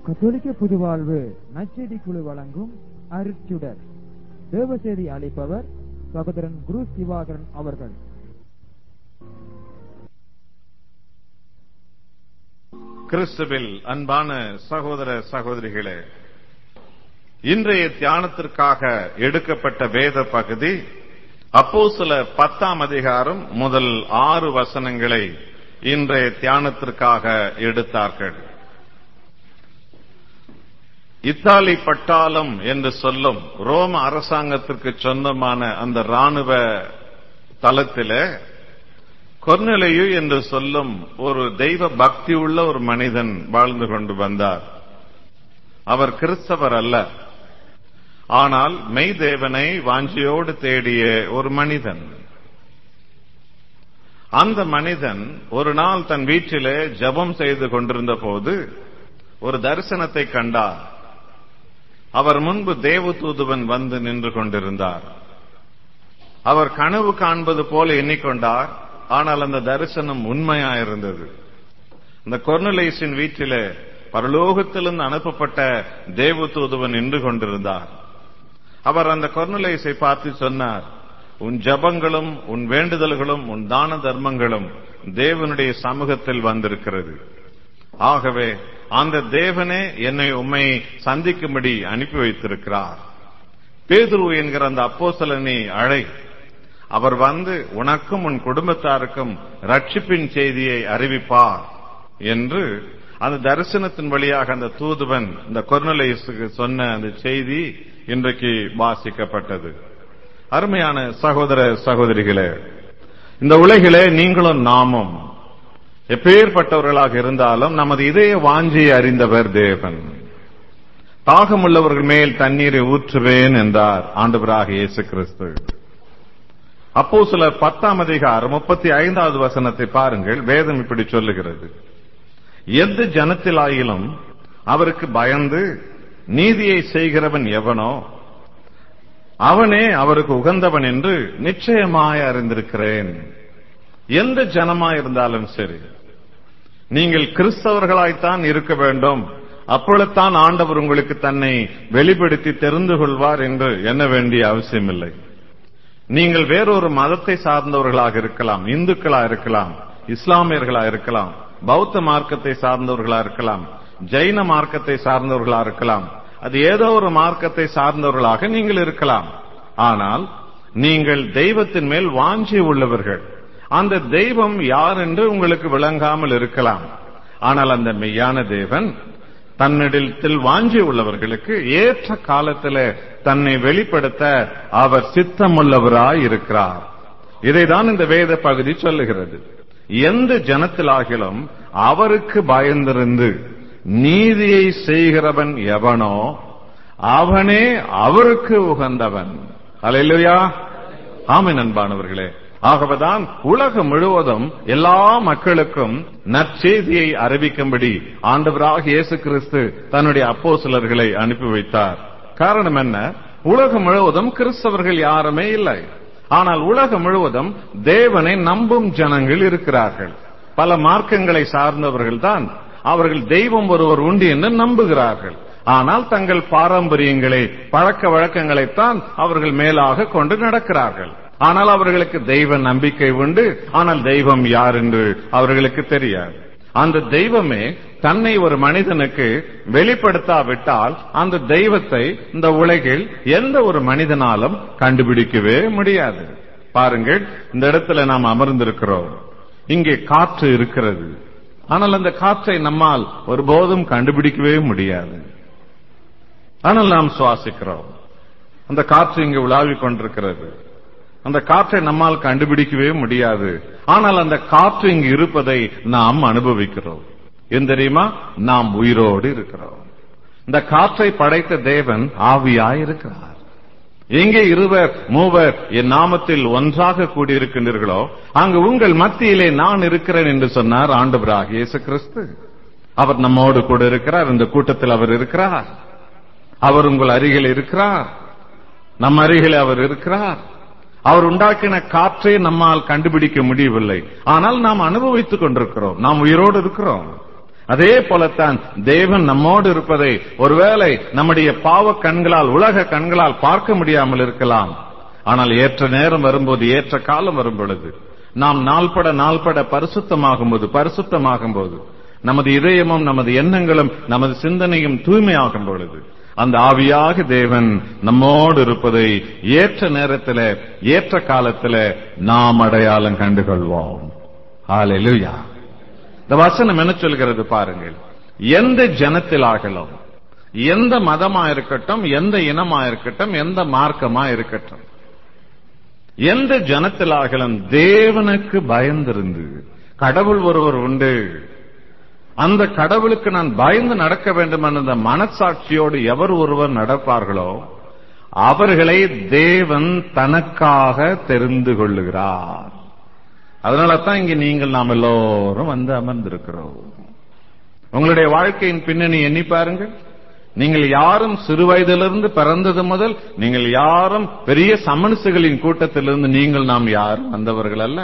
கத்தோலிக்க புதுவாழ்வு நச்செடி குழு வழங்கும் அருட்சுடர் தேவசேதி அளிப்பவர் சகோதரன் குரு சிவாகரன் அவர்கள் கிறிஸ்துவில் அன்பான சகோதர சகோதரிகளே இன்றைய தியானத்திற்காக எடுக்கப்பட்ட வேத பகுதி அப்போ சில பத்தாம் அதிகாரம் முதல் ஆறு வசனங்களை இன்றைய தியானத்திற்காக எடுத்தார்கள் இத்தாலி பட்டாளம் என்று சொல்லும் ரோம அரசாங்கத்திற்கு சொந்தமான அந்த ராணுவ தளத்திலே கொர்நிலையு என்று சொல்லும் ஒரு தெய்வ பக்தி உள்ள ஒரு மனிதன் வாழ்ந்து கொண்டு வந்தார் அவர் கிறிஸ்தவர் அல்ல ஆனால் மெய்தேவனை வாஞ்சியோடு தேடிய ஒரு மனிதன் அந்த மனிதன் ஒரு நாள் தன் வீட்டிலே ஜபம் செய்து கொண்டிருந்த போது ஒரு தரிசனத்தை கண்டார் அவர் முன்பு தேவதூதுவன் வந்து நின்று கொண்டிருந்தார் அவர் கனவு காண்பது போல எண்ணிக்கொண்டார் ஆனால் அந்த தரிசனம் உண்மையாயிருந்தது இந்த கொர்னலேசின் வீட்டிலே பரலோகத்திலிருந்து அனுப்பப்பட்ட தேவதூதுவன் நின்று கொண்டிருந்தார் அவர் அந்த கொர்னலேசை பார்த்து சொன்னார் உன் ஜபங்களும் உன் வேண்டுதல்களும் உன் தான தர்மங்களும் தேவனுடைய சமூகத்தில் வந்திருக்கிறது ஆகவே அந்த தேவனே என்னை உம்மை சந்திக்கும்படி அனுப்பி வைத்திருக்கிறார் பேதுரு என்கிற அந்த அப்போசலனை அழை அவர் வந்து உனக்கும் உன் குடும்பத்தாருக்கும் ரட்சிப்பின் செய்தியை அறிவிப்பார் என்று அந்த தரிசனத்தின் வழியாக அந்த தூதுவன் இந்த கொர்னலேசுக்கு சொன்ன அந்த செய்தி இன்றைக்கு வாசிக்கப்பட்டது அருமையான சகோதர சகோதரிகளே இந்த உலகிலே நீங்களும் நாமும் எப்பேற்பட்டவர்களாக இருந்தாலும் நமது இதய வாஞ்சியை அறிந்தவர் தேவன் தாகமுள்ளவர்கள் மேல் தண்ணீரை ஊற்றுவேன் என்றார் ஆண்டவராக இயேசு கிறிஸ்து அப்போ சிலர் பத்தாம் அதிகாரம் முப்பத்தி ஐந்தாவது வசனத்தை பாருங்கள் வேதம் இப்படி சொல்லுகிறது எந்த ஜனத்திலாயிலும் அவருக்கு பயந்து நீதியை செய்கிறவன் எவனோ அவனே அவருக்கு உகந்தவன் என்று நிச்சயமாய் அறிந்திருக்கிறேன் எந்த ஜனமாயிருந்தாலும் சரி நீங்கள் கிறிஸ்தவர்களாய்த்தான் இருக்க வேண்டும் அப்பொழுதுதான் ஆண்டவர் உங்களுக்கு தன்னை வெளிப்படுத்தி தெரிந்து கொள்வார் என்று எண்ண வேண்டிய அவசியமில்லை நீங்கள் வேறொரு மதத்தை சார்ந்தவர்களாக இருக்கலாம் இந்துக்களா இருக்கலாம் இஸ்லாமியர்களா இருக்கலாம் பௌத்த மார்க்கத்தை சார்ந்தவர்களா இருக்கலாம் ஜெயின மார்க்கத்தை சார்ந்தவர்களா இருக்கலாம் அது ஏதோ ஒரு மார்க்கத்தை சார்ந்தவர்களாக நீங்கள் இருக்கலாம் ஆனால் நீங்கள் தெய்வத்தின் மேல் வாஞ்சி உள்ளவர்கள் அந்த தெய்வம் யார் என்று உங்களுக்கு விளங்காமல் இருக்கலாம் ஆனால் அந்த மெய்யான தேவன் தன்னிடத்தில் வாஞ்சி உள்ளவர்களுக்கு ஏற்ற காலத்தில் தன்னை வெளிப்படுத்த அவர் சித்தமுள்ளவராய் இருக்கிறார் இதைதான் இந்த வேத பகுதி சொல்லுகிறது எந்த ஜனத்திலாகிலும் அவருக்கு பயந்திருந்து நீதியை செய்கிறவன் எவனோ அவனே அவருக்கு உகந்தவன் அலையிலையா ஆமை நண்பானவர்களே ஆகவேதான் உலகம் முழுவதும் எல்லா மக்களுக்கும் நற்செய்தியை அறிவிக்கும்படி ஆண்டவராக இயேசு கிறிஸ்து தன்னுடைய அப்போ சிலர்களை அனுப்பி வைத்தார் காரணம் என்ன உலகம் முழுவதும் கிறிஸ்தவர்கள் யாருமே இல்லை ஆனால் உலகம் முழுவதும் தேவனை நம்பும் ஜனங்கள் இருக்கிறார்கள் பல மார்க்கங்களை சார்ந்தவர்கள் தான் அவர்கள் தெய்வம் ஒருவர் உண்டு என்று நம்புகிறார்கள் ஆனால் தங்கள் பாரம்பரியங்களை பழக்க வழக்கங்களைத்தான் அவர்கள் மேலாக கொண்டு நடக்கிறார்கள் ஆனால் அவர்களுக்கு தெய்வ நம்பிக்கை உண்டு ஆனால் தெய்வம் யார் என்று அவர்களுக்கு தெரியாது அந்த தெய்வமே தன்னை ஒரு மனிதனுக்கு வெளிப்படுத்தாவிட்டால் அந்த தெய்வத்தை இந்த உலகில் எந்த ஒரு மனிதனாலும் கண்டுபிடிக்கவே முடியாது பாருங்கள் இந்த இடத்துல நாம் அமர்ந்திருக்கிறோம் இங்கே காற்று இருக்கிறது ஆனால் அந்த காற்றை நம்மால் ஒருபோதும் கண்டுபிடிக்கவே முடியாது ஆனால் நாம் சுவாசிக்கிறோம் அந்த காற்று இங்கு உலாவிக் கொண்டிருக்கிறது அந்த காற்றை நம்மால் கண்டுபிடிக்கவே முடியாது ஆனால் அந்த காற்று இங்கு இருப்பதை நாம் அனுபவிக்கிறோம் ஏன் தெரியுமா நாம் உயிரோடு இருக்கிறோம் இந்த காற்றை படைத்த தேவன் ஆவியாய் இருக்கிறார் எங்கே இருவர் மூவர் என் நாமத்தில் ஒன்றாக கூடியிருக்கின்றீர்களோ அங்கு உங்கள் மத்தியிலே நான் இருக்கிறேன் என்று சொன்னார் ஆண்டவராக இயேசு கிறிஸ்து அவர் நம்மோடு கூட இருக்கிறார் இந்த கூட்டத்தில் அவர் இருக்கிறார் அவர் உங்கள் அருகில் இருக்கிறார் நம் அருகில் அவர் இருக்கிறார் அவர் உண்டாக்கின காற்றை நம்மால் கண்டுபிடிக்க முடியவில்லை ஆனால் நாம் அனுபவித்துக் கொண்டிருக்கிறோம் நாம் உயிரோடு இருக்கிறோம் அதே போலத்தான் தேவன் நம்மோடு இருப்பதை ஒருவேளை நம்முடைய பாவ கண்களால் உலக கண்களால் பார்க்க முடியாமல் இருக்கலாம் ஆனால் ஏற்ற நேரம் வரும்போது ஏற்ற காலம் வரும் பொழுது நாம் நாள்பட நாள்பட பரிசுத்தமாகும் போது பரிசுத்தமாகும் போது நமது இதயமும் நமது எண்ணங்களும் நமது சிந்தனையும் தூய்மையாகும் பொழுது அந்த ஆவியாக தேவன் நம்மோடு இருப்பதை ஏற்ற நேரத்தில் ஏற்ற காலத்தில் நாம் அடையாளம் கண்டுகொள்வோம் ஹalleluya இந்த வசனம் என்ன சொல்கிறது பாருங்கள் எந்த ஜனத்திலாகலும் எந்த மதமா இருக்கட்டும் எந்த இனமா இருக்கட்டும் எந்த மார்க்கமா இருக்கட்டும் எந்த ஜனத்திலாகலும் தேவனுக்கு பயந்திருந்து கடவுள் ஒருவர் உண்டு அந்த கடவுளுக்கு நான் பயந்து நடக்க வேண்டும் என்ற மனசாட்சியோடு எவர் ஒருவர் நடப்பார்களோ அவர்களை தேவன் தனக்காக தெரிந்து கொள்ளுகிறார் அதனால தான் இங்க நீங்கள் நாம் எல்லோரும் வந்து அமர்ந்திருக்கிறோம் உங்களுடைய வாழ்க்கையின் பின்னணி எண்ணி பாருங்கள் நீங்கள் யாரும் சிறு வயதிலிருந்து பிறந்தது முதல் நீங்கள் யாரும் பெரிய சமன்சுகளின் கூட்டத்திலிருந்து நீங்கள் நாம் யாரும் வந்தவர்கள் அல்ல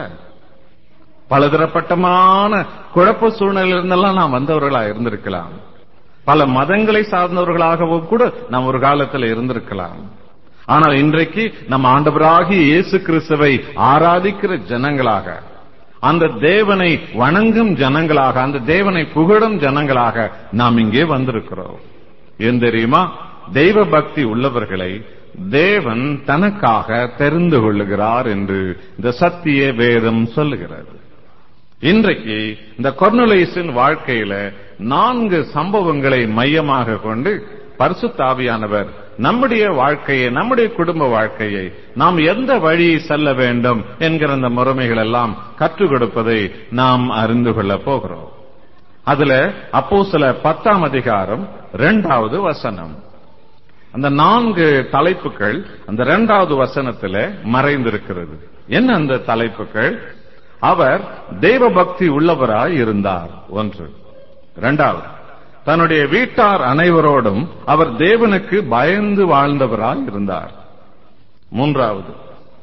பலதரப்பட்டமான குழப்ப சூழ்நிலையிலிருந்தெல்லாம் நாம் வந்தவர்களா இருந்திருக்கலாம் பல மதங்களை சார்ந்தவர்களாகவும் கூட நாம் ஒரு காலத்தில் இருந்திருக்கலாம் ஆனால் இன்றைக்கு நம் ஆண்டவராகி இயேசு கிறிஸ்துவை ஆராதிக்கிற ஜனங்களாக அந்த தேவனை வணங்கும் ஜனங்களாக அந்த தேவனை புகழும் ஜனங்களாக நாம் இங்கே வந்திருக்கிறோம் ஏன் தெரியுமா தெய்வ பக்தி உள்ளவர்களை தேவன் தனக்காக தெரிந்து கொள்ளுகிறார் என்று இந்த சத்திய வேதம் சொல்லுகிறது இன்றைக்கு இந்த கொர்னலேசின் வாழ்க்கையில நான்கு சம்பவங்களை மையமாக கொண்டு பரிசுத்தாவியானவர் நம்முடைய வாழ்க்கையை நம்முடைய குடும்ப வாழ்க்கையை நாம் எந்த வழியை செல்ல வேண்டும் என்கிற அந்த முறைமைகள் எல்லாம் கற்றுக் கொடுப்பதை நாம் அறிந்து கொள்ளப் போகிறோம் அதுல அப்போ சில பத்தாம் அதிகாரம் இரண்டாவது வசனம் அந்த நான்கு தலைப்புகள் அந்த இரண்டாவது வசனத்துல மறைந்திருக்கிறது என்ன அந்த தலைப்புகள் அவர் தெய்வ பக்தி உள்ளவராய் இருந்தார் ஒன்று இரண்டாவது தன்னுடைய வீட்டார் அனைவரோடும் அவர் தேவனுக்கு பயந்து வாழ்ந்தவராய் இருந்தார் மூன்றாவது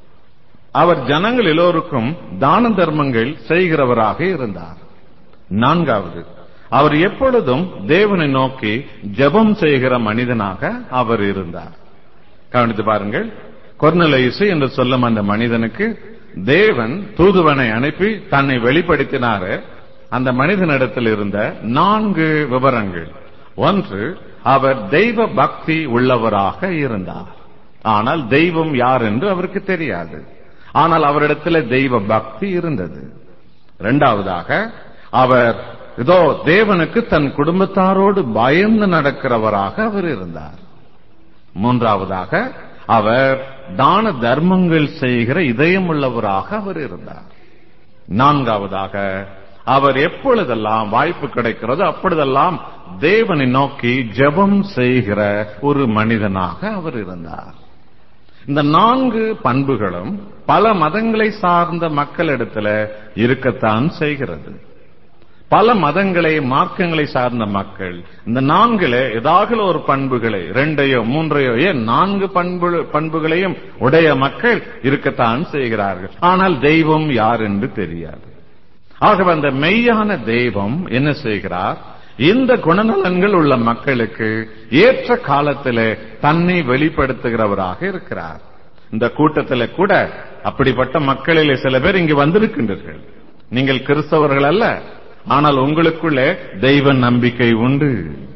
அவர் ஜனங்கள் எல்லோருக்கும் தான தர்மங்கள் செய்கிறவராக இருந்தார் நான்காவது அவர் எப்பொழுதும் தேவனை நோக்கி ஜெபம் செய்கிற மனிதனாக அவர் இருந்தார் கவனித்து பாருங்கள் கொர்னலைசு என்று சொல்லும் அந்த மனிதனுக்கு தேவன் தூதுவனை அனுப்பி தன்னை வெளிப்படுத்தினாரு அந்த மனிதனிடத்தில் இருந்த நான்கு விவரங்கள் ஒன்று அவர் தெய்வ பக்தி உள்ளவராக இருந்தார் ஆனால் தெய்வம் யார் என்று அவருக்கு தெரியாது ஆனால் அவரிடத்தில் தெய்வ பக்தி இருந்தது இரண்டாவதாக அவர் இதோ தேவனுக்கு தன் குடும்பத்தாரோடு பயந்து நடக்கிறவராக அவர் இருந்தார் மூன்றாவதாக அவர் தான தர்மங்கள் செய்கிற இதயம் உள்ளவராக அவர் இருந்தார் நான்காவதாக அவர் எப்பொழுதெல்லாம் வாய்ப்பு கிடைக்கிறதோ அப்பொழுதெல்லாம் தேவனை நோக்கி ஜெபம் செய்கிற ஒரு மனிதனாக அவர் இருந்தார் இந்த நான்கு பண்புகளும் பல மதங்களை சார்ந்த மக்களிடத்துல இருக்கத்தான் செய்கிறது பல மதங்களை மார்க்கங்களை சார்ந்த மக்கள் இந்த நான்குல ஏதாவது ஒரு பண்புகளை ரெண்டையோ மூன்றையோ ஏன் நான்கு பண்பு பண்புகளையும் உடைய மக்கள் இருக்கத்தான் செய்கிறார்கள் ஆனால் தெய்வம் யார் என்று தெரியாது ஆகவே அந்த மெய்யான தெய்வம் என்ன செய்கிறார் இந்த குணநலன்கள் உள்ள மக்களுக்கு ஏற்ற காலத்திலே தன்னை வெளிப்படுத்துகிறவராக இருக்கிறார் இந்த கூட்டத்தில் கூட அப்படிப்பட்ட மக்களிலே சில பேர் இங்கு வந்திருக்கின்றீர்கள் நீங்கள் கிறிஸ்தவர்கள் அல்ல ஆனால் உங்களுக்குள்ளே தெய்வ நம்பிக்கை உண்டு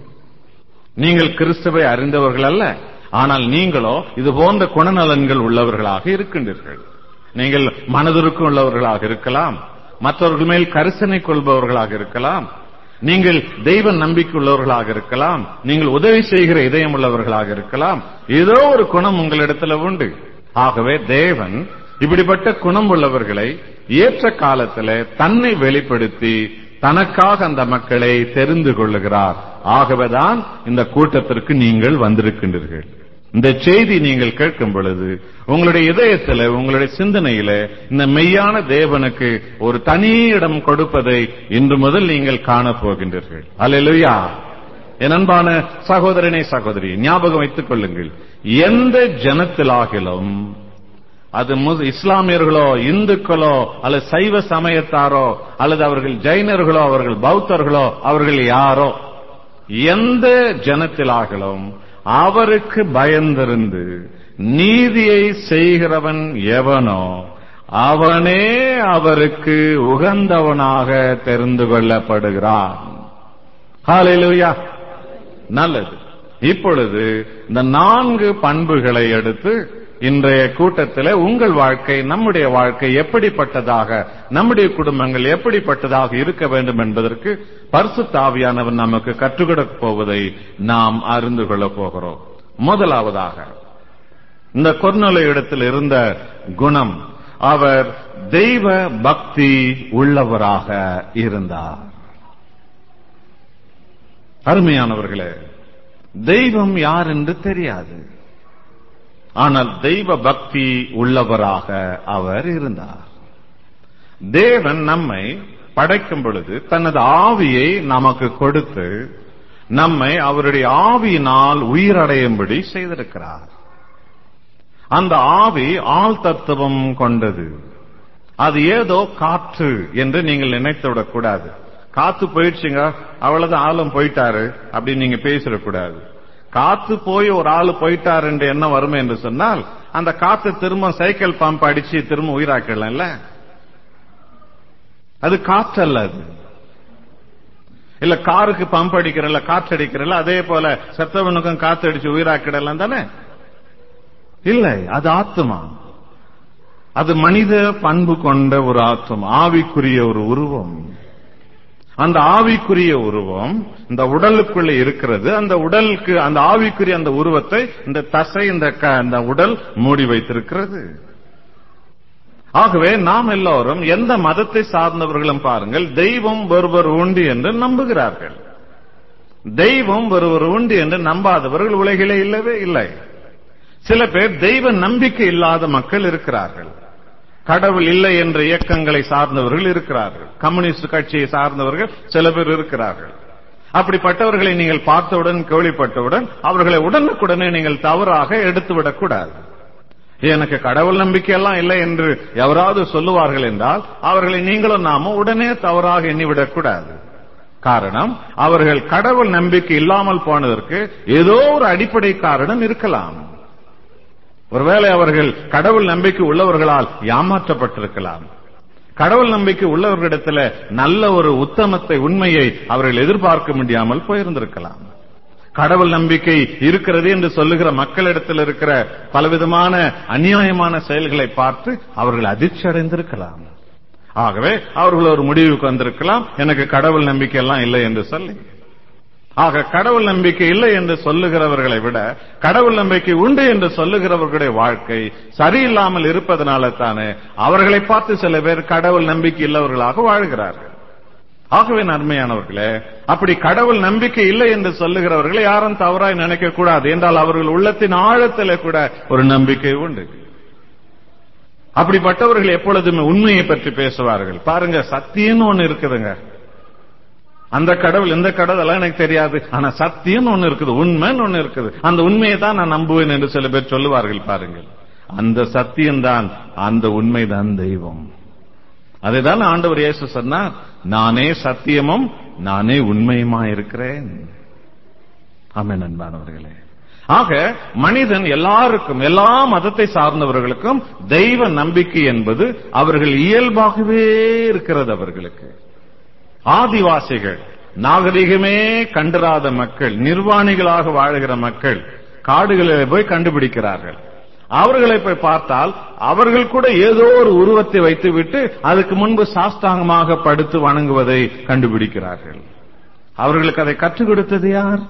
நீங்கள் கிறிஸ்துவை அறிந்தவர்கள் அல்ல ஆனால் நீங்களோ இது போன்ற குணநலன்கள் உள்ளவர்களாக இருக்கின்றீர்கள் நீங்கள் மனதிற்கும் உள்ளவர்களாக இருக்கலாம் மற்றவர்கள் மேல் கரிசனை கொள்பவர்களாக இருக்கலாம் நீங்கள் தெய்வ நம்பிக்கை உள்ளவர்களாக இருக்கலாம் நீங்கள் உதவி செய்கிற இதயம் உள்ளவர்களாக இருக்கலாம் ஏதோ ஒரு குணம் உங்களிடத்துல உண்டு ஆகவே தேவன் இப்படிப்பட்ட குணம் உள்ளவர்களை ஏற்ற காலத்துல தன்னை வெளிப்படுத்தி தனக்காக அந்த மக்களை தெரிந்து கொள்ளுகிறார் ஆகவேதான் இந்த கூட்டத்திற்கு நீங்கள் வந்திருக்கின்றீர்கள் இந்த செய்தி நீங்கள் கேட்கும் பொழுது உங்களுடைய இதயத்தில் உங்களுடைய சிந்தனையில இந்த மெய்யான தேவனுக்கு ஒரு தனி இடம் கொடுப்பதை இன்று முதல் நீங்கள் காணப்போகின்றீர்கள் அல்லா என் அன்பான சகோதரனே சகோதரி ஞாபகம் வைத்துக் கொள்ளுங்கள் எந்த ஜனத்திலாகிலும் அது முஸ்- இஸ்லாமியர்களோ இந்துக்களோ அல்லது சைவ சமயத்தாரோ அல்லது அவர்கள் ஜைனர்களோ அவர்கள் பௌத்தர்களோ அவர்கள் யாரோ எந்த ஜனத்திலாகலும் அவருக்கு பயந்திருந்து நீதியை செய்கிறவன் எவனோ அவனே அவருக்கு உகந்தவனாக தெரிந்து கொள்ளப்படுகிறான் ஹalleluya நல்லது இப்பொழுது இந்த நான்கு பண்புகளை எடுத்து இன்றைய கூட்டத்தில் உங்கள் வாழ்க்கை நம்முடைய வாழ்க்கை எப்படிப்பட்டதாக நம்முடைய குடும்பங்கள் எப்படிப்பட்டதாக இருக்க வேண்டும் என்பதற்கு பரிசுத்த ஆவியானவர் நமக்கு கற்றுக் கொடுக்கப் போவதை நாம் அறிந்து கொள்ளப் போகிறோம் முதலாவதாக இந்த கொர்நலை இடத்தில் இருந்த குணம் அவர் தெய்வ பக்தி உள்ளவராக இருந்தார் அருமையானவர்களே தெய்வம் யார் என்று தெரியாது ஆனால் தெய்வ பக்தி உள்ளவராக அவர் இருந்தார் தேவன் நம்மை படைக்கும் பொழுது தனது ஆவியை நமக்கு கொடுத்து நம்மை அவருடைய ஆவியினால் உயிரடையும்படி செய்திருக்கிறார் அந்த ஆவி ஆள் தத்துவம் கொண்டது அது ஏதோ காற்று என்று நீங்கள் நினைத்து விடக்கூடாது காத்து போயிடுச்சுங்க அவ்வளவுதான் ஆளும் போயிட்டாரு அப்படின்னு நீங்க பேசிடக்கூடாது காத்து போய் ஒரு ஆளு போயிட்டாரு என்று என்ன வறுமை என்று சொன்னால் அந்த காத்து திரும்ப சைக்கிள் பம்ப் அடிச்சு திரும்ப உயிராக்கலாம்ல அது காற்றல்ல அது இல்ல காருக்கு பம்ப் அடிக்கிறல்ல காற்று அடிக்கிறல்ல அதே போல செத்தவனுக்கும் காத்து அடிச்சு உயிராக்கிடலாம் தானே இல்லை அது ஆத்மா அது மனித பண்பு கொண்ட ஒரு ஆத்மா ஆவிக்குரிய ஒரு உருவம் அந்த ஆவிக்குரிய உருவம் இந்த உடலுக்குள்ள இருக்கிறது அந்த உடலுக்கு அந்த ஆவிக்குரிய அந்த உருவத்தை இந்த தசை இந்த க- இந்த உடல் மூடி வைத்திருக்கிறது ஆகவே நாம் எல்லோரும் எந்த மதத்தை சார்ந்தவர்களும் பாருங்கள் தெய்வம் ஒருவர் உண்டு என்று நம்புகிறார்கள் தெய்வம் ஒருவர் உண்டு என்று நம்பாதவர்கள் உலகிலே இல்லவே இல்லை சில பேர் தெய்வ நம்பிக்கை இல்லாத மக்கள் இருக்கிறார்கள் கடவுள் இல்லை என்ற இயக்கங்களை சார்ந்தவர்கள் இருக்கிறார்கள் கம்யூனிஸ்ட் கட்சியை சார்ந்தவர்கள் சில பேர் இருக்கிறார்கள் அப்படிப்பட்டவர்களை நீங்கள் பார்த்தவுடன் கேள்விப்பட்டவுடன் அவர்களை உடனுக்குடனே நீங்கள் தவறாக எடுத்துவிடக் கூடாது எனக்கு கடவுள் நம்பிக்கை எல்லாம் இல்லை என்று எவராவது சொல்லுவார்கள் என்றால் அவர்களை நீங்களும் நாமும் உடனே தவறாக எண்ணிவிடக் கூடாது காரணம் அவர்கள் கடவுள் நம்பிக்கை இல்லாமல் போனதற்கு ஏதோ ஒரு அடிப்படை காரணம் இருக்கலாம் ஒருவேளை அவர்கள் கடவுள் நம்பிக்கை உள்ளவர்களால் ஏமாற்றப்பட்டிருக்கலாம் கடவுள் நம்பிக்கை உள்ளவர்களிடத்துல நல்ல ஒரு உத்தமத்தை உண்மையை அவர்கள் எதிர்பார்க்க முடியாமல் போயிருந்திருக்கலாம் கடவுள் நம்பிக்கை இருக்கிறது என்று சொல்லுகிற மக்களிடத்தில் இருக்கிற பலவிதமான அநியாயமான செயல்களை பார்த்து அவர்கள் அதிர்ச்சி அடைந்திருக்கலாம் ஆகவே அவர்கள் ஒரு முடிவுக்கு வந்திருக்கலாம் எனக்கு கடவுள் நம்பிக்கை எல்லாம் இல்லை என்று சொல்லி ஆக கடவுள் நம்பிக்கை இல்லை என்று சொல்லுகிறவர்களை விட கடவுள் நம்பிக்கை உண்டு என்று சொல்லுகிறவர்களுடைய வாழ்க்கை சரியில்லாமல் இருப்பதனால தானே அவர்களை பார்த்து சில பேர் கடவுள் நம்பிக்கை இல்லவர்களாக வாழ்கிறார்கள் ஆகவே நன்மையானவர்களே அப்படி கடவுள் நம்பிக்கை இல்லை என்று சொல்லுகிறவர்களை யாரும் தவறாய் நினைக்க கூடாது என்றால் அவர்கள் உள்ளத்தின் ஆழத்திலே கூட ஒரு நம்பிக்கை உண்டு அப்படிப்பட்டவர்கள் எப்பொழுதுமே உண்மையை பற்றி பேசுவார்கள் பாருங்க சத்தியம்னு ஒண்ணு இருக்குதுங்க அந்த கடவுள் எந்த கடவுள் எல்லாம் எனக்கு தெரியாது ஆனா சத்தியம் ஒண்ணு இருக்குது உண்மைன்னு ஒண்ணு இருக்குது அந்த உண்மையை தான் நான் நம்புவேன் என்று சில பேர் சொல்லுவார்கள் பாருங்கள் அந்த சத்தியம்தான் அந்த உண்மைதான் தெய்வம் அதைதான் ஆண்டவர் இயேசு சொன்னார் நானே சத்தியமும் நானே உண்மையுமா இருக்கிறேன் ஆமென் அன்பானவர்களே ஆக மனிதன் எல்லாருக்கும் எல்லா மதத்தை சார்ந்தவர்களுக்கும் தெய்வ நம்பிக்கை என்பது அவர்கள் இயல்பாகவே இருக்கிறது அவர்களுக்கு ஆதிவாசிகள் நாகரிகமே கண்டிராத மக்கள் நிர்வாணிகளாக வாழ்கிற மக்கள் காடுகளில் போய் கண்டுபிடிக்கிறார்கள் அவர்களை போய் பார்த்தால் அவர்கள் கூட ஏதோ ஒரு உருவத்தை வைத்துவிட்டு அதுக்கு முன்பு சாஸ்தாங்கமாக படுத்து வணங்குவதை கண்டுபிடிக்கிறார்கள் அவர்களுக்கு அதை கற்றுக் கொடுத்தது யார்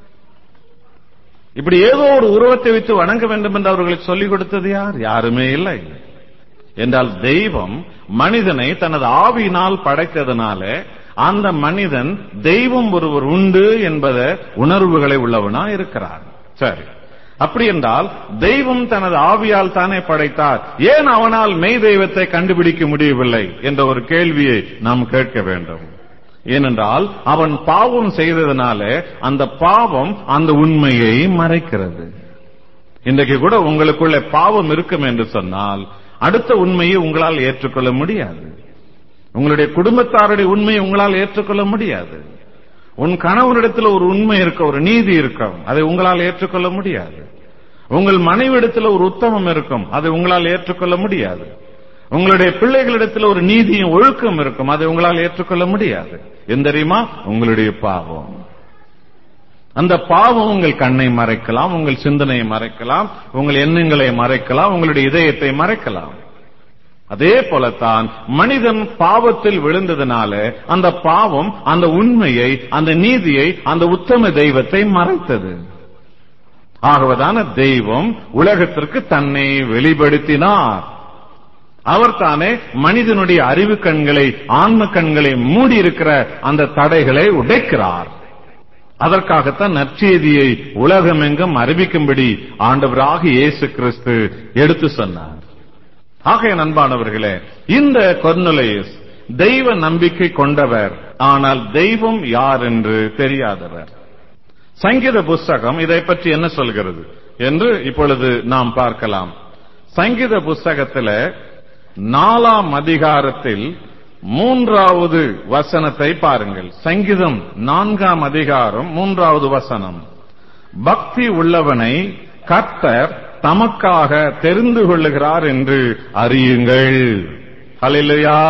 இப்படி ஏதோ ஒரு உருவத்தை வைத்து வணங்க வேண்டும் என்று அவர்களுக்கு சொல்லிக் கொடுத்தது யார் யாருமே இல்லை என்றால் தெய்வம் மனிதனை தனது ஆவியினால் படைத்ததனால அந்த மனிதன் தெய்வம் ஒருவர் உண்டு என்பத உணர்வுகளை உள்ளவனா இருக்கிறான் சரி அப்படி என்றால் தெய்வம் தனது ஆவியால் தானே படைத்தார் ஏன் அவனால் மெய் தெய்வத்தை கண்டுபிடிக்க முடியவில்லை என்ற ஒரு கேள்வியை நாம் கேட்க வேண்டும் ஏனென்றால் அவன் பாவம் செய்ததனால அந்த பாவம் அந்த உண்மையை மறைக்கிறது இன்றைக்கு கூட உங்களுக்குள்ள பாவம் இருக்கும் என்று சொன்னால் அடுத்த உண்மையை உங்களால் ஏற்றுக்கொள்ள முடியாது உங்களுடைய குடும்பத்தாருடைய உண்மையை உங்களால் ஏற்றுக்கொள்ள முடியாது உன் கணவனிடத்தில் ஒரு உண்மை இருக்க ஒரு நீதி இருக்கும் அதை உங்களால் ஏற்றுக்கொள்ள முடியாது உங்கள் மனைவிடத்தில் ஒரு உத்தமம் இருக்கும் அதை உங்களால் ஏற்றுக்கொள்ள முடியாது உங்களுடைய பிள்ளைகளிடத்தில் ஒரு நீதியும் ஒழுக்கம் இருக்கும் அதை உங்களால் ஏற்றுக்கொள்ள முடியாது என் தெரியுமா உங்களுடைய பாவம் அந்த பாவம் உங்கள் கண்ணை மறைக்கலாம் உங்கள் சிந்தனையை மறைக்கலாம் உங்கள் எண்ணங்களை மறைக்கலாம் உங்களுடைய இதயத்தை மறைக்கலாம் அதே போலத்தான் மனிதன் பாவத்தில் விழுந்ததுனால அந்த பாவம் அந்த உண்மையை அந்த நீதியை அந்த உத்தம தெய்வத்தை மறைத்தது ஆகவதான தெய்வம் உலகத்திற்கு தன்னை வெளிப்படுத்தினார் அவர் தானே மனிதனுடைய அறிவு கண்களை ஆன்ம கண்களை மூடி இருக்கிற அந்த தடைகளை உடைக்கிறார் அதற்காகத்தான் நற்செய்தியை உலகமெங்கும் அறிவிக்கும்படி ஆண்டவராக இயேசு கிறிஸ்து எடுத்து சொன்னார் ஆகைய நண்பானவர்களே இந்த கொர்னலேயஸ் தெய்வ நம்பிக்கை கொண்டவர் ஆனால் தெய்வம் யார் என்று தெரியாதவர் சங்கீத புஸ்தகம் இதை பற்றி என்ன சொல்கிறது என்று இப்பொழுது நாம் பார்க்கலாம் சங்கீத புஸ்தகத்தில் நாலாம் அதிகாரத்தில் மூன்றாவது வசனத்தை பாருங்கள் சங்கீதம் நான்காம் அதிகாரம் மூன்றாவது வசனம் பக்தி உள்ளவனை கர்த்தர் தமக்காக தெரிந்து கொள்ளுகிறார் என்று அறியுங்கள் ஹalleluya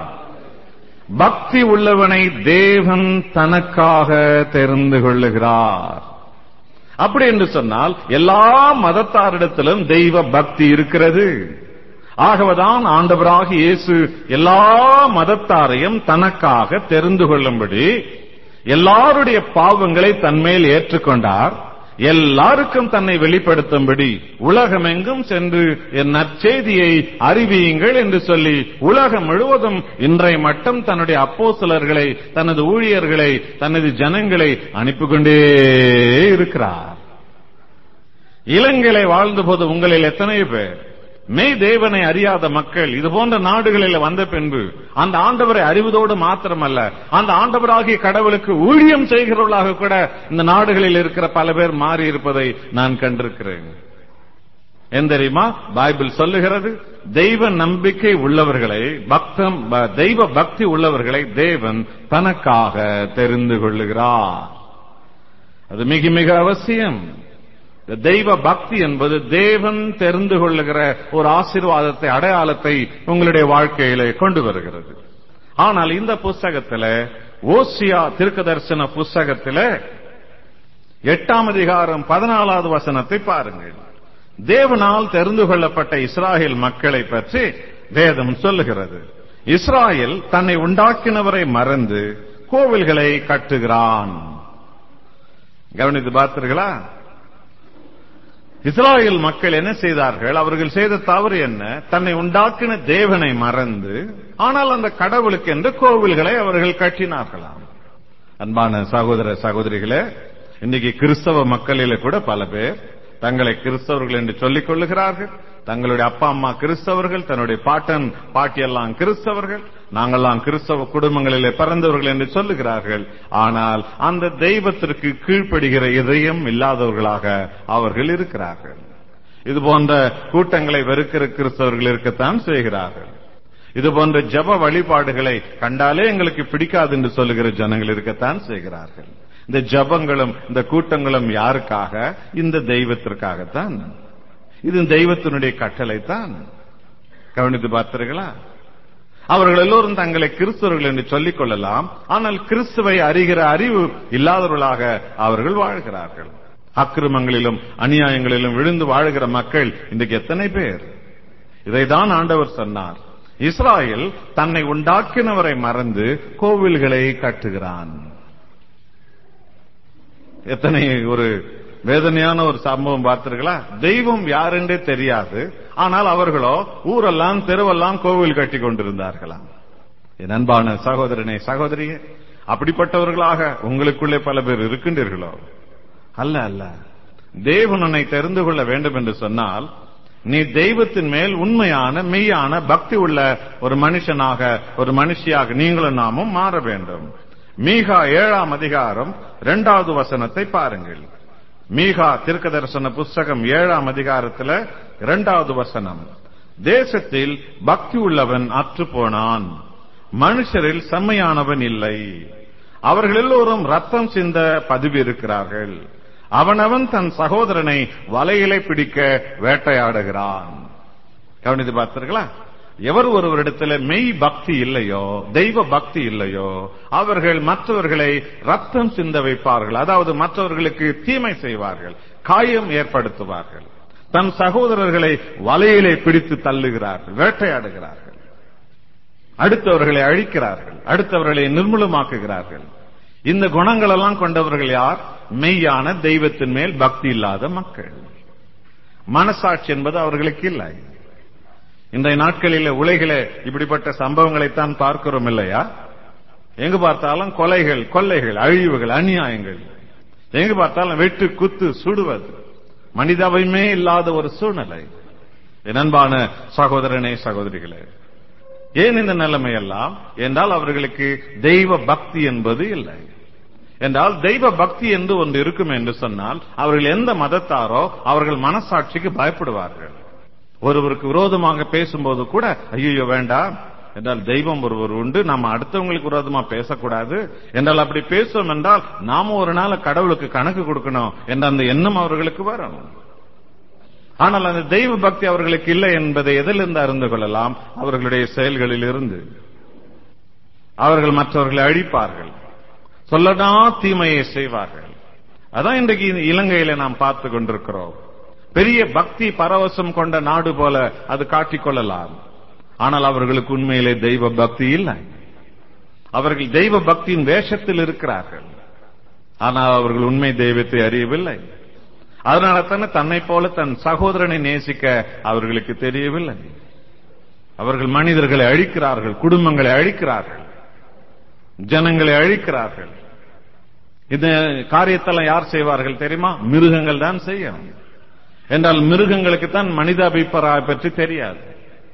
பக்தி உள்ளவனை தேவன் தனக்காக தெரிந்து கொள்ளுகிறார் அப்படி என்று சொன்னால் எல்லா மதத்தாரிடத்திலும் தெய்வ பக்தி இருக்கிறது ஆகவதான் ஆண்டவராக இயேசு எல்லா மதத்தாரையும் தனக்காக தெரிந்து கொள்ளும்படி எல்லாருடைய பாவங்களை தன்மேல் ஏற்றுக்கொண்டார் எல்லாருக்கும் தன்னை வெளிப்படுத்தும்படி உலகமெங்கும் சென்று என் நற்செய்தியை அறிவியுங்கள் என்று சொல்லி உலகம் முழுவதும் இன்றைய மட்டும் தன்னுடைய அப்போஸ்தலர்களை தனது ஊழியர்களை தனது ஜனங்களை அனுப்பிக்கொண்டே இருக்கிறார் இலங்கையில வாழ்ந்தபோது உங்களில் எத்தனை பேர் மெய் தேவனை அறியாத மக்கள் இது போன்ற நாடுகளில் வந்த பின்பு அந்த ஆண்டவரை அறிவதோடு மாத்திரமல்ல அந்த ஆண்டவராகிய கடவுளுக்கு ஊழியம் செய்கிறவர்களாக கூட இந்த நாடுகளில் இருக்கிற பல பேர் மாறி இருப்பதை நான் கண்டிருக்கிறேன் ஏன் தெரியுமா பைபிள் சொல்லுகிறது தெய்வ நம்பிக்கை உள்ளவர்களை பக்தம் ப- தெய்வ பக்தி உள்ளவர்களை தேவன் தனக்காக தெரிந்து கொள்ளுகிறார் அது மிக மிக அவசியம் இந்த தெய்வ பக்தி என்பது தேவன் தெரிந்து கொள்ளுகிற ஒரு ஆசீர்வாதத்தை அடையாளத்தை உங்களுடைய வாழ்க்கையிலே கொண்டு வருகிறது ஆனால் இந்த புஸ்தகத்துல ஓசியா தீர்க்க தரிசன புஸ்தகத்துல எட்டாம் அதிகாரம் பதினாலாவது வசனத்தை பாருங்கள் தேவனால் தெரிந்து கொள்ளப்பட்ட இஸ்ராயேல் மக்களை பற்றி வேதம் சொல்லுகிறது இஸ்ராயேல் தன்னை உண்டாக்கினவரை மறந்து கோவில்களை கட்டுகிறான் கவனித்து பார்த்தீர்களா இஸ்ராயேல் மக்கள் என்ன செய்தார்கள் அவர்கள் செய்த தவறு என்ன தன்னை உண்டாக்கின தேவனை மறந்து ஆனால் அந்த கடவுளுக்கு என்று கோவில்களை அவர்கள் கட்டினார்களாம் அன்பான சகோதர சகோதரிகளே இன்னைக்கு கிறிஸ்தவ மக்களில கூட பல பேர் தங்களை கிறிஸ்தவர்கள் என்று சொல்லிக் கொள்ளுகிறார்கள் தங்களுடைய அப்பா அம்மா கிறிஸ்தவர்கள் தன்னுடைய பாட்டன் பாட்டியெல்லாம் கிறிஸ்தவர்கள் நாங்கெல்லாம் கிறிஸ்தவ குடும்பங்களிலே பிறந்தவர்கள் என்று சொல்லுகிறார்கள் ஆனால் அந்த தெய்வத்திற்கு கீழ்ப்படுகிற இதயம் இல்லாதவர்களாக அவர்கள் இருக்கிறார்கள் இது போன்ற கூட்டங்களை வெறுக்கிற கிறிஸ்தவர்கள் இருக்கத்தான் செய்கிறார்கள் இது போன்ற ஜப வழிபாடுகளை கண்டாலே எங்களுக்கு பிடிக்காது என்று சொல்லுகிற ஜனங்கள் இருக்கத்தான் செய்கிறார்கள் இந்த ஜபங்களும் இந்த கூட்டங்களும் யாருக்காக இந்த தெய்வத்திற்காகத்தான் இது தெய்வத்தினுடைய கட்டளை தான் கவனித்து பார்த்தீர்களா அவர்கள் எல்லோரும் தங்களை கிறிஸ்தவர்கள் என்று சொல்லிக் கொள்ளலாம் ஆனால் கிறிஸ்துவை அறிகிற அறிவு இல்லாதவர்களாக அவர்கள் வாழ்கிறார்கள் அக்கிரமங்களிலும் அநியாயங்களிலும் விழுந்து வாழ்கிற மக்கள் இன்றைக்கு எத்தனை பேர் இதைதான் ஆண்டவர் சொன்னார் இஸ்ராயேல் தன்னை உண்டாக்கினவரை மறந்து கோவில்களை கட்டுகிறான் எத்தனை ஒரு வேதனையான ஒரு சம்பவம் பார்த்தீர்களா தெய்வம் யாரென்றே தெரியாது ஆனால் அவர்களோ ஊரெல்லாம் தெருவெல்லாம் கோவில் கட்டி கொண்டிருந்தார்களாம் என் அன்பான சகோதரனே சகோதரியே அப்படிப்பட்டவர்களாக உங்களுக்குள்ளே பல பேர் இருக்கின்றீர்களோ அல்ல அல்ல தேவன் உன்னை தெரிந்து கொள்ள வேண்டும் என்று சொன்னால் நீ தெய்வத்தின் மேல் உண்மையான மெய்யான பக்தி உள்ள ஒரு மனுஷனாக ஒரு மனுஷியாக நீங்களும் நாமும் மாற வேண்டும் மீகா ஏழாம் அதிகாரம் இரண்டாவது வசனத்தை பாருங்கள் மீகா தீர்க்க தரிசன புஸ்தகம் ஏழாம் அதிகாரத்துல இரண்டாவது வசனம் தேசத்தில் பக்தி உள்ளவன் அற்று போனான் மனுஷரில் செம்மையானவன் இல்லை அவர்கள் எல்லோரும் ரத்தம் சிந்த பதிவு இருக்கிறார்கள் அவனவன் தன் சகோதரனை வலையிலே பிடிக்க வேட்டையாடுகிறான் கவனித்து பார்த்தீர்களா எவர் ஒருவரிடத்தில் மெய் பக்தி இல்லையோ தெய்வ பக்தி இல்லையோ அவர்கள் மற்றவர்களை ரத்தம் சிந்த வைப்பார்கள் அதாவது மற்றவர்களுக்கு தீமை செய்வார்கள் காயம் ஏற்படுத்துவார்கள் தன் சகோதரர்களை வலையிலே பிடித்து தள்ளுகிறார்கள் வேட்டையாடுகிறார்கள் அடுத்தவர்களை அழிக்கிறார்கள் அடுத்தவர்களை நிர்மூலமாக்குகிறார்கள் இந்த குணங்கள் எல்லாம் கொண்டவர்கள் யார் மெய்யான தெய்வத்தின் மேல் பக்தி இல்லாத மக்கள் மனசாட்சி என்பது அவர்களுக்கு இல்லை இன்றைய நாட்களில் உலகில இப்படிப்பட்ட சம்பவங்களைத்தான் பார்க்கிறோம் இல்லையா எங்கு பார்த்தாலும் கொலைகள் கொள்ளைகள் அழிவுகள் அநியாயங்கள் எங்கு பார்த்தாலும் வெட்டு குத்து சுடுவது மனிதாவையுமே இல்லாத ஒரு சூழ்நிலை என் அன்பான சகோதரனே சகோதரிகளே ஏன் இந்த நிலைமை எல்லாம் என்றால் அவர்களுக்கு தெய்வ பக்தி என்பது இல்லை என்றால் தெய்வ பக்தி என்று ஒன்று இருக்கும் என்று சொன்னால் அவர்கள் எந்த மதத்தாரோ அவர்கள் மனசாட்சிக்கு பயப்படுவார்கள் ஒருவருக்கு விரோதமாக பேசும்போது கூட ஐயோ வேண்டாம் என்றால் தெய்வம் ஒருவர் உண்டு நம்ம அடுத்தவங்களுக்கு விரோதமா பேசக்கூடாது என்றால் அப்படி பேசுவோம் என்றால் நாம ஒரு நாள் கடவுளுக்கு கணக்கு கொடுக்கணும் என்ற அந்த எண்ணம் அவர்களுக்கு வரும் ஆனால் அந்த தெய்வ பக்தி அவர்களுக்கு இல்லை என்பதை எதிலிருந்து அறிந்து கொள்ளலாம் அவர்களுடைய செயல்களில் இருந்து அவர்கள் மற்றவர்களை அழிப்பார்கள் சொல்லனா தீமையை செய்வார்கள் அதான் இன்றைக்கு இலங்கையில நாம் பார்த்து கொண்டிருக்கிறோம் பெரிய பக்தி பரவசம் கொண்ட நாடு போல அது காட்டிக்கொள்ளலாம் ஆனால் அவர்களுக்கு உண்மையிலே தெய்வ பக்தி இல்லை அவர்கள் தெய்வ பக்தியின் வேஷத்தில் இருக்கிறார்கள் ஆனால் அவர்கள் உண்மை தெய்வத்தை அறியவில்லை அதனால தானே தன்னை போல தன் சகோதரனை நேசிக்க அவர்களுக்கு தெரியவில்லை அவர்கள் மனிதர்களை அழிக்கிறார்கள் குடும்பங்களை அழிக்கிறார்கள் ஜனங்களை அழிக்கிறார்கள் இந்த காரியத்தெல்லாம் யார் செய்வார்கள் தெரியுமா மிருகங்கள் தான் செய்யும் என்றால் மிருகங்களுக்கு தான் மனித அபிப்பிராய பற்றி தெரியாது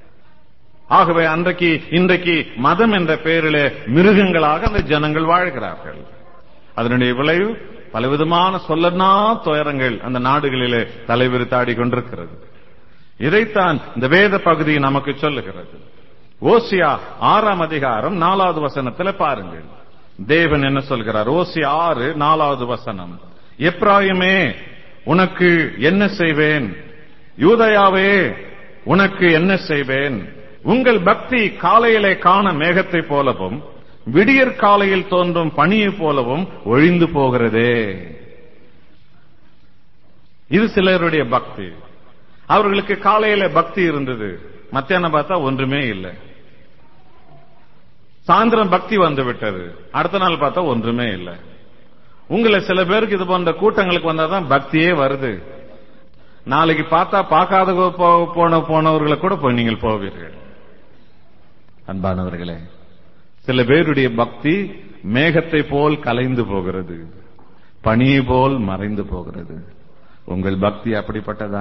ஆகவே அன்றைக்கு இன்றைக்கு மதம் என்ற பெயரிலே மிருகங்களாக அந்த ஜனங்கள் வாழ்கிறார்கள் அதனுடைய விளைவு பலவிதமான சொல்லனா துயரங்கள் அந்த நாடுகளிலே தலைவிரித்தாடி கொண்டிருக்கிறது இதைத்தான் இந்த வேத பகுதி நமக்கு சொல்லுகிறது ஓசியா ஆறாம் அதிகாரம் நாலாவது வசனத்துல பாருங்கள் தேவன் என்ன சொல்கிறார் ஓசியா ஆறு நாலாவது வசனம் எப்ராயுமே உனக்கு என்ன செய்வேன் யூதயாவே உனக்கு என்ன செய்வேன் உங்கள் பக்தி காலையிலே காண மேகத்தை போலவும் விடியற் காலையில் தோன்றும் பனியை போலவும் ஒழிந்து போகிறதே இது சிலருடைய பக்தி அவர்களுக்கு காலையில பக்தி இருந்தது மத்தியானம் பார்த்தா ஒன்றுமே இல்லை சாயந்தரம் பக்தி வந்து விட்டது அடுத்த நாள் பார்த்தா ஒன்றுமே இல்லை உங்களை சில பேருக்கு இது போன்ற கூட்டங்களுக்கு வந்தாதான் பக்தியே வருது நாளைக்கு பார்த்தா பார்க்காத போன போனவர்களை கூட போய் நீங்கள் போவீர்கள் அன்பானவர்களே சில பேருடைய பக்தி மேகத்தை போல் கலைந்து போகிறது பனியை போல் மறைந்து போகிறது உங்கள் பக்தி அப்படிப்பட்டதா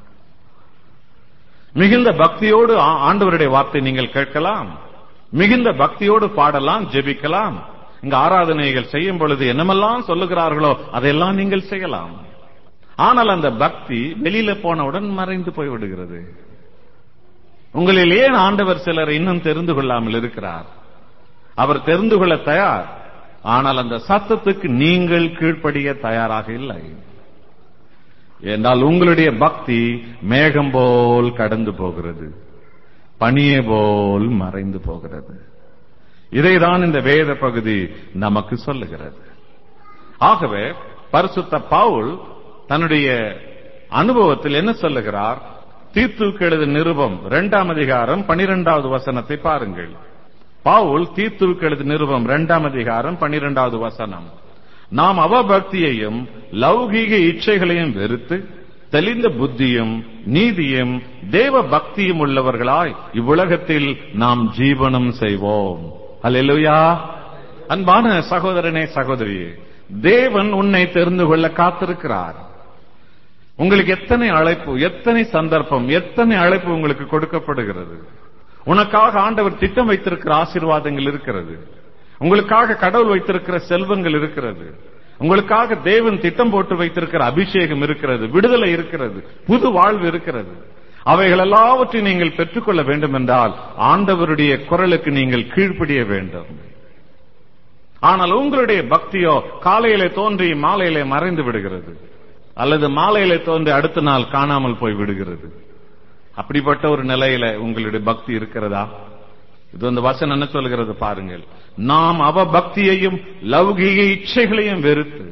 மிகுந்த பக்தியோடு ஆண்டவருடைய வார்த்தை நீங்கள் கேட்கலாம் மிகுந்த பக்தியோடு பாடலாம் ஜெபிக்கலாம் இங்க ஆராதனைகள் செய்யும் பொழுது என்னமெல்லாம் சொல்லுகிறார்களோ அதையெல்லாம் நீங்கள் செய்யலாம் ஆனால் அந்த பக்தி வெளியில போனவுடன் மறைந்து போய்விடுகிறது உங்களில் ஏன் ஆண்டவர் சிலர் இன்னும் தெரிந்து கொள்ளாமல் இருக்கிறார் அவர் தெரிந்து கொள்ள தயார் ஆனால் அந்த சத்தத்துக்கு நீங்கள் கீழ்ப்படிய தயாராக இல்லை என்றால் உங்களுடைய பக்தி மேகம் போல் கடந்து போகிறது பனியே போல் மறைந்து போகிறது இதைதான் இந்த வேத பகுதி நமக்கு சொல்லுகிறது ஆகவே பரிசுத்த பவுல் தன்னுடைய அனுபவத்தில் என்ன சொல்லுகிறார் தீர்த்துக்கு எழுத நிருபம் இரண்டாம் அதிகாரம் பனிரெண்டாவது வசனத்தை பாருங்கள் பவுல் தீர்த்துக்கு எழுத நிருபம் இரண்டாம் அதிகாரம் பனிரெண்டாவது வசனம் நாம் அவபக்தியையும் லௌகீக இச்சைகளையும் வெறுத்து தெளிந்த புத்தியும் நீதியும் தேவ பக்தியும் உள்ளவர்களாய் இவ்வுலகத்தில் நாம் ஜீவனம் செய்வோம் அல்லா அன்பான சகோதரனே சகோதரியே தேவன் உன்னை தெரிந்து கொள்ள காத்திருக்கிறார் உங்களுக்கு எத்தனை அழைப்பு எத்தனை சந்தர்ப்பம் எத்தனை அழைப்பு உங்களுக்கு கொடுக்கப்படுகிறது உனக்காக ஆண்டவர் திட்டம் வைத்திருக்கிற ஆசீர்வாதங்கள் இருக்கிறது உங்களுக்காக கடவுள் வைத்திருக்கிற செல்வங்கள் இருக்கிறது உங்களுக்காக தேவன் திட்டம் போட்டு வைத்திருக்கிற அபிஷேகம் இருக்கிறது விடுதலை இருக்கிறது புது வாழ்வு இருக்கிறது அவைகள் எல்லாவற்றையும் நீங்கள் பெற்றுக்கொள்ள வேண்டும் என்றால் ஆண்டவருடைய குரலுக்கு நீங்கள் கீழ்ப்படிய வேண்டும் ஆனால் உங்களுடைய பக்தியோ காலையிலே தோன்றி மாலையிலே மறைந்து விடுகிறது அல்லது மாலையிலே தோன்றி அடுத்த நாள் காணாமல் போய் விடுகிறது அப்படிப்பட்ட ஒரு நிலையில உங்களுடைய பக்தி இருக்கிறதா இது அந்த வசனம் என்ன சொல்கிறது பாருங்கள் நாம் அவ பக்தியையும் லௌகீக இச்சைகளையும் வெறுத்து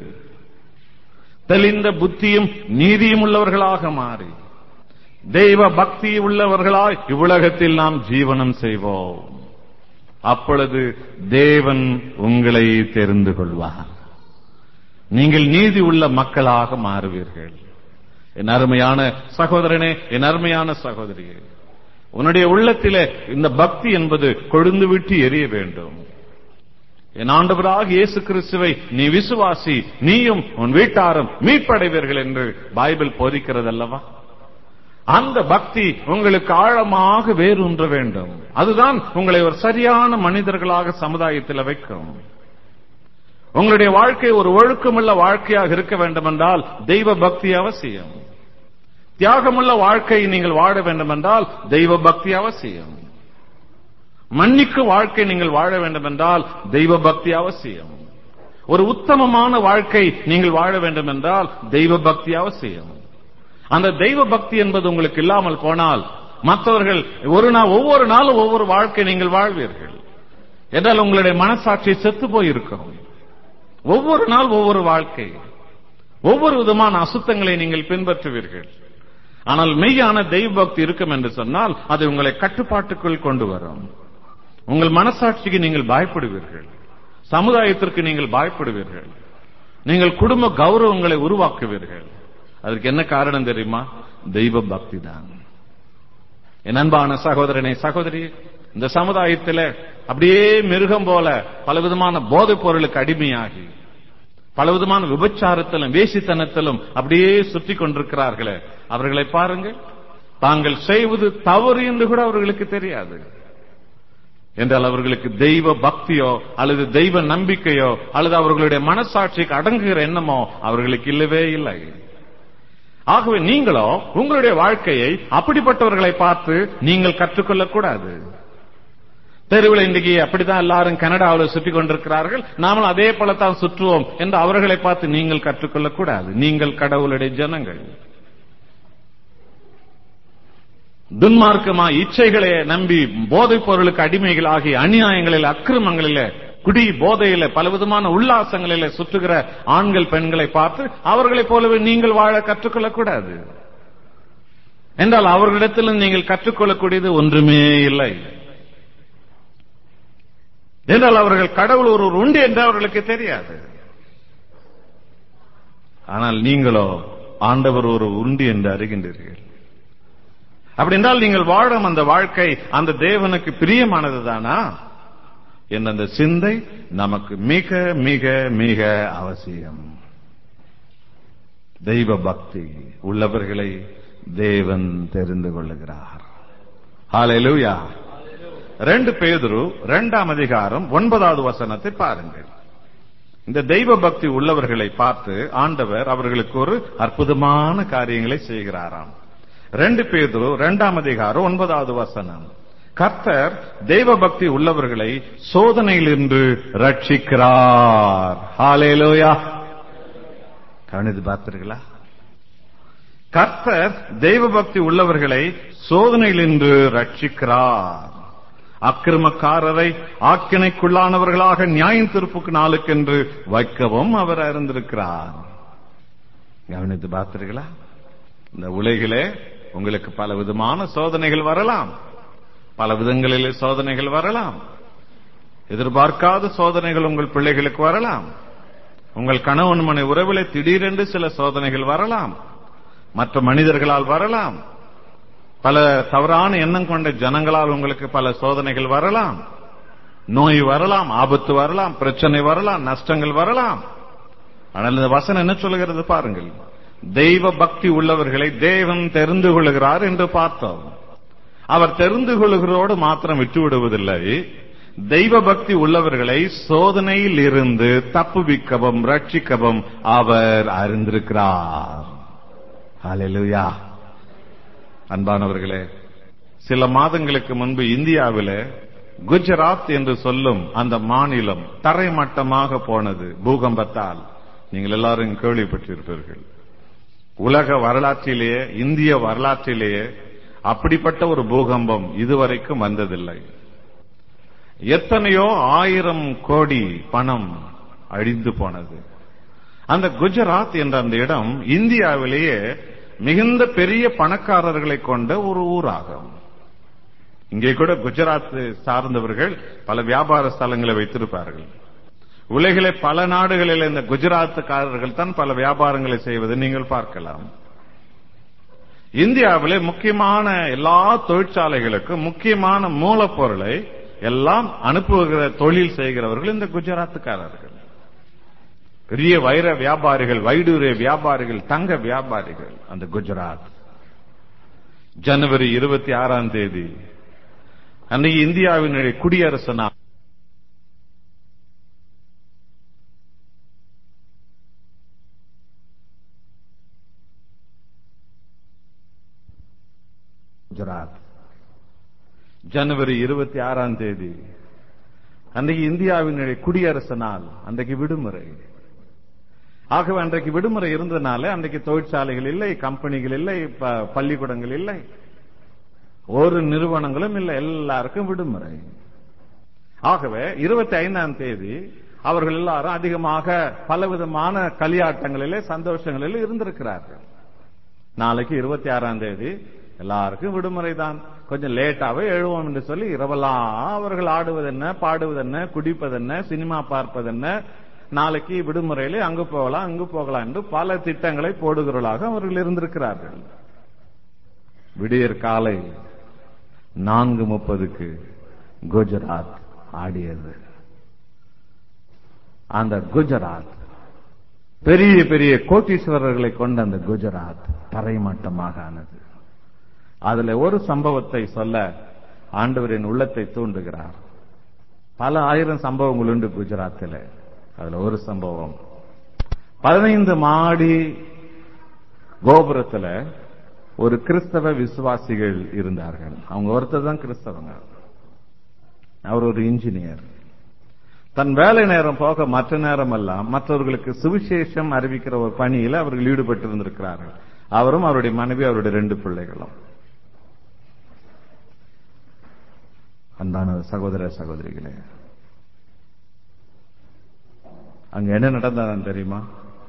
தெளிந்த புத்தியும் நீதியும் உள்ளவர்களாக மாறி தெய்வ பக்தி உள்ளவர்களாய் இவ்வுலகத்தில் நாம் ஜீவனம் செய்வோம் அப்பொழுது தேவன் உங்களை தெரிந்து கொள்வார் நீங்கள் நீதி உள்ள மக்களாக மாறுவீர்கள் என் அருமையான சகோதரனே என் அருமையான சகோதரியே உன்னுடைய உள்ளத்திலே இந்த பக்தி என்பது கொழுந்து விட்டு எரிய வேண்டும் என் ஆண்டவராக இயேசு கிறிஸ்துவை நீ விசுவாசி நீயும் உன் வீட்டாரும் மீட்படைவீர்கள் என்று பைபிள் போதிக்கிறது அல்லவா அந்த பக்தி உங்களுக்கு ஆழமாக வேரூன்ற வேண்டும் அதுதான் உங்களை ஒரு சரியான மனிதர்களாக சமுதாயத்தில் வைக்கும் உங்களுடைய வாழ்க்கை ஒரு ஒழுக்கமுள்ள வாழ்க்கையாக இருக்க வேண்டும் என்றால் தெய்வ பக்தி அவசியம் தியாகமுள்ள வாழ்க்கையை நீங்கள் வாழ வேண்டும் என்றால் தெய்வ பக்தி அவசியம் மன்னிக்கு வாழ்க்கை நீங்கள் வாழ வேண்டும் என்றால் தெய்வ பக்தி அவசியம் ஒரு உத்தமமான வாழ்க்கை நீங்கள் வாழ வேண்டும் என்றால் தெய்வ பக்தி அவசியம் அந்த தெய்வ பக்தி என்பது உங்களுக்கு இல்லாமல் போனால் மற்றவர்கள் ஒரு நாள் ஒவ்வொரு நாளும் ஒவ்வொரு வாழ்க்கை நீங்கள் வாழ்வீர்கள் என்றால் உங்களுடைய மனசாட்சி செத்து போயிருக்கும் ஒவ்வொரு நாள் ஒவ்வொரு வாழ்க்கை ஒவ்வொரு விதமான அசுத்தங்களை நீங்கள் பின்பற்றுவீர்கள் ஆனால் மெய்யான தெய்வ பக்தி இருக்கும் என்று சொன்னால் அது உங்களை கட்டுப்பாட்டுக்குள் கொண்டு வரும் உங்கள் மனசாட்சிக்கு நீங்கள் பயப்படுவீர்கள் சமுதாயத்திற்கு நீங்கள் பயப்படுவீர்கள் நீங்கள் குடும்ப கௌரவங்களை உருவாக்குவீர்கள் அதற்கு என்ன காரணம் தெரியுமா தெய்வ பக்தி தான் என் அன்பான சகோதரனை சகோதரி இந்த சமுதாயத்தில் அப்படியே மிருகம் போல பலவிதமான போதைப் பொருளுக்கு அடிமையாகி பலவிதமான விபச்சாரத்திலும் வேசித்தனத்திலும் அப்படியே சுற்றி கொண்டிருக்கிறார்களே அவர்களை பாருங்கள் தாங்கள் செய்வது தவறு என்று கூட அவர்களுக்கு தெரியாது என்றால் அவர்களுக்கு தெய்வ பக்தியோ அல்லது தெய்வ நம்பிக்கையோ அல்லது அவர்களுடைய மனசாட்சிக்கு அடங்குகிற எண்ணமோ அவர்களுக்கு இல்லவே இல்லை ஆகவே நீங்களோ உங்களுடைய வாழ்க்கையை அப்படிப்பட்டவர்களை பார்த்து நீங்கள் கற்றுக்கொள்ளக்கூடாது தெருவில் இன்றைக்கு அப்படித்தான் எல்லாரும் கனடாவில் சுற்றி கொண்டிருக்கிறார்கள் நாமும் அதே போலத்தான் சுற்றுவோம் என்று அவர்களை பார்த்து நீங்கள் கற்றுக்கொள்ளக்கூடாது நீங்கள் கடவுளுடைய ஜனங்கள் துன்மார்க்கமா இச்சைகளை நம்பி போதைப் பொருளுக்கு அடிமைகளாகி அநியாயங்களில் அக்கிரமங்களில் குடி போதையில பலவிதமான உல்லாசங்களில சுற்றுகிற ஆண்கள் பெண்களை பார்த்து அவர்களைப் போலவே நீங்கள் வாழ கற்றுக்கொள்ளக்கூடாது என்றால் அவர்களிடத்திலும் நீங்கள் கற்றுக்கொள்ளக்கூடியது ஒன்றுமே இல்லை என்றால் அவர்கள் கடவுள் ஒருவர் உண்டு என்று அவர்களுக்கு தெரியாது ஆனால் நீங்களோ ஆண்டவர் ஒரு உண்டு என்று அறிகின்றீர்கள் அப்படி என்றால் நீங்கள் வாழும் அந்த வாழ்க்கை அந்த தேவனுக்கு பிரியமானது தானா என்ற அந்த சிந்தை நமக்கு மிக மிக மிக அவசியம் தெய்வ பக்தி உள்ளவர்களை தேவன் தெரிந்து கொள்ளுகிறார் ஹalleluya ரெண்டு பேதுரு இரண்டாம் அதிகாரம் ஒன்பதாவது வசனத்தை பாருங்கள் இந்த தெய்வ பக்தி உள்ளவர்களை பார்த்து ஆண்டவர் அவர்களுக்கு ஒரு அற்புதமான காரியங்களை செய்கிறாராம் ரெண்டு பேதுரு இரண்டாம் அதிகாரம் ஒன்பதாவது வசனம் கர்த்தர் தெய்வ பக்தி உள்ளவர்களை சோதனையிலிருந்து ரட்சிக்கிறார் ஹalleluya கவனித்து பார்த்தீர்களா கர்த்தர் தெய்வ பக்தி உள்ளவர்களை சோதனையிலிருந்து ரட்சிக்கிறார் அக்கிரமக்காரரை ஆக்கினைக்குள்ளானவர்களாக நியாயம் திருப்புக்கு நாளுக்கென்று வைக்கவும் அவர் அறிந்திருக்கிறார் கவனித்து பார்த்தீர்களா இந்த உலகிலே உங்களுக்கு பல விதமான சோதனைகள் வரலாம் பல விதங்களிலே சோதனைகள் வரலாம் எதிர்பார்க்காத சோதனைகள் உங்கள் பிள்ளைகளுக்கு வரலாம் உங்கள் கணவன் மனை உறவிலே திடீரென்று சில சோதனைகள் வரலாம் மற்ற மனிதர்களால் வரலாம் பல தவறான எண்ணம் கொண்ட ஜனங்களால் உங்களுக்கு பல சோதனைகள் வரலாம் நோய் வரலாம் ஆபத்து வரலாம் பிரச்சனை வரலாம் நஷ்டங்கள் வரலாம் ஆனால் இந்த வசனம் என்ன சொல்லுகிறது பாருங்கள் தெய்வ பக்தி உள்ளவர்களை தேவன் தெரிந்து கொள்கிறார் என்று பார்த்தோம் அவர் தெரிந்து கொள்கிறோடு மாத்திரம் விட்டு விடுவதில்லை தெய்வ பக்தி உள்ளவர்களை சோதனையில் இருந்து தப்புவிக்கவும் ரட்சிக்கவும் அவர் அறிந்திருக்கிறார் ஹalleluya அன்பானவர்களே சில மாதங்களுக்கு முன்பு இந்தியாவில் குஜராத் என்று சொல்லும் அந்த மாநிலம் தரைமட்டமாக போனது பூகம்பத்தால் நீங்கள் எல்லாரும் கேள்விப்பட்டிருப்பீர்கள் உலக வரலாற்றிலேயே இந்திய வரலாற்றிலேயே அப்படிப்பட்ட ஒரு பூகம்பம் இதுவரைக்கும் வந்ததில்லை எத்தனையோ ஆயிரம் கோடி பணம் அழிந்து போனது அந்த குஜராத் என்ற அந்த இடம் இந்தியாவிலேயே மிகுந்த பெரிய பணக்காரர்களை கொண்ட ஒரு ஊராகும் இங்கே கூட குஜராத் சார்ந்தவர்கள் பல வியாபார ஸ்தலங்களை வைத்திருப்பார்கள் உலகிலே பல நாடுகளில் இந்த குஜராத்துக்காரர்கள் தான் பல வியாபாரங்களை செய்வதை நீங்கள் பார்க்கலாம் இந்தியாவிலே முக்கியமான எல்லா தொழிற்சாலைகளுக்கும் முக்கியமான மூலப்பொருளை எல்லாம் அனுப்புகிற தொழில் செய்கிறவர்கள் இந்த குஜராத்துக்காரர்கள் பெரிய வைர வியாபாரிகள் வைடூரிய வியாபாரிகள் தங்க வியாபாரிகள் அந்த குஜராத் ஜனவரி இருபத்தி ஆறாம் தேதி அன்னைக்கு இந்தியாவினுடைய குடியரசு நாள் குஜராத் ஜனவரி இருபத்தி ஆறாம் தேதி அன்றைக்கு இந்தியாவினுடைய குடியரசு நாள் அன்றைக்கு விடுமுறை ஆகவே அன்றைக்கு விடுமுறை இருந்ததுனால அன்றைக்கு தொழிற்சாலைகள் இல்லை கம்பெனிகள் இல்லை ப- பள்ளிக்கூடங்கள் இல்லை ஒரு நிறுவனங்களும் இல்லை எல்லாருக்கும் விடுமுறை ஆகவே இருபத்தி ஐந்தாம் தேதி அவர்கள் எல்லாரும் அதிகமாக பலவிதமான களியாட்டங்களிலே சந்தோஷங்களிலே இருந்திருக்கிறார்கள் நாளைக்கு இருபத்தி ஆறாம் தேதி எல்லாருக்கும் விடுமுறை தான் கொஞ்சம் லேட்டாவே எழுவோம் என்று சொல்லி இரவெல்லாம் அவர்கள் ஆடுவதென்ன பாடுவதென்ன குடிப்பதென்ன சினிமா பார்ப்பதென்ன நாளைக்கு விடுமுறையிலே அங்கு போகலாம் அங்கு போகலாம் என்று பல திட்டங்களை போடுகிறவர்களாக அவர்கள் இருந்திருக்கிறார்கள் விடியற் காலை நான்கு முப்பதுக்கு குஜராத் ஆடியது அந்த குஜராத் பெரிய பெரிய கோட்டீஸ்வரர்களை கொண்ட அந்த குஜராத் தரைமட்டமாக ஆனது அதுல ஒரு சம்பவத்தை சொல்ல ஆண்டவரின் உள்ளத்தை தூண்டுகிறார் பல ஆயிரம் சம்பவங்கள் உண்டு குஜராத்தில் அதுல ஒரு சம்பவம் பதினைந்து மாடி கோபுரத்துல ஒரு கிறிஸ்தவ விசுவாசிகள் இருந்தார்கள் அவங்க ஒருத்தர் தான் கிறிஸ்தவங்க அவர் ஒரு இன்ஜினியர் தன் வேலை நேரம் போக மற்ற நேரம் எல்லாம் மற்றவர்களுக்கு சுவிசேஷம் அறிவிக்கிற ஒரு பணியில் அவர்கள் ஈடுபட்டு இருந்திருக்கிறார்கள் அவரும் அவருடைய மனைவி அவருடைய ரெண்டு பிள்ளைகளும் அன்பான சகோதர சகோதரிகளே அங்க என்ன நடந்ததான் தெரியுமா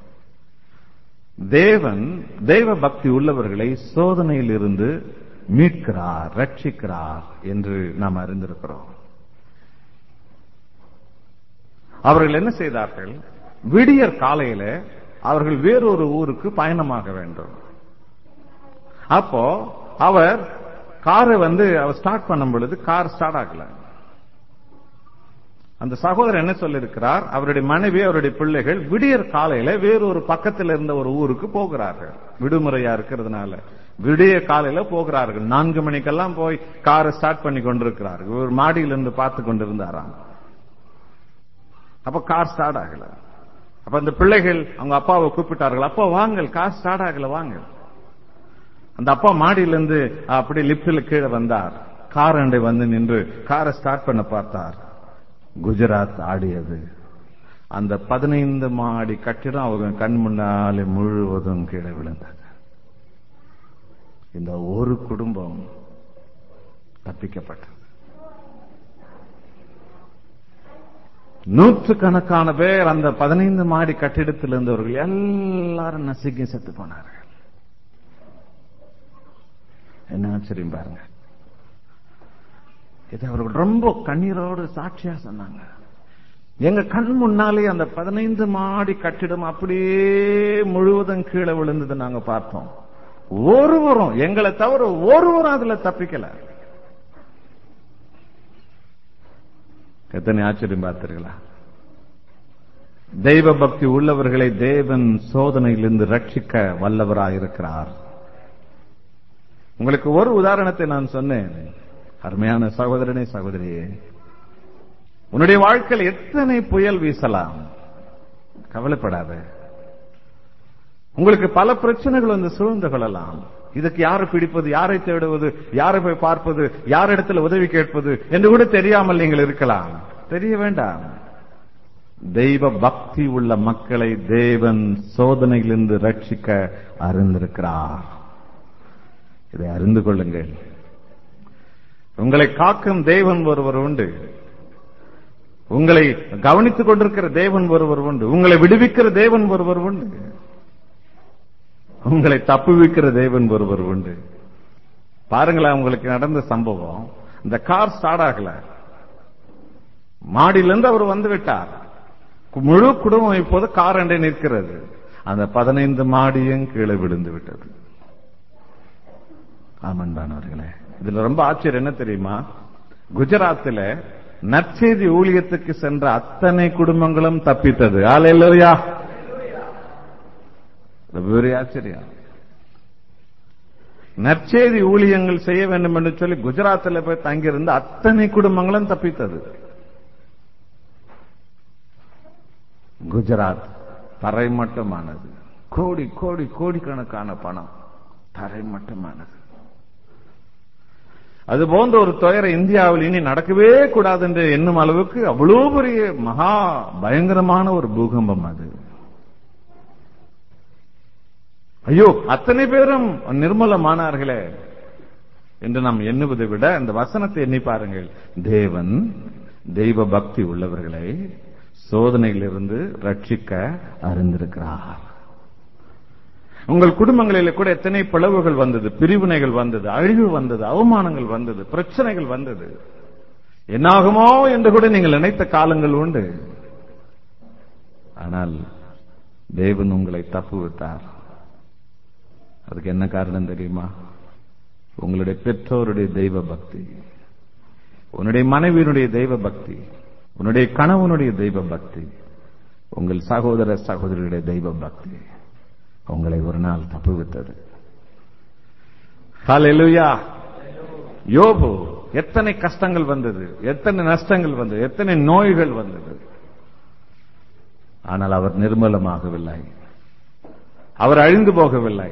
தேவன் தெய்வ பக்தி உள்ளவர்களை சோதனையில் இருந்து மீட்கிறார் ரட்சிக்கிறார் என்று நாம் அறிந்திருக்கிறோம் அவர்கள் என்ன செய்தார்கள் விடியற் காலையில அவர்கள் வேறொரு ஊருக்கு பயணமாக வேண்டும் அப்போ அவர் காரை வந்து அவர் ஸ்டார்ட் பண்ணும் பொழுது கார் ஸ்டார்ட் ஆகல அந்த சகோதரர் என்ன சொல்லியிருக்கிறார் அவருடைய மனைவி அவருடைய பிள்ளைகள் விடியற் காலையில வேறொரு பக்கத்தில் இருந்த ஒரு ஊருக்கு போகிறார்கள் விடுமுறையா இருக்கிறதுனால விடிய காலையில போகிறார்கள் நான்கு மணிக்கெல்லாம் போய் காரை ஸ்டார்ட் பண்ணி கொண்டிருக்கிறார்கள் ஒரு மாடியிலிருந்து பார்த்து கொண்டிருந்தாராம் அப்ப கார் ஸ்டார்ட் ஆகல அப்ப அந்த பிள்ளைகள் அவங்க அப்பாவை கூப்பிட்டார்கள் அப்பா வாங்கள் கார் ஸ்டார்ட் ஆகல வாங்க அந்த அப்பா மாடியிலிருந்து அப்படி லிப்டில் கீழே வந்தார் கார் அண்டை வந்து நின்று காரை ஸ்டார்ட் பண்ண பார்த்தார் குஜராத் ஆடியது அந்த பதினைந்து மாடி கட்டிடம் அவங்க கண் முன்னாலே முழுவதும் கீழே விழுந்தது இந்த ஒரு குடும்பம் தப்பிக்கப்பட்டது நூற்றுக்கணக்கான பேர் அந்த பதினைந்து மாடி கட்டிடத்தில் இருந்தவர்கள் எல்லாரும் நசுக்கி செத்து போனார்கள் என்ன ஆச்சரியம் பாருங்க இதை அவர்கள் ரொம்ப கண்ணீரோடு சாட்சியா சொன்னாங்க எங்க கண் முன்னாலே அந்த பதினைந்து மாடி கட்டிடம் அப்படியே முழுவதும் கீழே விழுந்தது நாங்க பார்த்தோம் ஒருவரும் எங்களை தவிர ஒருவரும் அதுல தப்பிக்கல எத்தனை ஆச்சரியம் பார்த்தீர்களா தெய்வ பக்தி உள்ளவர்களை தேவன் சோதனையிலிருந்து ரட்சிக்க வல்லவராயிருக்கிறார் உங்களுக்கு ஒரு உதாரணத்தை நான் சொன்னேன் அருமையான சகோதரனே சகோதரியே உன்னுடைய வாழ்க்கையில் எத்தனை புயல் வீசலாம் கவலைப்படாத உங்களுக்கு பல பிரச்சனைகள் வந்து சூழ்ந்து கொள்ளலாம் இதுக்கு யாரை பிடிப்பது யாரை தேடுவது யாரை போய் பார்ப்பது யாரிடத்தில் உதவி கேட்பது என்று கூட தெரியாமல் நீங்கள் இருக்கலாம் தெரிய வேண்டாம் தெய்வ பக்தி உள்ள மக்களை தேவன் சோதனையிலிருந்து ரட்சிக்க அறிந்திருக்கிறார் இதை அறிந்து கொள்ளுங்கள் உங்களை காக்கும் தேவன் ஒருவர் உண்டு உங்களை கவனித்துக் கொண்டிருக்கிற தேவன் ஒருவர் உண்டு உங்களை விடுவிக்கிற தேவன் ஒருவர் உண்டு உங்களை தப்புவிக்கிற தேவன் ஒருவர் உண்டு பாருங்களேன் உங்களுக்கு நடந்த சம்பவம் இந்த கார் ஸ்டார்ட் ஆகல மாடியிலிருந்து அவர் வந்து விட்டார் முழு குடும்பம் இப்போது கார் அண்டை நிற்கிறது அந்த பதினைந்து மாடியும் கீழே விழுந்து விட்டது ஆமன்பானவர்களே இதுல ரொம்ப ஆச்சரியம் என்ன தெரியுமா குஜராத்தில் நற்செய்தி ஊழியத்துக்கு சென்ற அத்தனை குடும்பங்களும் தப்பித்தது ஆலையா பெரிய ஆச்சரியம் நற்செய்தி ஊழியங்கள் செய்ய வேண்டும் என்று சொல்லி குஜராத்தில் போய் தங்கியிருந்த அத்தனை குடும்பங்களும் தப்பித்தது குஜராத் தரைமட்டமானது கோடி கோடி கோடிக்கணக்கான பணம் தரைமட்டமானது அது போன்ற ஒரு துயரம் இந்தியாவில் இனி நடக்கவே கூடாது என்று எண்ணும் அளவுக்கு அவ்வளவு பெரிய மகா பயங்கரமான ஒரு பூகம்பம் அது ஐயோ அத்தனை பேரும் நிர்மலமானார்களே என்று நாம் எண்ணுவதை விட இந்த வசனத்தை எண்ணி பாருங்கள் தேவன் தெய்வ பக்தி உள்ளவர்களை சோதனையிலிருந்து ரட்சிக்க அறிந்திருக்கிறார் உங்கள் குடும்பங்களில் கூட எத்தனை பிளவுகள் வந்தது பிரிவினைகள் வந்தது அழிவு வந்தது அவமானங்கள் வந்தது பிரச்சனைகள் வந்தது என்னாகுமோ என்று கூட நீங்கள் நினைத்த காலங்கள் உண்டு ஆனால் தேவன் உங்களை தப்புவித்தார் அதுக்கு என்ன காரணம் தெரியுமா உங்களுடைய பெற்றோருடைய தெய்வ பக்தி உன்னுடைய மனைவியினுடைய தெய்வ பக்தி உன்னுடைய கணவனுடைய தெய்வ பக்தி உங்கள் சகோதர சகோதரியுடைய தெய்வ பக்தி உங்களை ஒரு நாள் தப்புவித்தது ஹalleluya யோபு எத்தனை கஷ்டங்கள் வந்தது எத்தனை நஷ்டங்கள் வந்தது எத்தனை நோய்கள் வந்தது ஆனால் அவர் நிர்மலமாகவில்லை அவர் அழிந்து போகவில்லை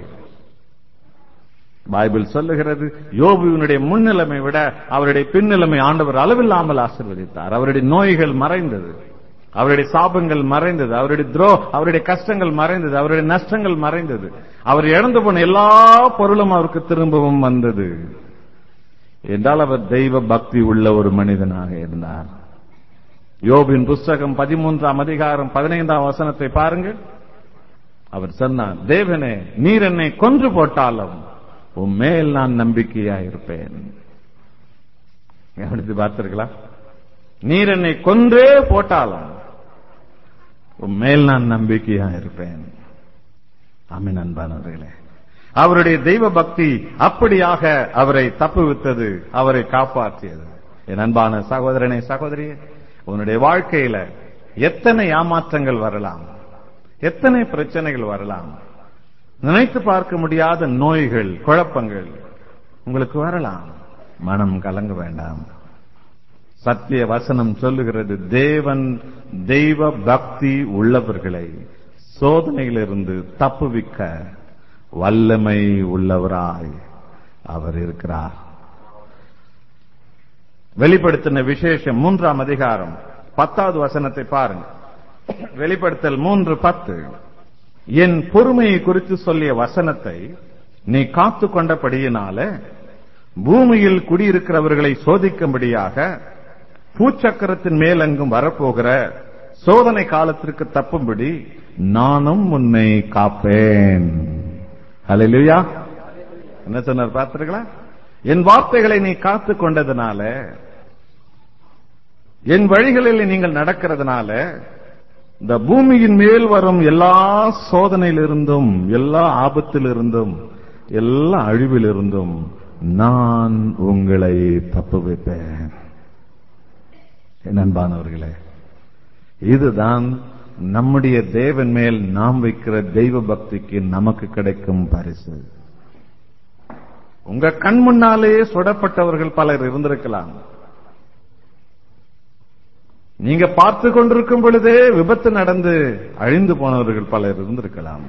பைபிள் சொல்லுகிறது யோபுவினுடைய முன்னிலைமை விட அவருடைய பின்னிலைமை ஆண்டவர் அளவில்லாமல் ஆசிர்வதித்தார் அவருடைய நோய்கள் மறைந்தது அவருடைய சாபங்கள் மறைந்தது அவருடைய துரோ அவருடைய கஷ்டங்கள் மறைந்தது அவருடைய நஷ்டங்கள் மறைந்தது அவர் இழந்து போன எல்லா பொருளும் அவருக்கு திரும்பவும் வந்தது என்றால் அவர் தெய்வ பக்தி உள்ள ஒரு மனிதனாக இருந்தார் யோபின் புஸ்தகம் பதிமூன்றாம் அதிகாரம் பதினைந்தாம் வசனத்தை பாருங்கள் அவர் சொன்னார் தேவனே நீர் என்னை கொன்று போட்டாலும் உன் மேல் நான் நம்பிக்கையா இருப்பேன் கவனித்து பார்த்தீர்களா நீர் என்னை கொன்றே போட்டாலும் உன் மேல் நான் நம்பிக்கையா இருப்பேன் அமின் அன்பானவர்களே அவருடைய தெய்வ பக்தி அப்படியாக அவரை தப்புவித்தது அவரை காப்பாற்றியது என் அன்பான சகோதரனே சகோதரியே உன்னுடைய வாழ்க்கையில எத்தனை ஏமாற்றங்கள் வரலாம் எத்தனை பிரச்சனைகள் வரலாம் நினைத்து பார்க்க முடியாத நோய்கள் குழப்பங்கள் உங்களுக்கு வரலாம் மனம் கலங்க வேண்டாம் சத்திய வசனம் சொல்லுகிறது தேவன் தெய்வ பக்தி உள்ளவர்களை சோதனையிலிருந்து தப்புவிக்க வல்லமை உள்ளவராய் அவர் இருக்கிறார் வெளிப்படுத்தின விசேஷம் மூன்றாம் அதிகாரம் பத்தாவது வசனத்தை பாருங்க வெளிப்படுத்தல் மூன்று பத்து என் பொறுமையை குறித்து சொல்லிய வசனத்தை நீ காத்து கொண்டபடியினால பூமியில் குடியிருக்கிறவர்களை சோதிக்கும்படியாக பூச்சக்கரத்தின் மேல் அங்கும் வரப்போகிற சோதனை காலத்திற்கு தப்பும்படி நானும் உன்னை காப்பேன் ஹalleluya என்ன சொன்னார் பார்த்தீர்களா என் வார்த்தைகளை நீ காத்து கொண்டதுனால என் வழிகளில் நீங்கள் நடக்கிறதுனால இந்த பூமியின் மேல் வரும் எல்லா சோதனையிலிருந்தும் எல்லா ஆபத்திலிருந்தும் எல்லா அழிவிலிருந்தும் நான் உங்களை தப்பு வைப்பேன் என் அன்பானவர்களே இதுதான் நம்முடைய தேவன் மேல் நாம் வைக்கிற தெய்வ பக்திக்கு நமக்கு கிடைக்கும் பரிசு உங்க கண் முன்னாலேயே சுடப்பட்டவர்கள் பலர் இருந்திருக்கலாம் நீங்க பார்த்து கொண்டிருக்கும் பொழுதே விபத்து நடந்து அழிந்து போனவர்கள் பலர் இருந்திருக்கலாம்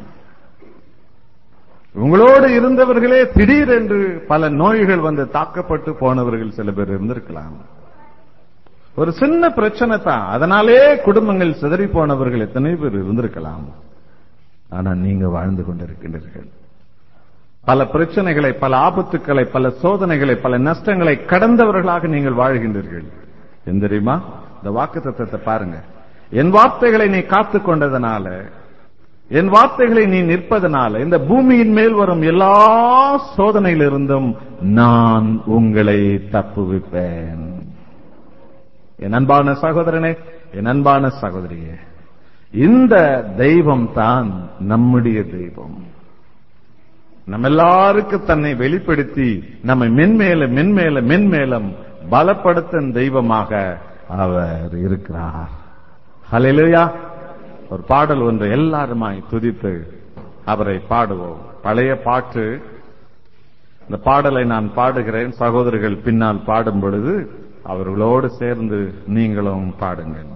உங்களோடு இருந்தவர்களே திடீரென்று பல நோய்கள் வந்து தாக்கப்பட்டு போனவர்கள் சில பேர் இருந்திருக்கலாம் ஒரு சின்ன பிரச்சனை தான் அதனாலே குடும்பங்கள் சிதறி போனவர்கள் எத்தனை பேர் இருந்திருக்கலாம் ஆனா நீங்க வாழ்ந்து கொண்டிருக்கின்றீர்கள் பல பிரச்சனைகளை பல ஆபத்துக்களை பல சோதனைகளை பல நஷ்டங்களை கடந்தவர்களாக நீங்கள் வாழ்கின்றீர்கள் என் தெரியுமா இந்த வாக்கு தத்துவத்தை பாருங்க என் வார்த்தைகளை நீ காத்துக் கொண்டதனால என் வார்த்தைகளை நீ நிற்பதனால இந்த பூமியின் மேல் வரும் எல்லா சோதனையிலிருந்தும் நான் உங்களை தப்புவிப்பேன் என் அன்பான சகோதரனே என் அன்பான சகோதரியே இந்த தெய்வம் தான் நம்முடைய தெய்வம் நம்ம எல்லாருக்கும் தன்னை வெளிப்படுத்தி நம்மை மென்மேல மென்மேல மென்மேலும் பலப்படுத்தும் தெய்வமாக அவர் இருக்கிறார் ஹalleluya ஒரு பாடல் ஒன்று எல்லாருமாய் துதித்து அவரை பாடுவோம் பழைய பாட்டு இந்த பாடலை நான் பாடுகிறேன் சகோதரர்கள் பின்னால் பாடும் பொழுது அவர்களோடு சேர்ந்து நீங்களும் பாடுங்கள்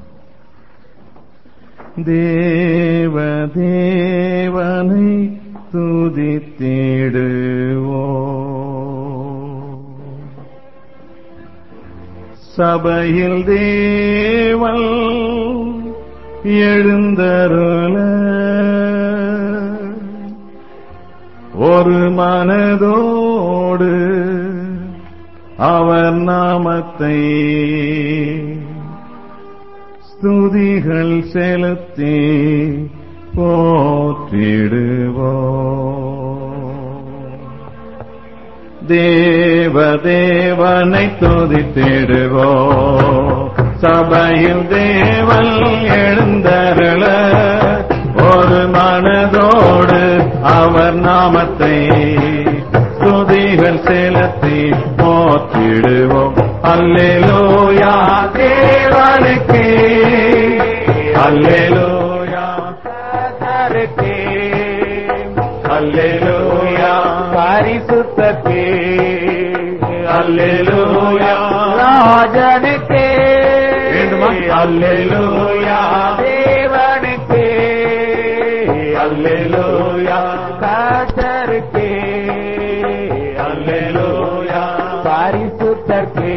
தேவ தேவனை துதித்திடுவோ சபையில் தேவல் எழுந்தருள ஒரு மனதோடு அவர் நாமத்தை ஸ்துதிகள் செலுத்தி போற்றிடுவோ தேவ தேவனை துதித்திடுவோ சபையில் தேவன் எழுந்தருள ஒரு மனதோடு அவர் நாமத்தை ஸ்துதிகள் செலுத்தி போற்றிடுவோம் அல்லேலூயா தேவனுக்கு அல்லேலூயா கர்த்தருக்கே அல்லேலூயா பரிசுத்தக்கே அல்லேலூயா ராஜனுக்கே வேண்டுமா? அல்லேலூயா தேவனுக்கே அல்லேலூயா கர்த்தருக்கே அல்லேலூயா பரிசுத்தக்கே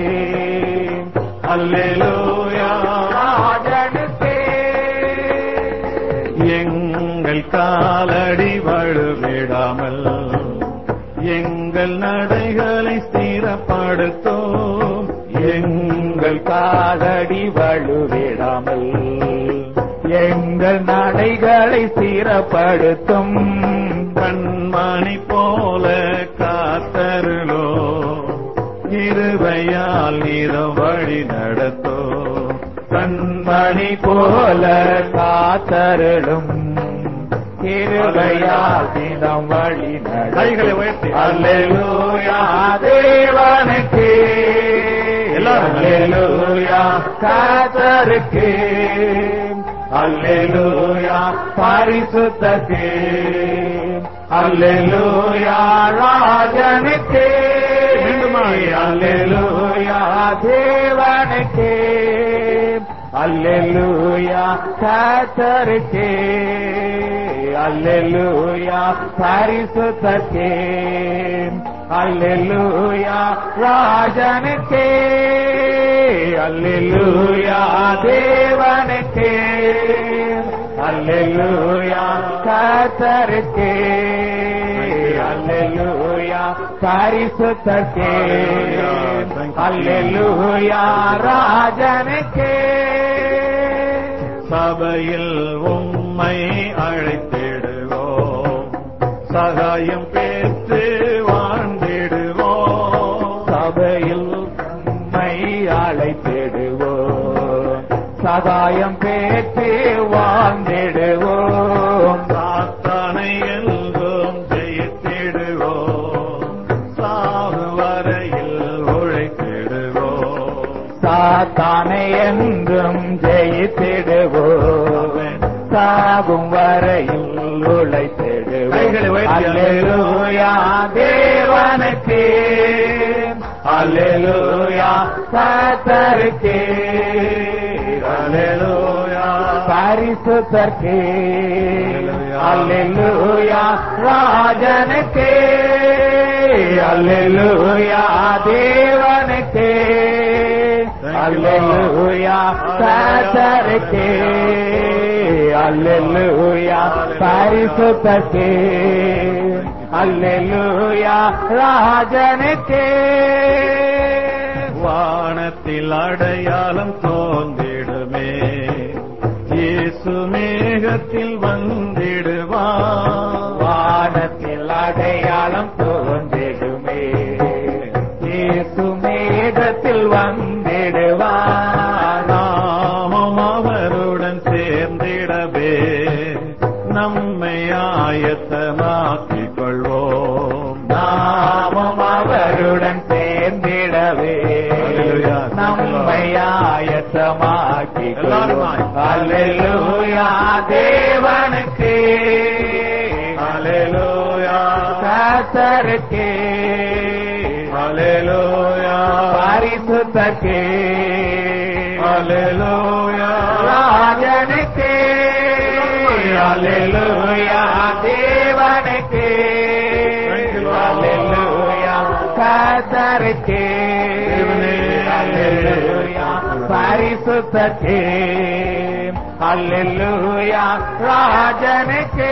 அல்லேலூயா ராஜனுக்கே எங்கள் காலடி வழுவிடாமல் எங்கள் நடைகளை ஸ்திரப்படுத்தும் எங்கள் காலடி வழுவிடாமல் எங்கள் நடைகளை ஸ்திரப்படுத்தும் கண்மணி போல காத்தருளோ இருவையால் நீதம் வழி நடத்தோ கண்மணி போல காத்தருளும் இருவையால் நீதம் வழி கைகளை உயர்த்தி. அல்லேலூயா தேவனுக்கு எல்லாரும் அல்லேலூயா காத்தருக்கு அல்லேலூயா பரிசுத்தக்கு அல்லேலூயா ராஜனுக்கு மீண்டுமாய். அல்லேலூயா தேவனுக்கு அல்லேலூயா கத்தருக்கு அல்லேலூயா பரிசுத்தக்கு அல்லேலூயா ராஜனுக்கு அல்லேலூயா தேவனுக்கு அல்லேலூயா கத்தருக்கு அல்லேலூயா பரிசுத்தக்கு அல்லேலூயா ராஜனுக்கு சபையில் உம்மை அழைத்திடுவோம் சகாயம் பெற்று வாழ்ந்திடுவோம் சபையில் உம்மை அழைத்திடுவோம் சகாயம் பேச்சு வாழ்ந்திடுவோம் சாத்தானை எல்லும் ஜெயித்திடுவோம் சாவு வரையில் உழைத்திடுவோம் சாத்தானை என்றும் ஜெயித்திடுவோம் சாகும் வரையில் உழைத்திடுவோம் கைகளை உயர்த்தி அல்லேலூயா தேவனுக்கு அல்லேலூயா கத்தருக்கு அல்லேலூயா பரிசுத்தர்க்கே அல்லேலூயா ராஜனுக்கே அல்லேலூயா தேவனுக்கே அல்லேலூயா கர்த்தருக்கே அல்லேலூயா பரிசுத்தர்க்கே அல்லேலூயா ராஜனுக்கே வானத்தில் அடையாளம் தோன்றிடுமே இயேசு மேகத்தில் வந்திடுவான் வானத்தில் அடையாளம் தோன்றிடுமே இயேசு மேகத்தில் வந்திடுவார் நாமும் அவருடன் சேர்ந்திடவே நம்மை ஆயத்தமாக்கிக் கொள்வோம் நாமும் அவருடன் சேர்ந்திடவே அல்லேலூயா. நம்மை ஆயத்தமாக்கி எல்லாருமாய். அல்லேலூயா தேவனுக்கு அல்லேலூயா கர்த்தருக்கே அல்லேலூயா பரிசுத்தக்கே அல்லேலூயா ராஜனுக்கே அல்லேலூயா தேவனுக்கே Thank you, Lord. அல்லேலூயா கர்த்தருக்கே தேவனே. அல்லேலூயா பரிசுத்தக்கே அல்லேலூயா ராஜனுக்கே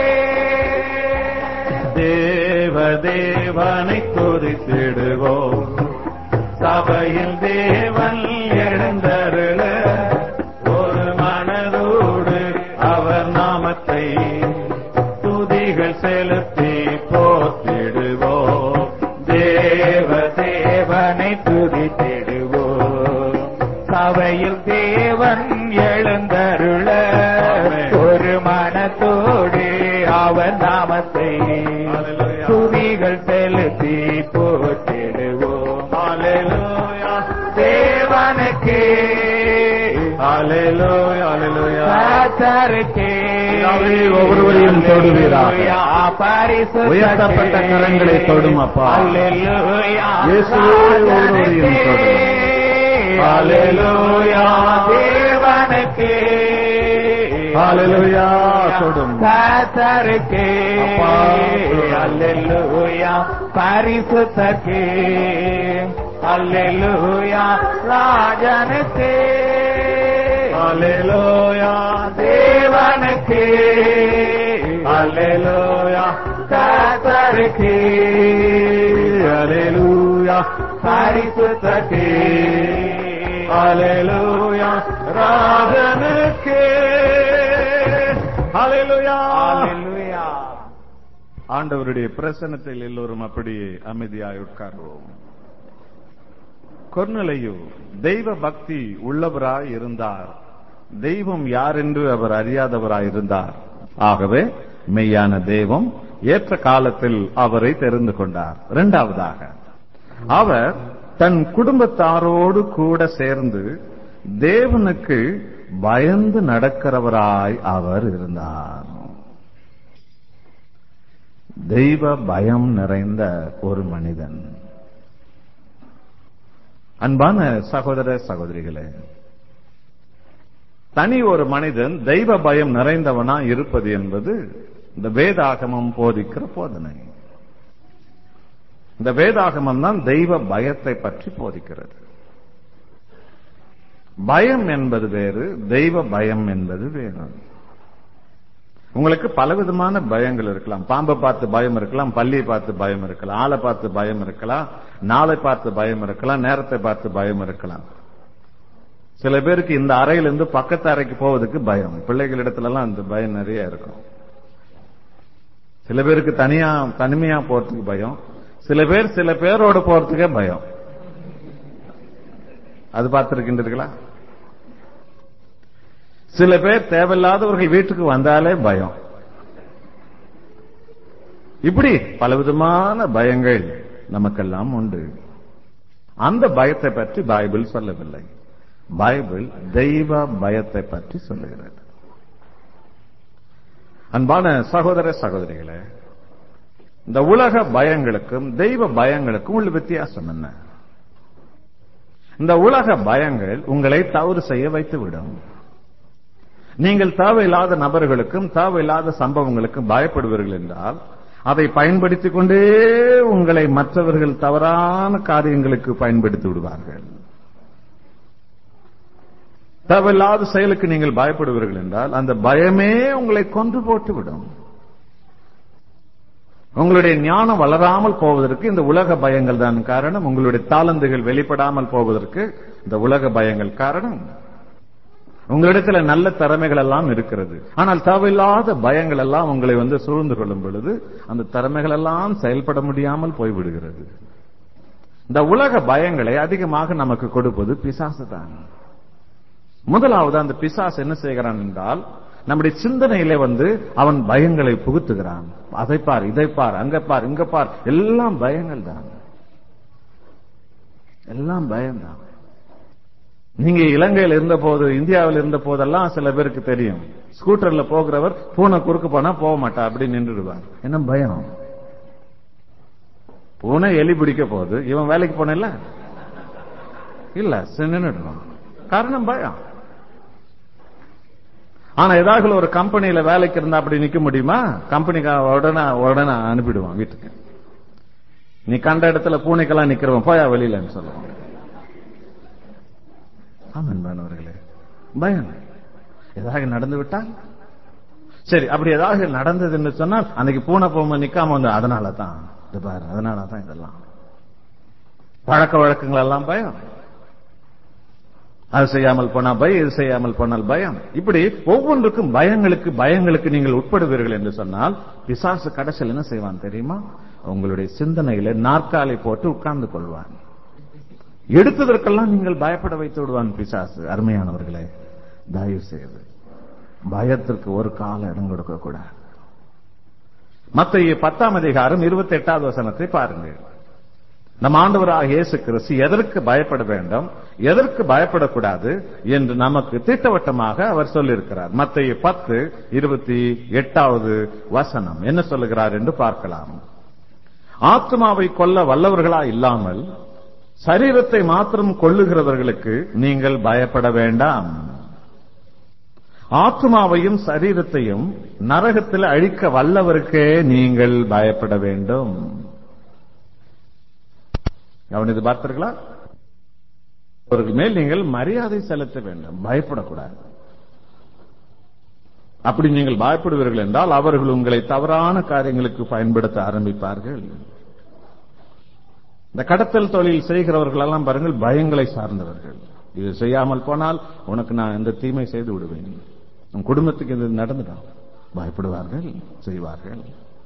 தேவ தேவனை துதித்திடுவோம் சபையில் தேவன் எழுந்தருள ஒரு மனதோடு அவர் நாமத்தை துதிகள் செலுத்தி போற்றிடுவோம் தேவ தேவனை துதித்திடுவோம் சபையில் தேவன் எழுந்தருள ஆமென். ஒரு மனத்தோடு அவன் நாமத்தை Hallelujah. துதிகள் செலுத்தி போற்றிடுவோம் ஹalleluya தேவனுக்கு ஹalleluya ஹalleluya கர்த்தருக்கே பிதாவே, ஒவ்வொருவரையும் தொடுவீராக. அல்லேலூயா, பரிசுத்தரே. உயர்த்தப்பட்ட கரங்களை தொடும் அப்பா. அல்லேலூயா, இயேசுவே, ஒவ்வொருவரையும் தொடும். அல்லேலூயா, தேவனுக்கே ஹalleluya தொடும் கர்த்தருக்கே அப்பா, தொடும். அல்லேலூயா பரிசுத்தக்கே அல்லேலூயா ராஜனுக்கே ஹalleluya தேவனுக்கே ஹalleluya கர்த்தருக்கே ஹalleluya பரிசுத்தக்கே ஹalleluya ராஜனுக்கே ஹalleluya அல்லேலூயா ஆண்டவருடைய பிரசன்னத்தில் எல்லோரும் அப்படியே அமைதியாய் உட்கார்வோம் கொர்நிலையு தெய்வ பக்தி உள்ளவராய் இருந்தார் தெய்வம் யார் என்று அவர் அறியாதவராய் இருந்தார் ஆகவே மெய்யான தெய்வம் ஏற்ற காலத்தில் அவரை தெரிந்து கொண்டார் இரண்டாவதாக அவர் தன் குடும்பத்தாரோடு கூட சேர்ந்து தேவனுக்கு பயந்து நடக்கிறவராய் அவர் இருந்தார் தெய்வ பயம் நிறைந்த ஒரு மனிதன் அன்பான சகோதர சகோதரிகளே தனி ஒரு மனிதன் தெய்வ பயம் நிறைந்தவனா இருப்பது என்பது இந்த வேதாகமம் போதிக்கிற போதனை இந்த வேதாகமம் தான் தெய்வ பயத்தை பற்றி போதிக்கிறது பயம் என்பது வேறு தெய்வ பயம் என்பது வேறு உங்களுக்கு பலவிதமான பயங்கள் இருக்கலாம் பாம்பை பார்த்து பயம் இருக்கலாம் பள்ளியை பார்த்து பயம் இருக்கலாம் ஆளை பார்த்து பயம் இருக்கலாம் நாளை பார்த்து பயம் இருக்கலாம் நேரத்தை பார்த்து பயம் இருக்கலாம் சில பேருக்கு இந்த அறையிலிருந்து பக்கத்து அறைக்கு போவதுக்கு பயம் பிள்ளைகளிடத்துல எல்லாம் அந்த பயம் நிறைய இருக்கும் சில பேருக்கு தனியா தனிமையா போறதுக்கு பயம் சில பேர் சில பேரோட போறதுக்கே பயம் அது பார்த்திருக்கின்றீர்களா சில பேர் தேவையில்லாதவர்கள் வீட்டுக்கு வந்தாலே பயம் இப்படி பலவிதமான பயங்கள் நமக்கெல்லாம் உண்டு அந்த பயத்தை பற்றி பைபிள் சொல்லவில்லை பைபிள் தெய்வ பயத்தை பற்றி சொல்லுகிறது அன்பான சகோதர சகோதரிகளே இந்த உலக பயங்களுக்கும் தெய்வ பயங்களுக்கும் உள்ள வித்தியாசம் என்ன இந்த உலக பயங்கள் உங்களை தவறு செய்ய வைத்துவிடும் நீங்கள் தேவையில்லாத நபர்களுக்கும் தேவையில்லாத சம்பவங்களுக்கும் பயப்படுவீர்கள் என்றால் அதை பயன்படுத்திக் கொண்டே உங்களை மற்றவர்கள் தவறான காரியங்களுக்கு பயன்படுத்தி விடுவார்கள் தேவையில்லாத செயலுக்கு நீங்கள் பயப்படுவீர்கள் என்றால் அந்த பயமே உங்களை கொன்று போட்டுவிடும் உங்களுடைய ஞானம் வளராமல் போவதற்கு இந்த உலக பயங்கள் தான் காரணம் உங்களுடைய தாளந்துகள் வெளிப்படாமல் போவதற்கு இந்த உலக பயங்கள் காரணம் உங்களிடத்துல நல்ல திறமைகள் எல்லாம் இருக்கிறது ஆனால் தேவையில்லாத பயங்கள் எல்லாம் உங்களை வந்து சூழ்ந்து கொள்ளும் பொழுது அந்த திறமைகள் எல்லாம் செயல்பட முடியாமல் போய்விடுகிறது இந்த உலக பயங்களை அதிகமாக நமக்கு கொடுப்பது பிசாசு தான் முதலாவது அந்த பிசாசு என்ன செய்கிறான் என்றால் நம்முடைய சிந்தனையிலே வந்து அவன் பயங்களை புகுத்துகிறான் அதை பார் இதை பார் அங்க பார் இங்க பார் எல்லாம் பயங்கள் தான் எல்லாம் பயம்தான் நீங்க இலங்கையில் இருந்த போது இந்தியாவில் இருந்த போதெல்லாம் சில பேருக்கு தெரியும் ஸ்கூட்டர்ல போகிறவர் பூனை குறுக்கு போனா போக மாட்டா அப்படி நின்றுடுவார் என்ன பயம் பூனை எலி பிடிக்க போகுது இவன் வேலைக்கு போன இல்ல இல்ல நின்றுடுவான் காரணம் பயம் ஆனா ஏதாவது ஒரு கம்பெனியில வேலைக்கு இருந்தா அப்படி நிக்க முடியுமா கம்பெனிக்கு உடனே உடனே அனுப்பிடுவான் வீட்டுக்கு நீ கண்ட இடத்துல பூனைக்கெல்லாம் நிக்கிறவன் போயா வெளியிலன்னு சொல்லுவான் ஆமன்பானவர்களே பயம் ஏதாவது நடந்து விட்டால் சரி அப்படி ஏதாவது நடந்ததுன்னு சொன்னால் அன்னைக்கு பூனை போகும்போது நிக்காம வந்து அதனால தான் இது பாரு அதனால தான் இதெல்லாம் பழக்க வழக்கங்கள் எல்லாம் பயம் அது செய்யாமல் போனா பயம் இது செய்யாமல் போனால் பயம் இப்படி ஒவ்வொன்றுக்கும் பயங்களுக்கு பயங்களுக்கு நீங்கள் உட்படுவீர்கள் என்று சொன்னால் பிசாசு கடைசியில் என்ன செய்வான் தெரியுமா உங்களுடைய சிந்தனையில நாற்காலி போட்டு உட்கார்ந்து கொள்வான் எடுத்ததற்கெல்லாம் நீங்கள் பயப்பட வைத்து விடுவான் பிசாசு அருமையானவர்களே தயவு செய்து பயத்திற்கு ஒரு கால இடம் கொடுக்க கூடாது மத்திய பத்தாம் அதிகாரம் இருபத்தி எட்டாவது வசனத்தை பாருங்கள் நம் ஆண்டவராக இயேசு கிறிஸ்து எதற்கு பயப்பட வேண்டும் எதற்கு பயப்படக்கூடாது என்று நமக்கு திட்டவட்டமாக அவர் சொல்லியிருக்கிறார் மத்திய பத்து இருபத்தி எட்டாவது வசனம் என்ன சொல்லுகிறார் என்று பார்க்கலாம் ஆத்மாவை கொல்ல வல்லவர்களா இல்லாமல் சரீரத்தை மாத்திரம் கொள்ளுகிறவர்களுக்கு நீங்கள் பயப்பட வேண்டாம் ஆத்மாவையும் சரீரத்தையும் நரகத்தில் அழிக்க வல்லவருக்கே நீங்கள் பயப்பட வேண்டும் கவனித்து பார்த்தீர்களா அவர்கள் மேல் நீங்கள் மரியாதை செலுத்த வேண்டும் பயப்படக்கூடாது அப்படி நீங்கள் பயப்படுவீர்கள் என்றால் அவர்கள் உங்களை தவறான காரியங்களுக்கு பயன்படுத்த ஆரம்பிப்பார்கள் இந்த கடத்தல் தொழில் செய்கிறவர்கள் எல்லாம் பாருங்கள் பயங்களை சார்ந்தவர்கள் இது செய்யாமல் போனால் உனக்கு நான் இந்த தீமை செய்து விடுவேன் உன் குடும்பத்துக்கு இது நடந்துடும் பயப்படுவார்கள் செய்வார்கள்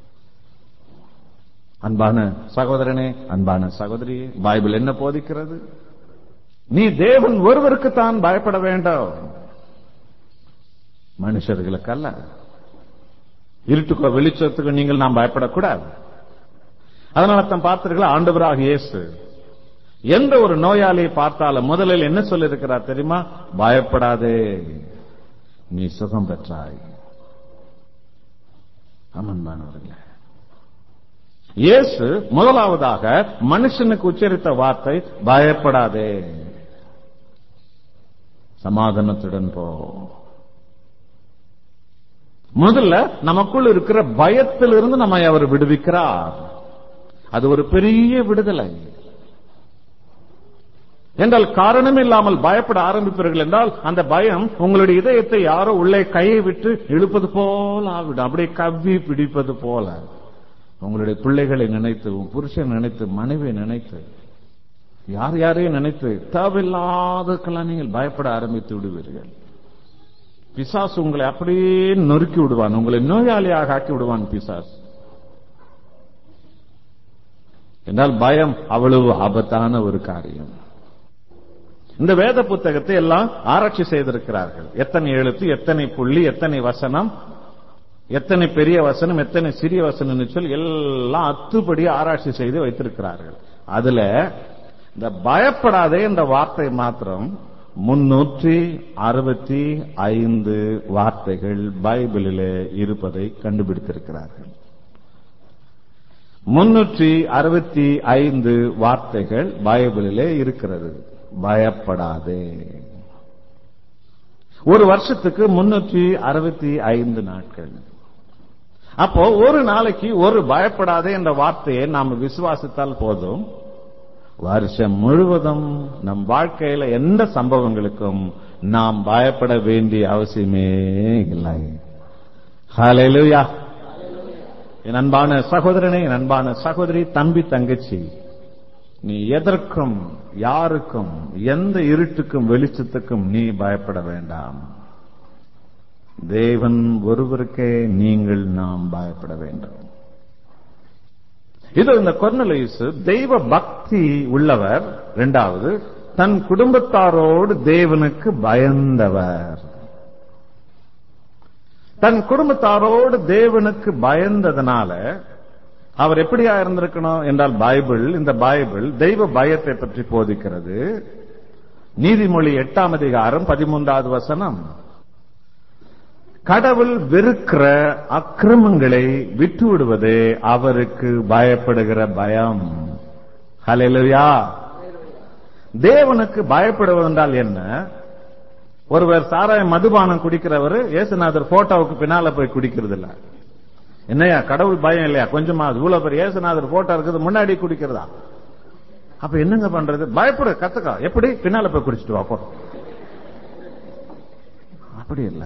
அன்பான சகோதரனே அன்பான சகோதரி பைபிள் என்ன போதிக்கிறது நீ தேவன் ஒருவருக்கு தான் பயப்பட வேண்டாம் மனுஷர்களுக்கு அல்ல இருட்டுக்கோ வெளிச்சத்துக்கு நீங்கள் நாம் பயப்படக்கூடாது அதனால தான் பார்த்தீர்களா ஆண்டவராக இயேசு எந்த ஒரு நோயாளியை பார்த்தாலும் முதலில் என்ன சொல்லியிருக்கிறார் தெரியுமா பயப்படாதே நீ சுகம் பெற்றாய் அமன்பானவர்களே இயேசு முதலாவதாக மனுஷனுக்கு உச்சரித்த வார்த்தை பயப்படாதே சமாதானத்துடன் போ முதல்ல நமக்குள் இருக்கிற பயத்திலிருந்து நம்மை அவர் விடுவிக்கிறார் அது ஒரு பெரிய விடுதலை என்றால் காரணம் இல்லாமல் பயப்பட ஆரம்பிப்பீர்கள் என்றால் அந்த பயம் உங்களுடைய இதயத்தை யாரோ உள்ளே கையை விட்டு இழுப்பது போல ஆகிடும் அப்படியே கவ்வி பிடிப்பது போல உங்களுடைய பிள்ளைகளை நினைத்து உன் புருஷன் நினைத்து மனைவியை நினைத்து யார் யாரையும் நினைத்து தேவையில்லாததுக்கெல்லாம் நீங்கள் பயப்பட ஆரம்பித்து விடுவீர்கள் பிசாசு உங்களை அப்படியே நொறுக்கி விடுவான் உங்களை நோயாளியாக ஆக்கி விடுவான் பிசாஸ் என்றால் பயம் அவ்வளவு ஆபத்தான ஒரு காரியம் இந்த வேத புத்தகத்தை எல்லாம் ஆராய்ச்சி செய்திருக்கிறார்கள் எத்தனை எழுத்து எத்தனை புள்ளி எத்தனை வசனம் எத்தனை பெரிய வசனம் எத்தனை சிறிய வசனம் சொல்லி எல்லாம் அத்துப்படி ஆராய்ச்சி செய்து வைத்திருக்கிறார்கள் அதுல இந்த பயப்படாதே என்ற வார்த்தை மாத்திரம் முன்னூற்றி அறுபத்தி ஐந்து வார்த்தைகள் பைபிளிலே இருப்பதை கண்டுபிடித்திருக்கிறார்கள் முன்னூற்றி அறுபத்தி ஐந்து வார்த்தைகள் பைபிளிலே இருக்கிறது பயப்படாதே ஒரு வருஷத்துக்கு முன்னூற்றி அறுபத்தி ஐந்து நாட்கள் அப்போ ஒரு நாளைக்கு ஒரு பயப்படாதே என்ற வார்த்தையை நாம் விசுவாசித்தால் போதும் வருஷம் முழுவதும் நம் வாழ்க்கையில எந்த சம்பவங்களுக்கும் நாம் பயப்பட வேண்டிய அவசியமே இல்லை ஹalleluya என் அன்பான சகோதரனே என் அன்பான சகோதரி தம்பி தங்கச்சி நீ எதற்கும் யாருக்கும் எந்த இருட்டுக்கும் வெளிச்சத்துக்கும் நீ பயப்பட வேண்டாம் தேவன் ஒருவருக்கே நீங்கள் நாம் பயப்பட வேண்டும் இது இந்த கொர்னலியுஸ் தெய்வ பக்தி உள்ளவர் இரண்டாவது தன் குடும்பத்தாரோடு தேவனுக்கு பயந்தவர் தன் குடும்பத்தாரோடு தேவனுக்கு பயந்ததனால அவர் எப்படியா இருந்திருக்கணும் என்றால் பைபிள் இந்த பைபிள் தெய்வ பயத்தை பற்றி போதிக்கிறது நீதிமொழி எட்டாம் அதிகாரம் பதிமூன்றாவது வசனம் கடவுள் வெறுக்கிற அக்கிரமங்களை விட்டு விடுவதே அவருக்கு பயப்படுகிற பயம் ஹalleluya தேவனுக்கு பயப்படுவதென்றால் என்ன ஒருவர் சாராய மதுபானம் குடிக்கிறவர் இயேசுநாதர் போட்டோவுக்கு பின்னால போய் குடிக்கிறது இல்ல என்னையா கடவுள் பயம் இல்லையா கொஞ்சமா இவ்வளவு பேர் இயேசுநாதர் போட்டோ இருக்குது முன்னாடி குடிக்கிறதா அப்ப என்னங்க பண்றது பயப்படு கத்துக்கா எப்படி பின்னால போய் குடிச்சிட்டு வா போ அப்படி இல்ல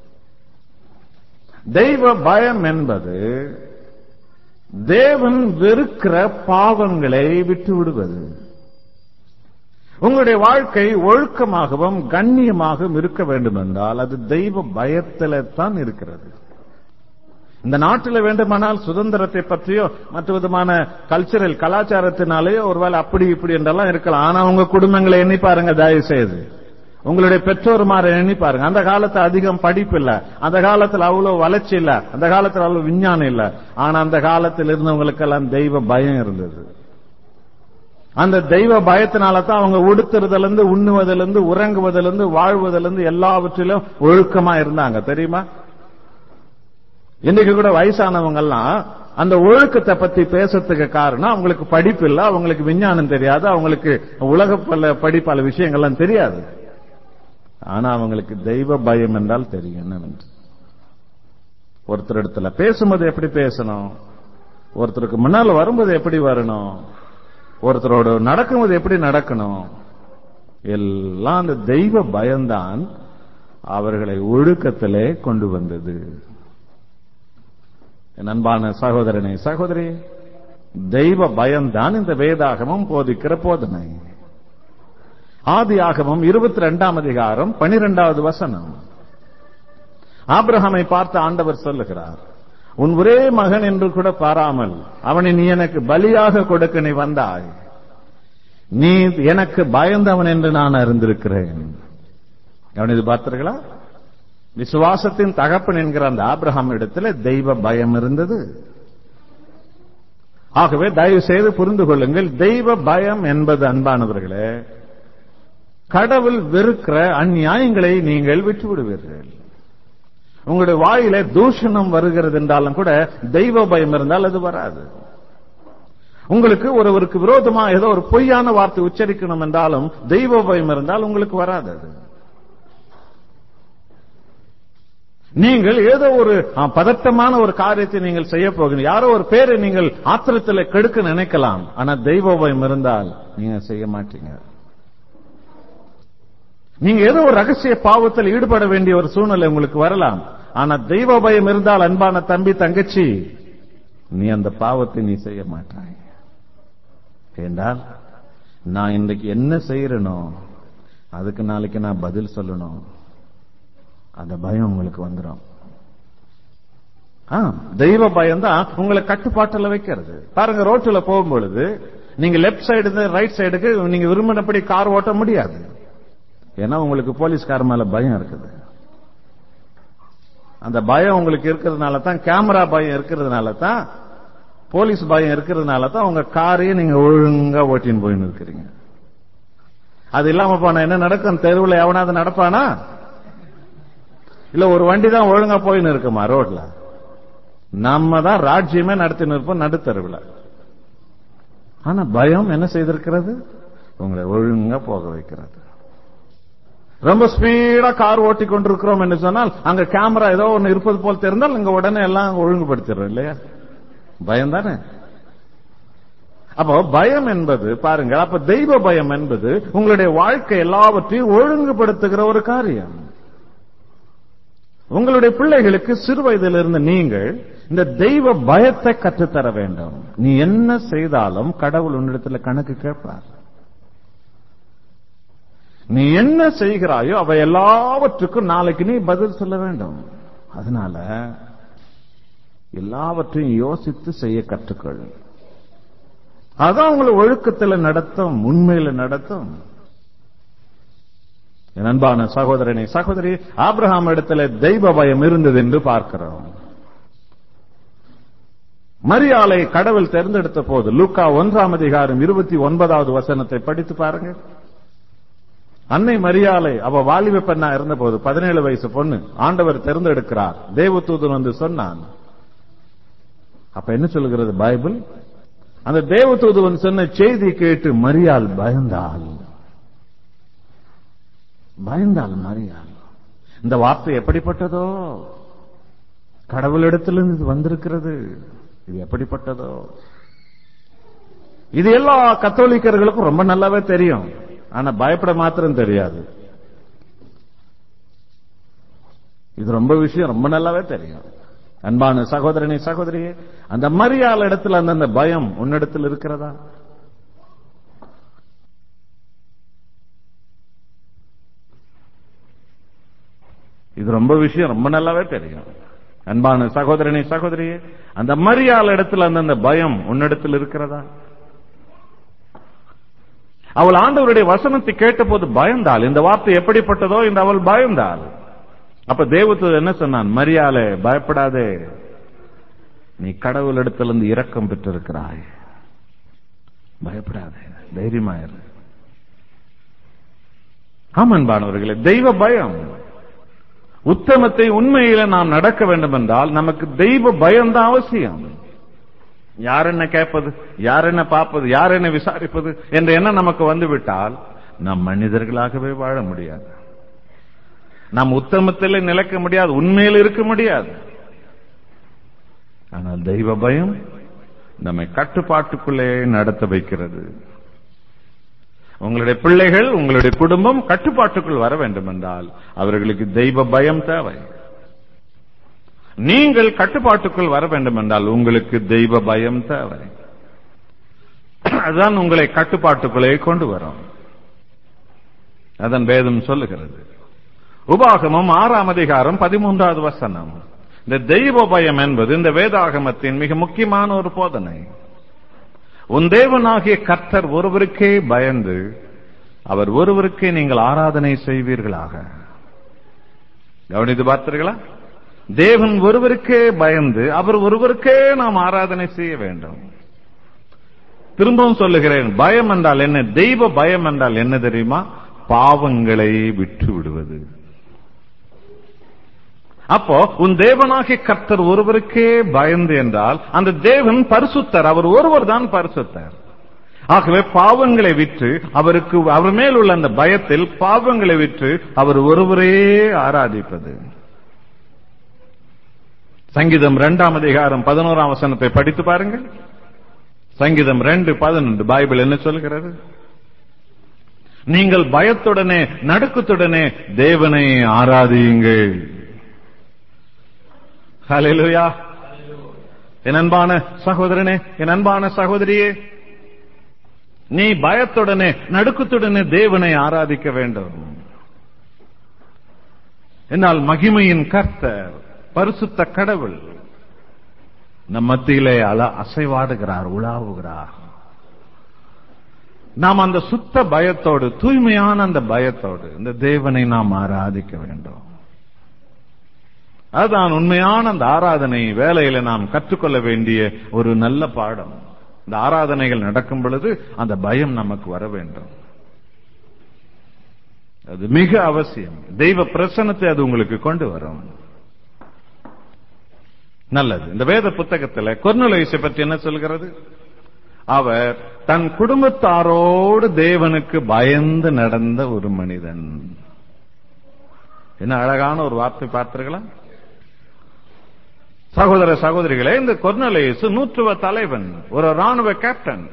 தெய்வ பயம் என்பது தேவன் வெறுக்கிற பாவங்களை விட்டு விடுவது உங்களுடைய வாழ்க்கை ஒழுக்கமாகவும் கண்ணியமாகவும் இருக்க வேண்டும் என்றால் அது தெய்வ பயத்தில தான் இருக்கிறது இந்த நாட்டில் வேண்டுமானால் சுதந்திரத்தை பற்றியோ மற்ற விதமான கல்ச்சரல் கலாச்சாரத்தினாலேயோ ஒருவேளை அப்படி இப்படி என்றெல்லாம் இருக்கலாம் ஆனா உங்க குடும்பங்களை எண்ணி பாருங்க தயவு செய்து உங்களுடைய பெற்றோருமாரை எண்ணி பாருங்க அந்த காலத்துல அதிகம் படிப்பு இல்ல அந்த காலத்துல அவ்வளவு வளர்ச்சி இல்ல அந்த காலத்துல அவ்வளவு விஞ்ஞானம் இல்ல ஆனா அந்த காலத்தில் இருந்தவங்களுக்கெல்லாம் தெய்வ பயம் இருந்தது அந்த தெய்வ பயத்தினால தான் அவங்க உடுத்துறதுல உண்ணுவதிலிருந்து இருந்து உறங்குவதிலிருந்து வாழ்வதிலிருந்து எல்லாவற்றிலும் ஒழுக்கமா இருந்தாங்க தெரியுமா இன்னைக்கு கூட வயசானவங்க எல்லாம் அந்த ஒழுக்கத்தை பத்தி பேசுறதுக்கு காரணம் அவங்களுக்கு படிப்பு இல்ல அவங்களுக்கு விஞ்ஞானம் தெரியாது அவங்களுக்கு உலக பல படிப்பால விஷயங்கள்லாம் தெரியாது ஆனா அவங்களுக்கு தெய்வ பயம் என்றால் தெரியும் என்னவென்று ஒருத்தர் இடத்துல பேசும்போது எப்படி பேசணும் ஒருத்தருக்கு முன்னால வரும்போது எப்படி வரணும் ஒருத்தரோட நடக்கும்போது எப்படி நடக்கணும் எல்லாம் அந்த தெய்வ பயம்தான் அவர்களை ஒழுக்கத்திலே கொண்டு வந்தது என் அன்பான சகோதரனே சகோதரி தெய்வ பயம்தான் இந்த வேதாகமம் போதிக்கிற போதனை ஆதியாகமம் இருபத்தி ரெண்டாம் அதிகாரம் பனிரெண்டாவது வசனம் ஆபிரஹாமை பார்த்து ஆண்டவர் சொல்லுகிறார் உன் ஒரே மகன் என்று கூட பாராமல் அவனை நீ எனக்கு பலியாக கொடுக்க நீ வந்தாய் நீ எனக்கு பயந்தவன் என்று நான் அறிந்திருக்கிறேன் அவன் இது பார்த்தீர்களா விசுவாசத்தின் தகப்பன் என்கிற அந்த ஆபிரஹாம் இடத்துல தெய்வ பயம் இருந்தது ஆகவே தயவு செய்து புரிந்து கொள்ளுங்கள் தெய்வ பயம் என்பது அன்பானவர்களே கடவுள் வெறுக்கிற அந்நியாயங்களை நீங்கள் விட்டு விடுவீர்கள் உங்களுடைய வாயில தூஷணம் வருகிறது என்றாலும் கூட தெய்வ பயம் இருந்தால் அது வராது உங்களுக்கு ஒருவருக்கு விரோதமா ஏதோ ஒரு பொய்யான வார்த்தை உச்சரிக்கணும் என்றாலும் தெய்வ பயம் இருந்தால் உங்களுக்கு வராது அது நீங்கள் ஏதோ ஒரு ஆ, பதட்டமான ஒரு காரியத்தை நீங்கள் செய்ய போகிறீங்க யாரோ ஒரு பேரை நீங்கள் ஆத்திரத்தில் கெடுக்க நினைக்கலாம் ஆனா தெய்வ பயம் இருந்தால் நீங்க செய்ய மாட்டீங்க நீங்க ஏதோ ஒரு ரகசிய பாவத்தில் ஈடுபட வேண்டிய ஒரு சூழ்நிலை உங்களுக்கு வரலாம் ஆனா தெய்வ பயம் இருந்தால் அன்பான தம்பி தங்கச்சி நீ அந்த பாவத்தை நீ செய்ய மாட்டாய் என்றால் நான் இன்றைக்கு என்ன செய்யறனோ அதுக்கு நாளைக்கு நான் பதில் சொல்லணும் அந்த பயம் உங்களுக்கு வந்துடும் ஆ, தெய்வ பயம் தான் உங்களை கட்டுப்பாட்டில் வைக்கிறது பாருங்க ரோட்டுல போகும்பொழுது நீங்க லெப்ட் சைடு ரைட் சைடுக்கு நீங்க விரும்பினபடி கார் ஓட்ட முடியாது ஏன்னா உங்களுக்கு போலீஸ்கார மேல பயம் இருக்குது அந்த பயம் உங்களுக்கு இருக்கிறதுனால தான் கேமரா பயம் இருக்கிறதுனால தான் போலீஸ் பயம் இருக்கிறதுனால தான் உங்க காரையும் நீங்க ஒழுங்கா ஓட்டின்னு போயின்னு இருக்கிறீங்க அது இல்லாம போனா என்ன நடக்கும் தெருவில் எவனாவது நடப்பானா இல்ல ஒரு வண்டி தான் ஒழுங்கா போயின்னு இருக்குமா ரோட்ல நம்ம தான் ராஜ்யமே நடத்தின்னு இருப்போம் நடுத்தருவில் ஆனா பயம் என்ன செய்திருக்கிறது உங்களை ஒழுங்கா போக வைக்கிறது ரொம்ப ஸ்பீடா கார் ஓட்டி கொண்டிருக்கிறோம் என்று சொன்னால் அங்க கேமரா ஏதோ ஒன்னு இருப்பது போல் தெரிந்தால் இங்க உடனே எல்லாம் ஒழுங்குபடுத்திடுறோம் இல்லையா பயம் தானே அப்போ பயம் என்பது பாருங்க அப்ப தெய்வ பயம் என்பது உங்களுடைய வாழ்க்கை எல்லாவற்றையும் ஒழுங்குபடுத்துகிற ஒரு காரியம் உங்களுடைய பிள்ளைகளுக்கு சிறு வயதிலிருந்து நீங்கள் இந்த தெய்வ பயத்தை கற்றுத்தர வேண்டும் நீ என்ன செய்தாலும் கடவுள் உன்னிடத்துல கணக்கு கேட்பார் நீ என்ன செய்கிறாயோ அவை எல்லாவற்றுக்கும் நாளைக்கு நீ பதில் சொல்ல வேண்டும் அதனால எல்லாவற்றையும் யோசித்து செய்ய கற்றுக்கொள் அதான் உங்களை ஒழுக்கத்தில் நடத்தும் உண்மையில நடத்தும் என் அன்பான சகோதரனை சகோதரி ஆபிரகாம் இடத்துல தெய்வ பயம் இருந்தது என்று பார்க்கிறோம் மரியாளை கடவுள் தேர்ந்தெடுத்த போது லூக்கா ஒன்றாம் அதிகாரம் இருபத்தி ஒன்பதாவது வசனத்தை படித்து பாருங்க அன்னை மரியாளை அவ வாலிப பெண்ணா இருந்த போது பதினேழு வயசு பொண்ணு ஆண்டவர் தேர்ந்தெடுக்கிறார் தேவதூதன் வந்து சொன்னான் அப்ப என்ன சொல்லுகிறது பைபிள் அந்த தேவதூதுவன் சொன்ன செய்தி கேட்டு மரியாள் பயந்தாள் பயந்தாள் மரியாள் இந்த வார்த்தை எப்படிப்பட்டதோ கடவுளிடத்திலிருந்து வந்திருக்கிறது இது எப்படிப்பட்டதோ இது எல்லா கத்தோலிக்கர்களுக்கும் ரொம்ப நல்லாவே தெரியும் ஆனா பயப்பட மாத்திரம் தெரியாது இது ரொம்ப விஷயம் ரொம்ப நல்லாவே தெரியும் அன்பான சகோதரனை சகோதரியே அந்த மரியாள் இடத்துல அந்த பயம் உன்னிடத்தில் இருக்கிறதா இது ரொம்ப விஷயம் ரொம்ப நல்லாவே தெரியும் அன்பான சகோதரனை சகோதரியே அந்த மரியாள் இடத்துல அந்த பயம் உன்னிடத்தில் இருக்கிறதா அவள் ஆண்டவருடைய வசனத்தை கேட்டபோது பயந்தாள் இந்த வார்த்தை எப்படிப்பட்டதோ என்று அவள் பயந்தாள் அப்ப தேவத்து என்ன சொன்னான் மரியாதை பயப்படாதே நீ கடவுள் இடத்திலிருந்து இரக்கம் பெற்றிருக்கிறாய் பயப்படாதே தைரியமாயிரு ஆமன்பானவர்களே தெய்வ பயம் உத்தமத்தை உண்மையில நாம் நடக்க வேண்டும் என்றால் நமக்கு தெய்வ பயம் தான் அவசியம் யார் என்ன கேட்பது யார் என்ன பார்ப்பது யார் என்ன விசாரிப்பது என்ற எண்ணம் நமக்கு வந்துவிட்டால் நாம் மனிதர்களாகவே வாழ முடியாது நாம் உத்தமத்தில் நிலைக்க முடியாது உண்மையில் இருக்க முடியாது ஆனால் தெய்வ பயம் நம்மை கட்டுப்பாட்டுக்குள்ளே நடத்த வைக்கிறது உங்களுடைய பிள்ளைகள் உங்களுடைய குடும்பம் கட்டுப்பாட்டுக்குள் வர வேண்டும் என்றால் அவர்களுக்கு தெய்வ பயம் தேவை நீங்கள் கட்டுப்பாட்டுக்குள் வர வேண்டும் என்றால் உங்களுக்கு தெய்வ பயம் தேவை அதுதான் உங்களை கட்டுப்பாட்டுக்குள்ளே கொண்டு வரும் அதன் வேதம் சொல்லுகிறது உபாகமம் ஆறாம் அதிகாரம் பதிமூன்றாவது வசனம் இந்த தெய்வ பயம் என்பது இந்த வேதாகமத்தின் மிக முக்கியமான ஒரு போதனை உன் தேவனாகிய கர்த்தர் ஒருவருக்கே பயந்து அவர் ஒருவருக்கே நீங்கள் ஆராதனை செய்வீர்களாக கவனித்து பார்த்தீர்களா தேவன் ஒருவருக்கே பயந்து அவர் ஒருவருக்கே நாம் ஆராதனை செய்ய வேண்டும் திரும்பவும் சொல்லுகிறேன் பயம் என்றால் என்ன தெய்வ பயம் என்றால் என்ன தெரியுமா பாவங்களை விட்டு விடுவது அப்போ உன் தேவனாகிய கர்த்தர் ஒருவருக்கே பயந்து என்றால் அந்த தேவன் பரிசுத்தர் அவர் ஒருவர் தான் பரிசுத்தர் ஆகவே பாவங்களை விற்று அவருக்கு அவர் மேல் உள்ள அந்த பயத்தில் பாவங்களை விற்று அவர் ஒருவரே ஆராதிப்பது சங்கீதம் இரண்டாம் அதிகாரம் பதினோராம் வசனத்தை படித்து பாருங்கள் சங்கீதம் ரெண்டு பதினொன்று பைபிள் என்ன சொல்கிறது நீங்கள் பயத்துடனே நடுக்கத்துடனே தேவனை ஆராதியுங்கள் ஹalleluya என் அன்பான சகோதரனே என் அன்பான சகோதரியே நீ பயத்துடனே நடுக்கத்துடனே தேவனை ஆராதிக்க வேண்டும் என்னால் மகிமையின் கர்த்தர் பரிசுத்த கடவுள் நம் மத்தியிலே அல அசைவாடுகிறார் உலாவுகிறார் நாம் அந்த சுத்த பயத்தோடு தூய்மையான அந்த பயத்தோடு இந்த தேவனை நாம் ஆராதிக்க வேண்டும் அதுதான் உண்மையான அந்த ஆராதனை வேலையில நாம் கற்றுக்கொள்ள வேண்டிய ஒரு நல்ல பாடம் இந்த ஆராதனைகள் நடக்கும் பொழுது அந்த பயம் நமக்கு வர வேண்டும் அது மிக அவசியம் தெய்வ பிரசனத்தை அது உங்களுக்கு கொண்டு வரும் நல்லது இந்த வேத புத்தகத்தில் கொர்னுலேசை பற்றி என்ன சொல்கிறது அவர் தன் குடும்பத்தாரோடு தேவனுக்கு பயந்து நடந்த ஒரு மனிதன் என்ன அழகான ஒரு வார்த்தை பார்த்தீர்களா சகோதர சகோதரிகளே இந்த கொர்னலேயஸ் நூற்றுவ தலைவன் ஒரு ராணுவ கேப்டன்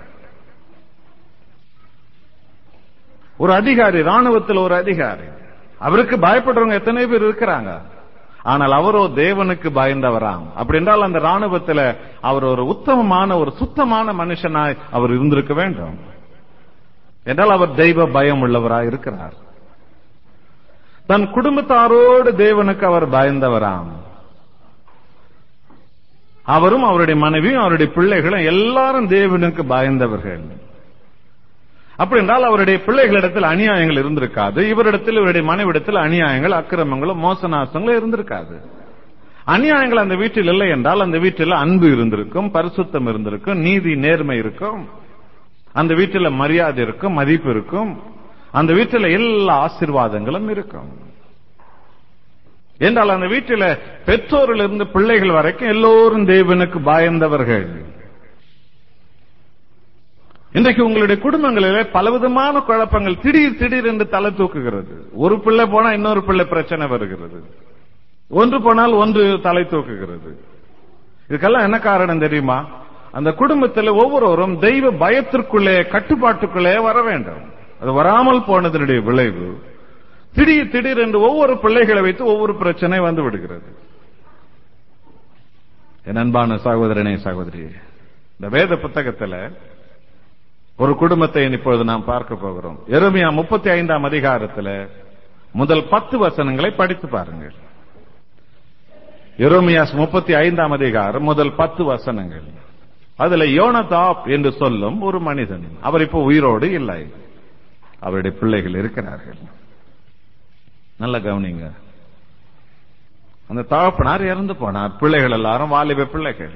ஒரு அதிகாரி ராணுவத்தில் ஒரு அதிகாரி அவருக்கு பயப்படுறவங்க எத்தனை பேர் இருக்கிறாங்க ஆனால் அவரோ தேவனுக்கு பயந்தவராம் அப்படி என்றால் அந்த ராணுவத்தில் அவர் ஒரு உத்தமமான ஒரு சுத்தமான மனுஷனாய் அவர் இருந்திருக்க வேண்டும் என்றால் அவர் தெய்வ பயம் உள்ளவராய் இருக்கிறார் தன் குடும்பத்தாரோடு தேவனுக்கு அவர் பயந்தவராம் அவரும் அவருடைய மனைவியும் அவருடைய பிள்ளைகளும் எல்லாரும் தேவனுக்கு பயந்தவர்கள் அப்படி என்றால் அவருடைய பிள்ளைகளிடத்தில் அநியாயங்கள் இருந்திருக்காது இவரிடத்தில் இவருடைய மனைவிடத்தில் அநியாயங்கள் அக்கிரமங்களும் மோசநாசங்களும் இருந்திருக்காது அநியாயங்கள் அந்த வீட்டில் இல்லை என்றால் அந்த வீட்டில் அன்பு இருந்திருக்கும் பரிசுத்தம் இருந்திருக்கும் நீதி நேர்மை இருக்கும் அந்த வீட்டில் மரியாதை இருக்கும் மதிப்பு இருக்கும் அந்த வீட்டில் எல்லா ஆசீர்வாதங்களும் இருக்கும் என்றால் அந்த வீட்டில் பெற்றோரிலிருந்து பிள்ளைகள் வரைக்கும் எல்லோரும் தேவனுக்கு பயந்தவர்கள் இன்றைக்கு உங்களுடைய குடும்பங்களிலே பலவிதமான குழப்பங்கள் திடீர் திடீர் என்று தலை தூக்குகிறது ஒரு பிள்ளை போனா இன்னொரு பிள்ளை பிரச்சனை வருகிறது ஒன்று போனால் ஒன்று தலை தூக்குகிறது இதுக்கெல்லாம் என்ன காரணம் தெரியுமா அந்த குடும்பத்தில் ஒவ்வொருவரும் தெய்வ பயத்திற்குள்ளே கட்டுப்பாட்டுக்குள்ளே வர வேண்டும் அது வராமல் போனதனுடைய விளைவு திடீர் திடீர் என்று ஒவ்வொரு பிள்ளைகளை வைத்து ஒவ்வொரு பிரச்சனை வந்து விடுகிறது என் அன்பான சகோதரனே சகோதரி இந்த வேத புத்தகத்தில் ஒரு குடும்பத்தை இப்பொழுது நாம் பார்க்க போகிறோம் எருமையா முப்பத்தி ஐந்தாம் அதிகாரத்தில் முதல் பத்து வசனங்களை படித்து பாருங்கள் எரோமியாஸ் முப்பத்தி ஐந்தாம் அதிகாரம் முதல் பத்து வசனங்கள் அதுல யோனதாப் என்று சொல்லும் ஒரு மனிதன் அவர் இப்போ உயிரோடு இல்லை அவருடைய பிள்ளைகள் இருக்கிறார்கள் நல்ல கவனிங்க அந்த தகப்பனார் இறந்து போனார் பிள்ளைகள் எல்லாரும் வாலிப பிள்ளைகள்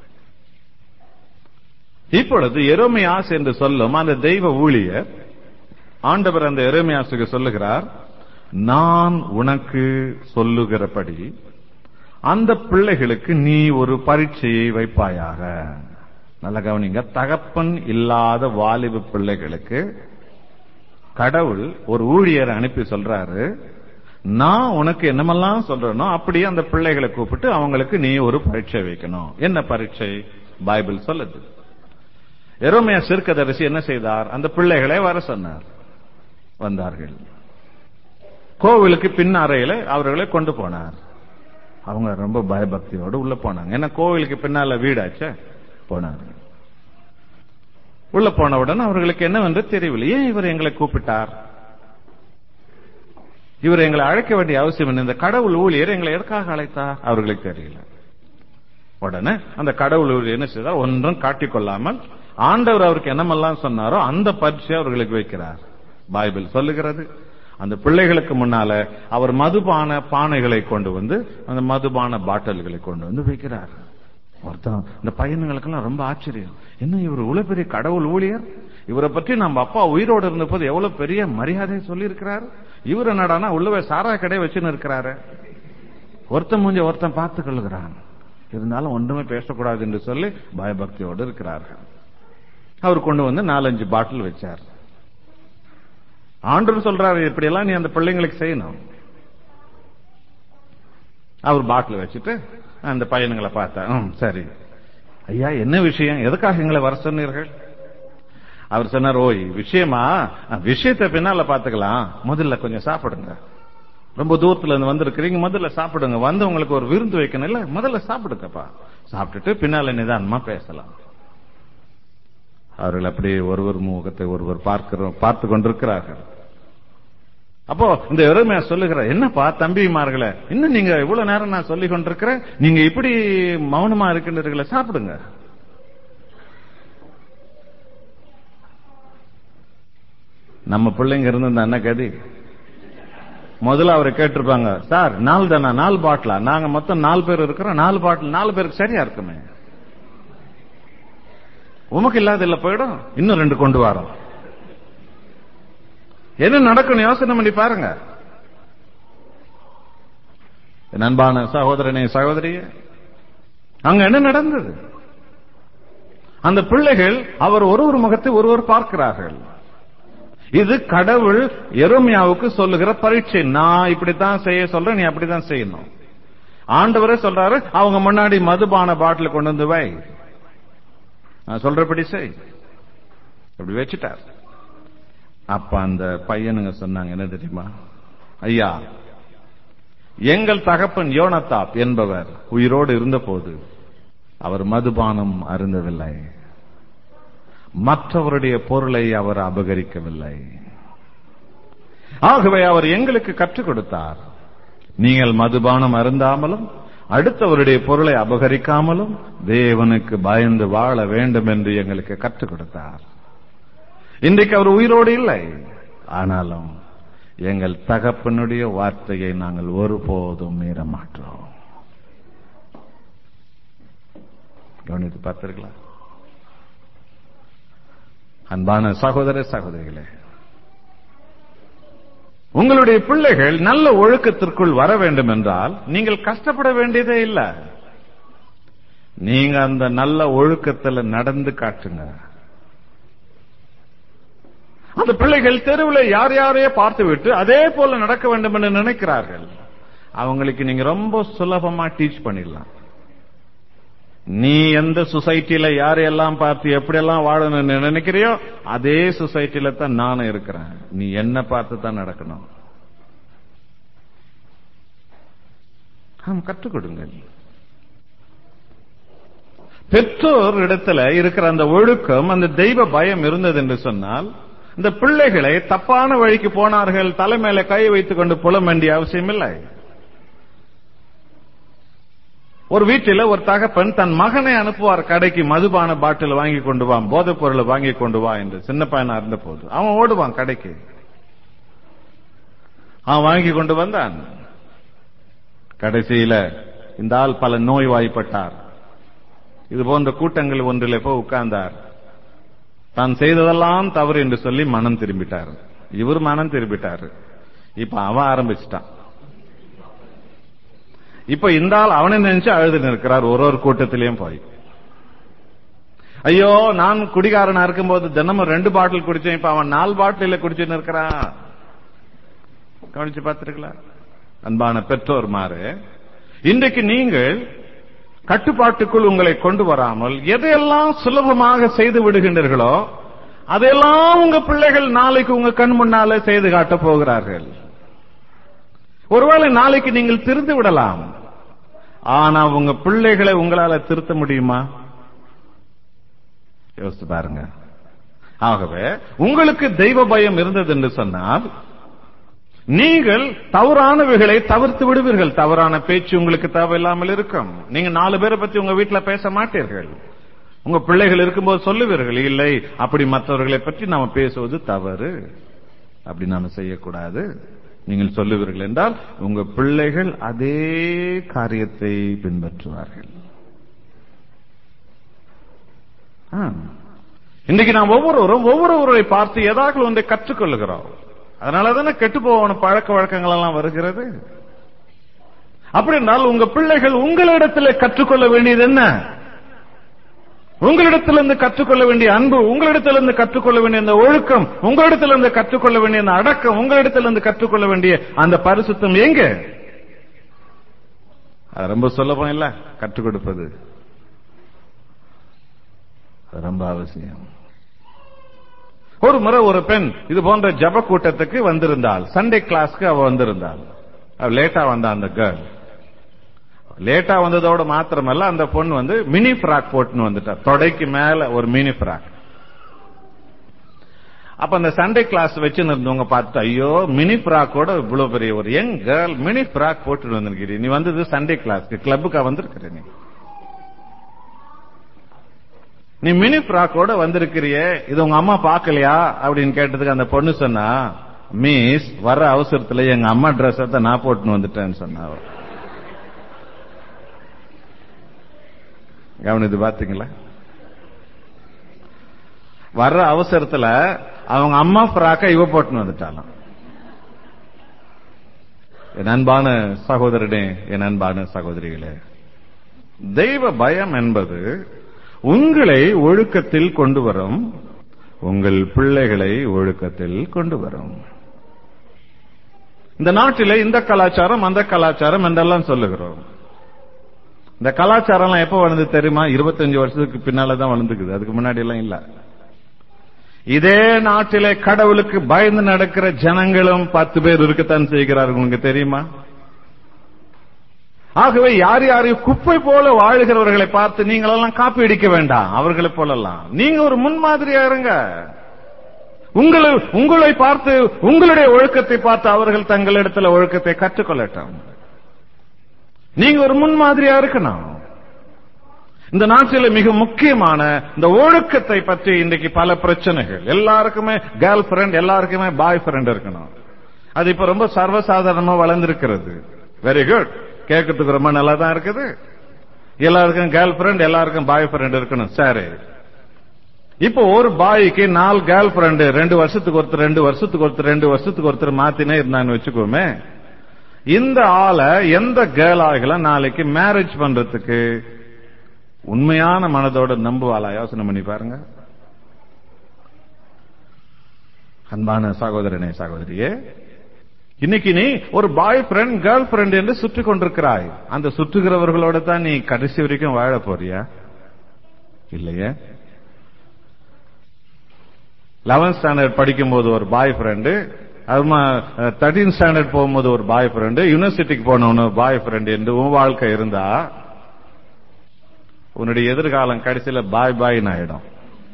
இப்பொழுது எரோமியாஸ் என்று சொல்லும் அந்த தெய்வ ஊழியர் ஆண்டவர் அந்த எரோமியாசுக்கு சொல்லுகிறார் நான் உனக்கு சொல்லுகிறபடி அந்த பிள்ளைகளுக்கு நீ ஒரு பரீட்சையை வைப்பாயாக நல்ல கவனிங்க தகப்பன் இல்லாத வாலிப பிள்ளைகளுக்கு கடவுள் ஒரு ஊழியரை அனுப்பி சொல்றாரு நான் உனக்கு என்னமெல்லாம் சொல்றேனோ அப்படியே அந்த பிள்ளைகளை கூப்பிட்டு அவங்களுக்கு நீ ஒரு பரீட்சை வைக்கணும் என்ன பரீட்சை பைபிள் சொல்லுது எரோமையா சிறுக்கதரிசி என்ன செய்தார் அந்த பிள்ளைகளை வர சொன்னார் வந்தார்கள் கோவிலுக்கு பின் அறையில அவர்களை கொண்டு போனார் அவங்க ரொம்ப பயபக்தியோடு உள்ள போனாங்க ஏன்னா கோவிலுக்கு பின்னால வீடாச்சே போனாங்க உள்ள போனவுடன் அவர்களுக்கு என்னவென்று தெரியவில்லை ஏன் இவர் எங்களை கூப்பிட்டார் இவர் எங்களை அழைக்க வேண்டிய அவசியம் என்ன இந்த கடவுள் ஊழியர் எங்களை எதற்காக அழைத்தார் அவர்களுக்கு தெரியல உடனே அந்த கடவுள் ஊழியர் என்ன செய்தார் ஒன்றும் காட்டிக்கொள்ளாமல் ஆண்டவர் அவருக்கு என்னமெல்லாம் சொன்னாரோ அந்த பரிசை அவர்களுக்கு வைக்கிறார் பைபிள் சொல்லுகிறது அந்த பிள்ளைகளுக்கு முன்னால அவர் மதுபான பானைகளை கொண்டு வந்து அந்த மதுபான பாட்டில்களை கொண்டு வந்து வைக்கிறார் ஒருத்தன் இந்த பையனுங்களுக்கெல்லாம் ரொம்ப ஆச்சரியம் என்ன இவர் இவ்வளவு பெரிய கடவுள் ஊழியர் இவரை பற்றி நம்ம அப்பா உயிரோடு இருந்த போது எவ்வளவு பெரிய மரியாதை சொல்லி இருக்கிறார் இவர் என்னடானா உள்ளவே சாரா கடை வச்சுன்னு இருக்கிறாரு ஒருத்தன் மூஞ்ச ஒருத்தன் பார்த்து கொள்கிறான் இருந்தாலும் ஒன்றுமே பேசக்கூடாது என்று சொல்லி பயபக்தியோடு இருக்கிறார்கள் அவர் கொண்டு வந்து நாலஞ்சு பாட்டில் வச்சார் ஆண்டவர் சொல்றாரு இப்படியெல்லாம் நீ அந்த பிள்ளைங்களுக்கு செய்யணும் அவர் பாட்டில் வச்சுட்டு அந்த பையனுங்களை பார்த்தா ம் சரி ஐயா என்ன விஷயம் எதுக்காக எங்களை வர சொன்னீர்கள் அவர் சொன்னார் ஓய் விஷயமா விஷயத்தை பின்னால பாத்துக்கலாம் முதல்ல கொஞ்சம் சாப்பிடுங்க ரொம்ப தூரத்துல இருந்து வந்திருக்கிறீங்க முதல்ல சாப்பிடுங்க வந்து உங்களுக்கு ஒரு விருந்து வைக்கணும் இல்ல முதல்ல சாப்பிடுங்கப்பா சாப்பிட்டுட்டு பின்னால நிதானமா பேசலாம் அவர்கள் அப்படியே ஒருவர் முகத்தை ஒருவர் பார்க்கிறோம் பார்த்து கொண்டிருக்கிறார்கள் அப்போ இந்த எருமையா சொல்லுகிற என்னப்பா தம்பிமார்களே இன்னும் நீங்க இவ்வளவு நேரம் நான் சொல்லி கொண்டிருக்கிறேன் நீங்க இப்படி மௌனமா இருக்கின்றீர்களே சாப்பிடுங்க நம்ம பிள்ளைங்க இருந்த அண்ணன் கதி முதல்ல அவரை கேட்டிருப்பாங்க சார் நாலு தானா நாலு பாட்டிலா நாங்க மொத்தம் நாலு பேர் இருக்கிறோம் நாலு பாட்டில் நாலு பேருக்கு சரியா இருக்குமே உமக்கு இல்லாத இல்ல போயிடும் இன்னும் ரெண்டு கொண்டு வரோம் என்ன நடக்கணும் யோசனை பண்ணி பாருங்க என் அன்பான சகோதரனே சகோதரியே அங்க என்ன நடந்தது அந்த பிள்ளைகள் அவர் ஒரு ஒரு முகத்தை ஒருவர் பார்க்கிறார்கள் இது கடவுள் எருமையாவுக்கு சொல்லுகிற பரீட்சை நான் இப்படித்தான் செய்ய சொல்றேன் நீ அப்படித்தான் செய்யணும் ஆண்டவரே சொல்றாரு அவங்க முன்னாடி மதுபான பாட்டில் கொண்டு வந்து வை நான் சொல்றபடி செய் அப்படி வச்சுட்டார் அப்ப அந்த பையனுங்க சொன்னாங்க என்ன தெரியுமா ஐயா எங்கள் தகப்பன் யோனத்தாப் என்பவர் உயிரோடு இருந்தபோது அவர் மதுபானம் அருந்தவில்லை மற்றவருடைய பொருளை அவர் அபகரிக்கவில்லை ஆகவே அவர் எங்களுக்கு கற்றுக் கொடுத்தார் நீங்கள் மதுபானம் அருந்தாமலும் அடுத்தவருடைய பொருளை அபகரிக்காமலும் தேவனுக்கு பயந்து வாழ வேண்டும் என்று எங்களுக்கு கற்றுக் கொடுத்தார் இன்றைக்கு அவர் உயிரோடு இல்லை ஆனாலும் எங்கள் தகப்பனுடைய வார்த்தையை நாங்கள் ஒருபோதும் மீற மாட்டோம் கவனித்து பார்த்தீர்களா அன்பான சகோதர சகோதரிகளே உங்களுடைய பிள்ளைகள் நல்ல ஒழுக்கத்திற்குள் வர வேண்டும் என்றால் நீங்கள் கஷ்டப்பட வேண்டியதே இல்லை நீங்க அந்த நல்ல ஒழுக்கத்தில் நடந்து காட்டுங்க அந்த பிள்ளைகள் தெருவில் யார் யாரையே பார்த்து விட்டு அதே போல நடக்க வேண்டும் என்று நினைக்கிறார்கள் அவங்களுக்கு நீங்க ரொம்ப சுலபமா டீச் பண்ணிடலாம் நீ எந்த சொசைட்டில யாரையெல்லாம் பார்த்து எப்படியெல்லாம் வாழணும்னு நினைக்கிறியோ அதே சொசைட்டில தான் நானும் இருக்கிறேன் நீ என்ன பார்த்து தான் நடக்கணும் கற்றுக் கொடுங்கள் பெற்றோர் இடத்துல இருக்கிற அந்த ஒழுக்கம் அந்த தெய்வ பயம் இருந்தது என்று சொன்னால் இந்த பிள்ளைகளை தப்பான வழிக்கு போனார்கள் தலைமையில கை வைத்துக் கொண்டு புலம் வேண்டிய அவசியம் இல்லை ஒரு வீட்டில் ஒரு தகப்பன் தன் மகனை அனுப்புவார் கடைக்கு மதுபான பாட்டில் வாங்கி கொண்டு வா போதைப் பொருளை வாங்கி கொண்டு வா என்று சின்ன பையனா இருந்த போது அவன் ஓடுவான் கடைக்கு அவன் வாங்கி கொண்டு வந்தான் கடைசியில இந்த ஆள் பல நோய்வாய்ப்பட்டார் இது போன்ற கூட்டங்கள் ஒன்றில் போய் உட்கார்ந்தார் தான் செய்ததெல்லாம் தவறு என்று சொல்லி மனம் திரும்பிட்டார் இவர் மனம் திரும்பிட்டார் இப்ப அவன் ஆரம்பிச்சிட்டான் இப்ப இந்த ஆள் அவனை நினைச்சு அழுது நிற்கிறார் ஒரு ஒரு கூட்டத்திலையும் போய் ஐயோ நான் குடிகாரனா இருக்கும்போது தினமும் ரெண்டு பாட்டில் குடிச்சேன் இப்ப அவன் நாலு பாட்டில குடிச்சுன்னு இருக்கிறான் கவனிச்சு பார்த்திருக்கலாம் அன்பான பெற்றோர் மாறு இன்றைக்கு நீங்கள் கட்டுப்பாட்டுக்குள் உங்களை கொண்டு வராமல் எதையெல்லாம் சுலபமாக செய்து விடுகின்றீர்களோ அதையெல்லாம் உங்க பிள்ளைகள் நாளைக்கு உங்க கண் முன்னாலே செய்து காட்டப் போகிறார்கள் ஒருவேளை நாளைக்கு நீங்கள் திருந்து விடலாம் ஆனா உங்க பிள்ளைகளை உங்களால திருத்த முடியுமா யோசித்து பாருங்க ஆகவே உங்களுக்கு தெய்வ பயம் இருந்தது என்று சொன்னால் நீங்கள் தவறானவைகளை தவிர்த்து விடுவீர்கள் தவறான பேச்சு உங்களுக்கு தேவையில்லாமல் இருக்கும் நீங்க நாலு பேரை பத்தி உங்க வீட்டில் பேச மாட்டீர்கள் உங்க பிள்ளைகள் இருக்கும்போது சொல்லுவீர்கள் இல்லை அப்படி மற்றவர்களை பற்றி நாம பேசுவது தவறு அப்படி நாம செய்யக்கூடாது நீங்கள் சொல்லுவீர்கள் என்றால் உங்க பிள்ளைகள் அதே காரியத்தை பின்பற்றுவார்கள் இன்றைக்கு நாம் ஒவ்வொருவரும் ஒவ்வொருவரை பார்த்து ஏதாவது ஒன்றை கற்றுக்கொள்கிறோம் அதனாலதானே கெட்டு போன பழக்க வழக்கங்கள் எல்லாம் வருகிறது அப்படி என்றால் உங்க பிள்ளைகள் உங்களிடத்தில் கற்றுக்கொள்ள வேண்டியது என்ன உங்களிடத்திலிருந்து கற்றுக்கொள்ள வேண்டிய அன்பு உங்களிடத்திலிருந்து கற்றுக்கொள்ள வேண்டிய அந்த ஒழுக்கம் உங்களிடத்திலிருந்து கற்றுக்கொள்ள வேண்டிய அந்த அடக்கம் உங்களிடத்திலிருந்து கற்றுக்கொள்ள வேண்டிய அந்த பரிசுத்தம் எங்க அது ரொம்ப சுலபம் இல்ல கற்றுக் கொடுப்பது ரொம்ப அவசியம் ஒரு முறை ஒரு பெண் இது போன்ற ஜப கூட்டத்துக்கு வந்திருந்தாள் சண்டே கிளாஸ்க்கு அவ வந்திருந்தாள் அவ லேட்டா வந்தா அந்த கேர்ள் லேட்டா வந்ததோட மாத்திரமல்ல அந்த பொண்ணு வந்து மினி ஃப்ராக் போட்டுன்னு வந்துட்டா தொடைக்கு மேல ஒரு மினி ஃப்ராக் அப்ப அந்த சண்டே கிளாஸ் வச்சுன்னு இருந்தவங்க பார்த்து ஐயோ மினி ஃப்ராக்கோட இவ்வளவு பெரிய ஒரு யங் கேர்ள் மினி ஃப்ராக் போட்டுட்டு வந்திருக்கிறீ நீ வந்தது சண்டே கிளாஸ்க்கு கிளப்புக்கா வந்திருக்கிற நீ நீ மினி ஃப்ராக்கோட வந்திருக்கிறிய இது உங்க அம்மா பாக்கலையா அப்படின்னு கேட்டதுக்கு அந்த பொண்ணு சொன்னா மிஸ் வர அவசரத்துல எங்க அம்மா ட்ரெஸ் நான் போட்டுன்னு வந்துட்டேன்னு சொன்னா கவனித்து பாத்தீங்களா வர்ற அவசரத்துல அவங்க அம்மா ஃப்ராக்க இவ போட்டுன்னு வந்துட்டாலாம் என் அன்பான சகோதரனே என் அன்பான சகோதரிகளே தெய்வ பயம் என்பது உங்களை ஒழுக்கத்தில் கொண்டு வரும் உங்கள் பிள்ளைகளை ஒழுக்கத்தில் கொண்டு வரும் இந்த நாட்டிலே இந்த கலாச்சாரம் அந்த கலாச்சாரம் என்றெல்லாம் சொல்லுகிறோம் இந்த கலாச்சாரம்லாம் எப்ப வளர்ந்து தெரியுமா இருபத்தஞ்சு வருஷத்துக்கு பின்னால தான் வளர்ந்துக்குது அதுக்கு முன்னாடி எல்லாம் இல்ல இதே நாட்டிலே கடவுளுக்கு பயந்து நடக்கிற ஜனங்களும் பத்து பேர் இருக்கத்தான் செய்கிறார்கள் உங்களுக்கு தெரியுமா ஆகவே யார் யாரையும் குப்பை போல வாழுகிறவர்களை பார்த்து நீங்களெல்லாம் காப்பி அடிக்க வேண்டாம் அவர்களை போலலாம் நீங்க ஒரு முன்மாதிரியா இருங்க உங்களை உங்களை பார்த்து உங்களுடைய ஒழுக்கத்தை பார்த்து அவர்கள் தங்களிடத்துல ஒழுக்கத்தை கற்றுக்கொள்ளட்டும் நீங்க ஒரு முன்மாதிரியா இருக்கணும் இந்த நாட்டில் மிக முக்கியமான இந்த ஒழுக்கத்தை பற்றி இன்றைக்கு பல பிரச்சனைகள் எல்லாருக்குமே கேர்ள் ஃபிரெண்ட் எல்லாருக்குமே பாய் ஃபிரெண்ட் இருக்கணும் அது இப்ப ரொம்ப சர்வசாதாரணமா வளர்ந்திருக்கிறது வெரி குட் கேட்கறதுக்கு ரொம்ப நல்லா தான் இருக்குது எல்லாருக்கும் கேர்ள் ஃபிரெண்ட் எல்லாருக்கும் பாய் ஃபிரெண்ட் இருக்கணும் சரி இப்போ ஒரு பாய்க்கு நாலு கேர்ள் ஃபிரெண்டு ரெண்டு வருஷத்துக்கு ஒருத்தர் ரெண்டு வருஷத்துக்கு ஒருத்தர் ரெண்டு வருஷத்துக்கு ஒருத்தர் மாத்தினே இருந்தான்னு வச்சுக்கோமே இந்த ஆளை எந்த கேர்ள் ஆகலாம் நாளைக்கு மேரேஜ் பண்றதுக்கு உண்மையான மனதோட நம்புவாளா யோசனை பண்ணி பாருங்க அன்பான சகோதரனே சகோதரியே இன்னைக்கு நீ ஒரு பாய் ஃப்ரெண்ட் கேர்ள் ஃப்ரெண்ட் என்று சுற்றி கொண்டிருக்கிறாய் அந்த சுற்றுகிறவர்களோட தான் நீ கடைசி வரைக்கும் வாழ போறியா இல்லையே லெவன்த் ஸ்டாண்டர்ட் படிக்கும்போது ஒரு பாய் ஃப்ரெண்டு அதுமா தேர்டீன் ஸ்டாண்டர்ட் போகும்போது ஒரு பாய் ஃப்ரெண்டு யூனிவர்சிட்டிக்கு போனவனு பாய் ஃப்ரெண்ட் என்று உன் வாழ்க்கை இருந்தா உன்னுடைய எதிர்காலம் கடைசியில பாய் பாய் ஆயிடும்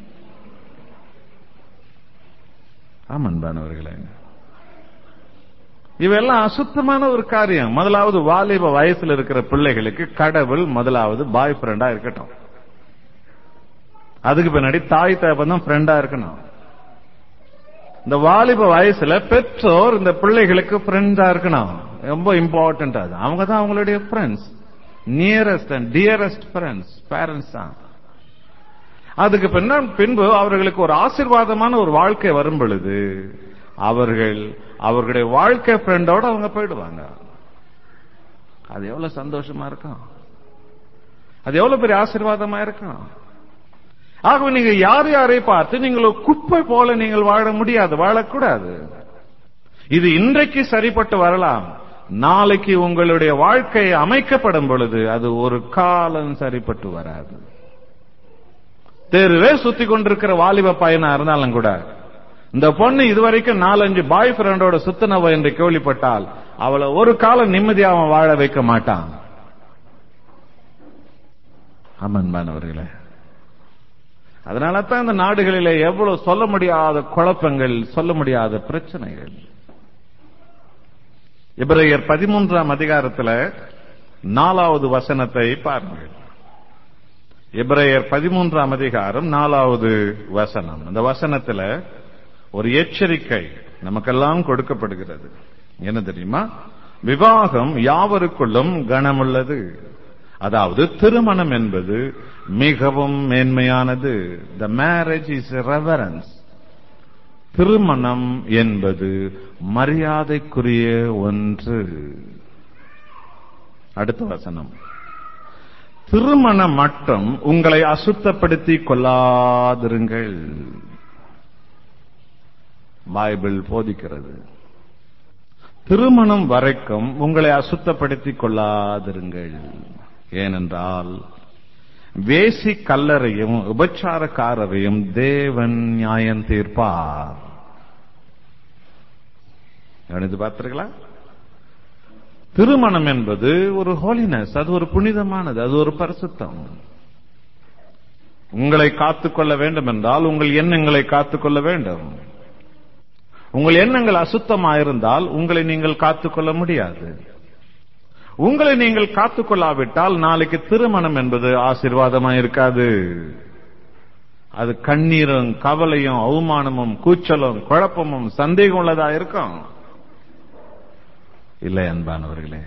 ஆமன்பானவர்களே இவெல்லாம் அசுத்தமான ஒரு காரியம் முதலாவது வாலிப வயசுல இருக்கிற பிள்ளைகளுக்கு கடவுள் முதலாவது பாய் ஃப்ரெண்டா இருக்கட்டும் அதுக்கு பின்னாடி தாய் தகப்பன் ஃப்ரெண்டா இருக்கணும் இந்த வாலிப வயசுல பெற்றோர் இந்த பிள்ளைகளுக்கு ஃப்ரெண்டா இருக்கணும் ரொம்ப இம்பார்ட்டன்ட் அது அவங்க தான் அவங்களுடைய friends nearest and dearest friends parents தான் அதுக்கு பின்ன பின்பு அவர்களுக்கு ஒரு ஆசிர்வாதமான ஒரு வாழ்க்கை வரும் பொழுது அவர்கள் அவர்களுடைய வாழ்க்கை ஃப்ரெண்டோட அவங்க போயிடுவாங்க அது எவ்வளவு சந்தோஷமா இருக்கும் அது எவ்வளவு பெரிய ஆசீர்வாதமா இருக்கும் ஆகவே நீங்க யார் யாரை பார்த்து நீங்கள் ஒரு குப்பை போல நீங்கள் வாழ முடியாது வாழக்கூடாது இது இன்றைக்கு சரிப்பட்டு வரலாம் நாளைக்கு உங்களுடைய வாழ்க்கை அமைக்கப்படும் பொழுது அது ஒரு காலம் சரிப்பட்டு வராது தெருவே சுத்தி கொண்டிருக்கிற வாலிப பையனா இருந்தாலும் கூட இந்த பொண்ணு இதுவரைக்கும் நாலஞ்சு பாய் ஃப்ரெண்டோட சுத்தினவ என்று கேள்விப்பட்டால் அவளை ஒரு காலம் நிம்மதியா அவன் வாழ வைக்க மாட்டான் அமன்பானவர்களே அதனால தான் இந்த நாடுகளிலே எவ்வளவு சொல்ல முடியாத குழப்பங்கள் சொல்ல முடியாத பிரச்சனைகள் இப்ரையர் பதிமூன்றாம் அதிகாரத்தில் நாலாவது வசனத்தை பாருங்கள் இப்ரையர் பதிமூன்றாம் அதிகாரம் நாலாவது வசனம் அந்த வசனத்துல ஒரு எச்சரிக்கை நமக்கெல்லாம் கொடுக்கப்படுகிறது என்ன தெரியுமா விவாகம் யாவருக்குள்ளும் கனமுள்ளது அதாவது திருமணம் என்பது மிகவும் மேன்மையானது த மேரேஜ் இஸ் ரெவரன்ஸ் திருமணம் என்பது மரியாதைக்குரிய ஒன்று அடுத்த வசனம் திருமண மட்டம் உங்களை அசுத்தப்படுத்திக் கொள்ளாதிருங்கள் பைபிள் போதிக்கிறது திருமணம் வரைக்கும் உங்களை அசுத்தப்படுத்திக் கொள்ளாதிருங்கள் ஏனென்றால் வேசி கல்லறையும் உபச்சாரக்காரரையும் தேவன் நியாயம் தீர்ப்பார் கவனித்து பார்த்தீர்களா திருமணம் என்பது ஒரு ஹோலினஸ் அது ஒரு புனிதமானது அது ஒரு பரிசுத்தம் உங்களை காத்துக்கொள்ள வேண்டும் என்றால் உங்கள் எண்ணங்களை காத்துக்கொள்ள வேண்டும் உங்கள் எண்ணங்கள் அசுத்தமாயிருந்தால் உங்களை நீங்கள் காத்துக்கொள்ள முடியாது உங்களை நீங்கள் காத்துக்கொள்ளாவிட்டால் நாளைக்கு திருமணம் என்பது ஆசீர்வாதமா இருக்காது அது கண்ணீரும் கவலையும் அவமானமும் கூச்சலும் குழப்பமும் சந்தேகம் உள்ளதா இருக்கும் இல்லை அன்பானவர்களே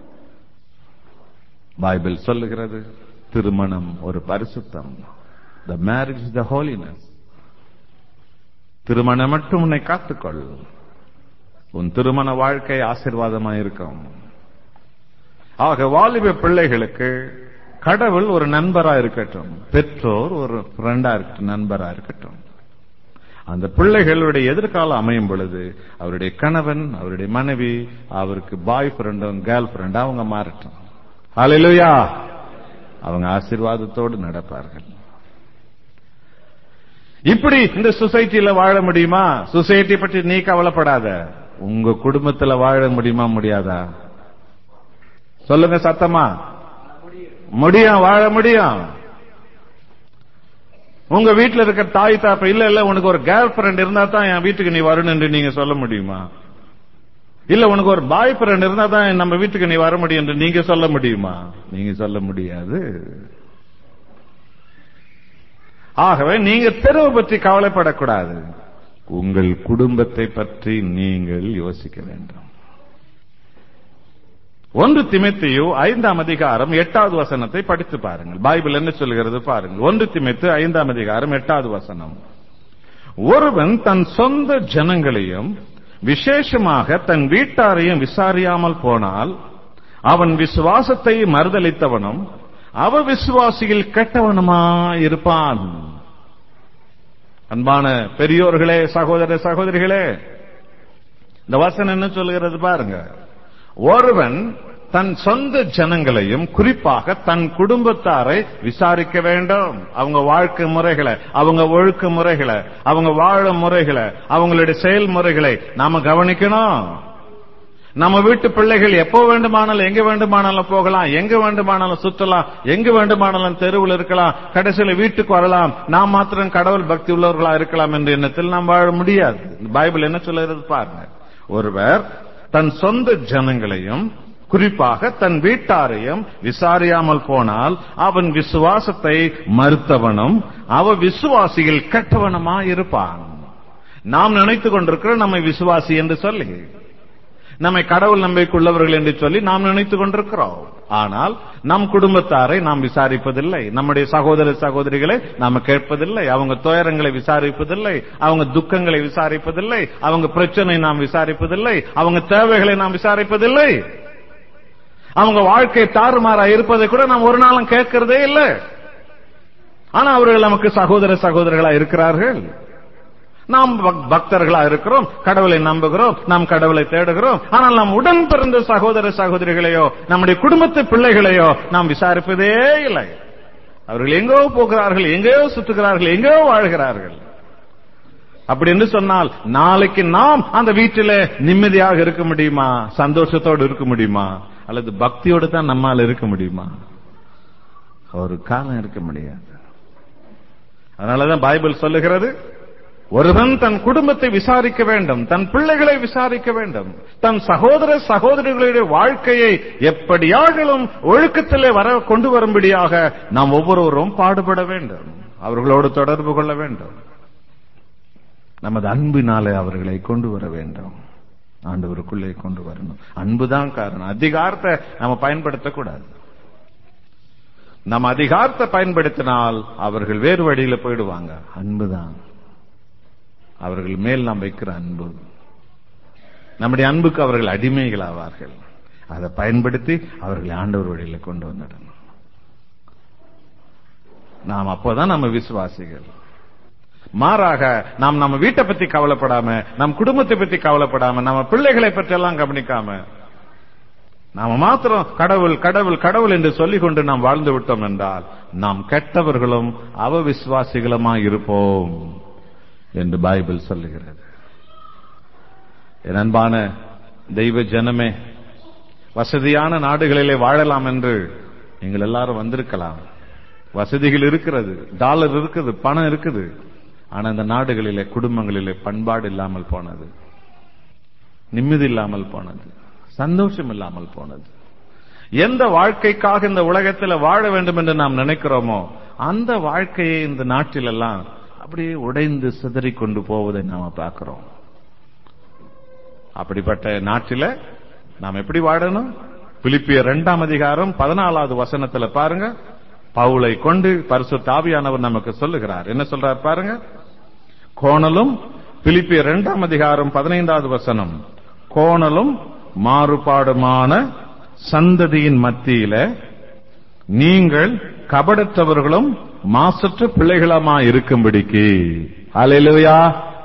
பைபிள் சொல்லுகிறது திருமணம் ஒரு பரிசுத்தம் த மேரேஜ் த ஹோலினஸ் திருமணம் மட்டும் உன்னை காத்துக்கொள் உன் திருமண வாழ்க்கை ஆசீர்வாதமாயிருக்கும் ஆக வாலிப பிள்ளைகளுக்கு கடவுள் ஒரு நண்பரா இருக்கட்டும் பெற்றோர் ஒரு ஃப்ரெண்டா இருக்கட்டும் நண்பரா இருக்கட்டும் அந்த பிள்ளைகளுடைய எதிர்காலம் அமையும் பொழுது அவருடைய கணவன் அவருடைய மனைவி அவருக்கு பாய் ஃப்ரெண்டும் கேர்ள் ஃப்ரெண்ட் அவங்க மாறட்டும் ஹalleluya அவங்க ஆசீர்வாதத்தோடு நடப்பார்கள் இப்படி இந்த சொசைட்டில வாழ முடியுமா சொசைட்டி பற்றி நீ கவலைப்படாத உங்க குடும்பத்துல வாழ முடியுமா முடியாதா சொல்லுங்க சத்தமா முடியும் வாழ முடியும் உங்க வீட்டுல இருக்க தாய் தாப்ப இல்ல இல்ல உனக்கு ஒரு கேர்ள் ஃபிரெண்ட் இருந்தா தான் என் வீட்டுக்கு நீ வரணும் என்று நீங்க சொல்ல முடியுமா இல்ல உனக்கு ஒரு பாய் ஃப்ரெண்ட் இருந்தா தான் நம்ம வீட்டுக்கு நீ வர முடியும் என்று நீங்க சொல்ல முடியுமா நீங்க சொல்ல முடியாது ஆகவே நீங்க தெருவை பற்றி கவலைப்படக்கூடாது உங்கள் குடும்பத்தை பற்றி நீங்கள் யோசிக்க வேண்டும் ஒன்று திமெத்தியு ஐந்தாம் அதிகாரம் எட்டாவது வசனத்தை படித்து பாருங்கள் பைபிள் என்ன சொல்கிறது பாருங்கள் ஒன்று திமெத்து ஐந்தாம் அதிகாரம் எட்டாவது வசனம் ஒருவன் தன் சொந்த ஜனங்களையும் விசேஷமாக தன் வீட்டாரையும் விசாரியாமல் போனால் அவன் விசுவாசத்தை மறுதளித்தவனும் அவ விசுவாசியில் கெட்டவனுமா இருப்பான் அன்பான பெரியோர்களே சகோதர சகோதரிகளே இந்த வசனம் என்ன சொல்லுகிறது பாருங்க ஒருவன் தன் சொந்த ஜனங்களையும் குறிப்பாக தன் குடும்பத்தாரை விசாரிக்க வேண்டும் அவங்க வாழ்க்கை முறைகளை அவங்க ஒழுக்க முறைகளை அவங்க வாழும் முறைகளை அவங்களுடைய செயல்முறைகளை நாம கவனிக்கணும் நம்ம வீட்டு பிள்ளைகள் எப்போ வேண்டுமானாலும் எங்க வேண்டுமானாலும் போகலாம் எங்க வேண்டுமானாலும் சுத்தலாம் எங்க வேண்டுமானாலும் தெருவில் இருக்கலாம் கடைசியில் வீட்டுக்கு வரலாம் நாம் மாத்திரம் கடவுள் பக்தி உள்ளவர்களா இருக்கலாம் என்ற எண்ணத்தில் நாம் வாழ முடியாது பைபிள் என்ன சொல்லுகிறது பாருங்க ஒருவர் தன் சொந்த ஜனங்களையும் குறிப்பாக தன் வீட்டாரையும் விசாரியாமல் போனால் அவன் விசுவாசத்தை மறுத்தவனும் அவ விசுவாசிகள் கெட்டவனுமா இருப்பான் நாம் நினைத்துக் கொண்டிருக்கிறோம் நம்மை விசுவாசி என்று சொல்லி நம்மை கடவுள் நம்பிக்கையுள்ளவர்கள் என்று சொல்லி நாம் நினைத்துக் கொண்டிருக்கிறோம் ஆனால் நம் குடும்பத்தாரை நாம் விசாரிப்பதில்லை நம்முடைய சகோதர சகோதரிகளை நாம கேட்பதில்லை அவங்க துயரங்களை விசாரிப்பதில்லை அவங்க துக்கங்களை விசாரிப்பதில்லை அவங்க பிரச்சனை நாம் விசாரிப்பதில்லை அவங்க தேவைகளை நாம் விசாரிப்பதில்லை அவங்க வாழ்க்கை தாறுமாறா இருப்பதை கூட நாம் ஒரு நாளும் கேட்கிறதே இல்லை ஆனா அவர்கள் நமக்கு சகோதர சகோதரர்களா இருக்கிறார்கள் நாம் பக்தர்களா இருக்கிறோம் கடவுளை நம்புகிறோம் நாம் கடவுளை தேடுகிறோம் ஆனால் நாம் உடன் பிறந்த சகோதர சகோதரிகளையோ நம்முடைய குடும்பத்து பிள்ளைகளையோ நாம் விசாரிப்பதே இல்லை அவர்கள் எங்கோ போகிறார்கள் எங்கேயோ சுற்றுகிறார்கள் எங்கேயோ வாழ்கிறார்கள் அப்படி என்று சொன்னால் நாளைக்கு நாம் அந்த வீட்டில நிம்மதியாக இருக்க முடியுமா சந்தோஷத்தோடு இருக்க முடியுமா அல்லது பக்தியோடு தான் நம்மால் இருக்க முடியுமா ஒரு காலம் இருக்க முடியாது அதனாலதான் பைபிள் சொல்லுகிறது ஒருவன் தன் குடும்பத்தை விசாரிக்க வேண்டும் தன் பிள்ளைகளை விசாரிக்க வேண்டும் தன் சகோதர சகோதரிகளுடைய வாழ்க்கையை எப்படியாகிலும் ஒழுக்கத்திலே வர கொண்டு வரும்படியாக நாம் ஒவ்வொருவரும் பாடுபட வேண்டும் அவர்களோடு தொடர்பு கொள்ள வேண்டும் நமது அன்பினாலே அவர்களை கொண்டு வர வேண்டும் ஆண்டவருக்குள்ளே கொண்டு வரணும் அன்புதான் காரணம் அதிகாரத்தை நம்ம பயன்படுத்தக்கூடாது நம்ம அதிகாரத்தை பயன்படுத்தினால் அவர்கள் வேறு வழியில போயிடுவாங்க அன்புதான் அவர்கள் மேல் நாம் வைக்கிற அன்பு நம்முடைய அன்புக்கு அவர்கள் அடிமைகள் ஆவார்கள் அதை பயன்படுத்தி அவர்களை ஆண்டவர் வழியில கொண்டு வந்துடணும் நாம் அப்போதான் நம்ம விசுவாசிகள் மாறாக நாம் நம்ம வீட்டை பத்தி கவலைப்படாம நம் குடும்பத்தை பத்தி கவலைப்படாம நம்ம பிள்ளைகளை பற்றி எல்லாம் கவனிக்காம நாம மாத்திரம் கடவுள் கடவுள் கடவுள் என்று சொல்லிக் கொண்டு நாம் வாழ்ந்து விட்டோம் என்றால் நாம் கெட்டவர்களும் அவ விசுவாசிகளுமா இருப்போம் என்று பைபிள் சொல்லுகிறது என் அன்பான தெய்வ ஜனமே வசதியான நாடுகளிலே வாழலாம் என்று நீங்கள் எல்லாரும் வந்திருக்கலாம் வசதிகள் இருக்கிறது டாலர் இருக்குது பணம் இருக்குது ஆனா இந்த நாடுகளிலே குடும்பங்களிலே பண்பாடு இல்லாமல் போனது நிம்மதி இல்லாமல் போனது சந்தோஷம் இல்லாமல் போனது எந்த வாழ்க்கைக்காக இந்த உலகத்தில் வாழ வேண்டும் என்று நாம் நினைக்கிறோமோ அந்த வாழ்க்கையை இந்த நாட்டிலெல்லாம் அப்படியே உடைந்து சிதறி கொண்டு போவதை நாம பார்க்கிறோம் அப்படிப்பட்ட நாட்டில நாம் எப்படி வாழணும் பிலிப்பிய இரண்டாம் அதிகாரம் பதினாலாவது வசனத்துல பாருங்க பவுளை கொண்டு பரிசு தாவியானவர் நமக்கு சொல்லுகிறார் என்ன சொல்றார் பாருங்க கோணலும் பிலிப்பிய இரண்டாம் அதிகாரம் பதினைந்தாவது வசனம் கோணலும் மாறுபாடுமான சந்ததியின் மத்தியில நீங்கள் கபடற்றவர்களும் மாசற்ற பிள்ளைகளமா இருக்கும்படிக்கு அலையிலுயா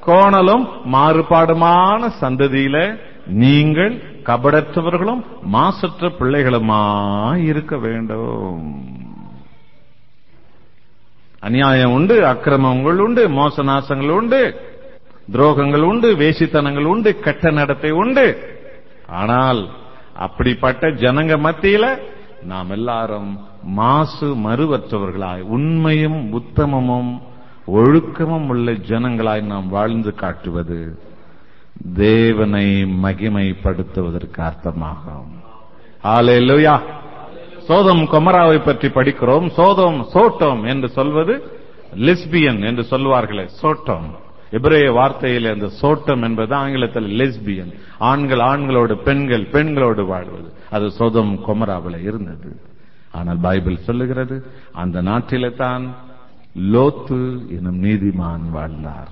கோணலும் மாறுபாடுமான சந்ததியில நீங்கள் கபடற்றவர்களும் மாசற்ற பிள்ளைகளுமாய் இருக்க வேண்டும் அநியாயம் உண்டு அக்கிரமங்கள் உண்டு மோசநாசங்கள் உண்டு துரோகங்கள் உண்டு வேசித்தனங்கள் உண்டு கெட்ட நடத்தை உண்டு ஆனால் அப்படிப்பட்ட ஜனங்க மத்தியில நாம் எல்லாரும் மாசு மறுவற்றவர்களாய் உண்மையும் உத்தமமும் ஒழுக்கமும் உள்ள ஜனங்களாய் நாம் வாழ்ந்து காட்டுவது தேவனை மகிமைப்படுத்துவதற்கு அர்த்தமாகும் ஆலேலுயா சோதம் கொமராவை பற்றி படிக்கிறோம் சோதம் சோட்டம் என்று சொல்வது லெஸ்பியன் என்று சொல்வார்களே சோட்டம் எபிரேய வார்த்தையில் அந்த சோட்டம் என்பது ஆங்கிலத்தில் லெஸ்பியன் ஆண்கள் ஆண்களோடு பெண்கள் பெண்களோடு வாழ்வது அது சோதம் கொமராவில் இருந்தது ஆனால் பைபிள் சொல்லுகிறது அந்த நாட்டிலே தான் லோத்து எனும் நீதிமான் வாழ்ந்தார்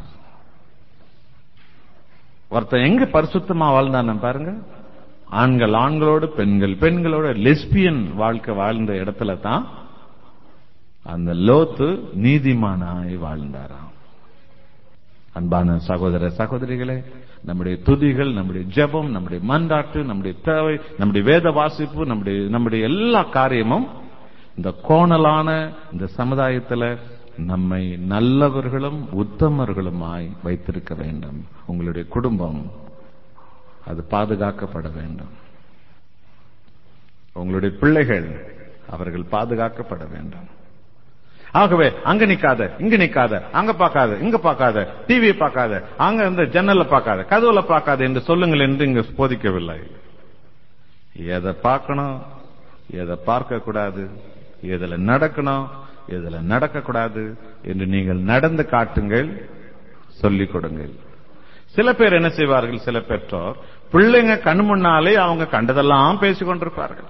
ஒருத்தன் எங்க பரிசுத்தமா வாழ்ந்தான பாருங்க ஆண்கள் ஆண்களோடு பெண்கள் பெண்களோட லெஸ்பியன் வாழ்க்கை வாழ்ந்த இடத்துல தான் அந்த லோத்து நீதிமானாய் வாழ்ந்தாராம் அன்பான சகோதர சகோதரிகளே நம்முடைய துதிகள் நம்முடைய ஜெபம் நம்முடைய மன்றாட்டு நம்முடைய தேவை நம்முடைய வேத வாசிப்பு நம்முடைய நம்முடைய எல்லா காரியமும் இந்த கோணலான இந்த சமுதாயத்துல நம்மை நல்லவர்களும் உத்தமர்களுமாய் வைத்திருக்க வேண்டும் உங்களுடைய குடும்பம் அது பாதுகாக்கப்பட வேண்டும் உங்களுடைய பிள்ளைகள் அவர்கள் பாதுகாக்கப்பட வேண்டும் ஆகவே அங்க நிக்காத இங்க நிக்காத அங்க பார்க்காத இங்க பார்க்காத டிவியை பார்க்காத அங்க இந்த ஜன்னல்ல பார்க்காத கதவுல பார்க்காத என்று சொல்லுங்கள் என்று இங்க போதிக்கவில்லை எதை பார்க்கணும் எதை பார்க்க கூடாது எதுல நடக்கணும் எதுல நடக்க கூடாது என்று நீங்கள் நடந்து காட்டுங்கள் சொல்லிக் கொடுங்கள் சில பேர் என்ன செய்வார்கள் சில பெற்றோர் பிள்ளைங்க கண் முன்னாலே அவங்க கண்டதெல்லாம் பேசிக் கொண்டிருப்பார்கள்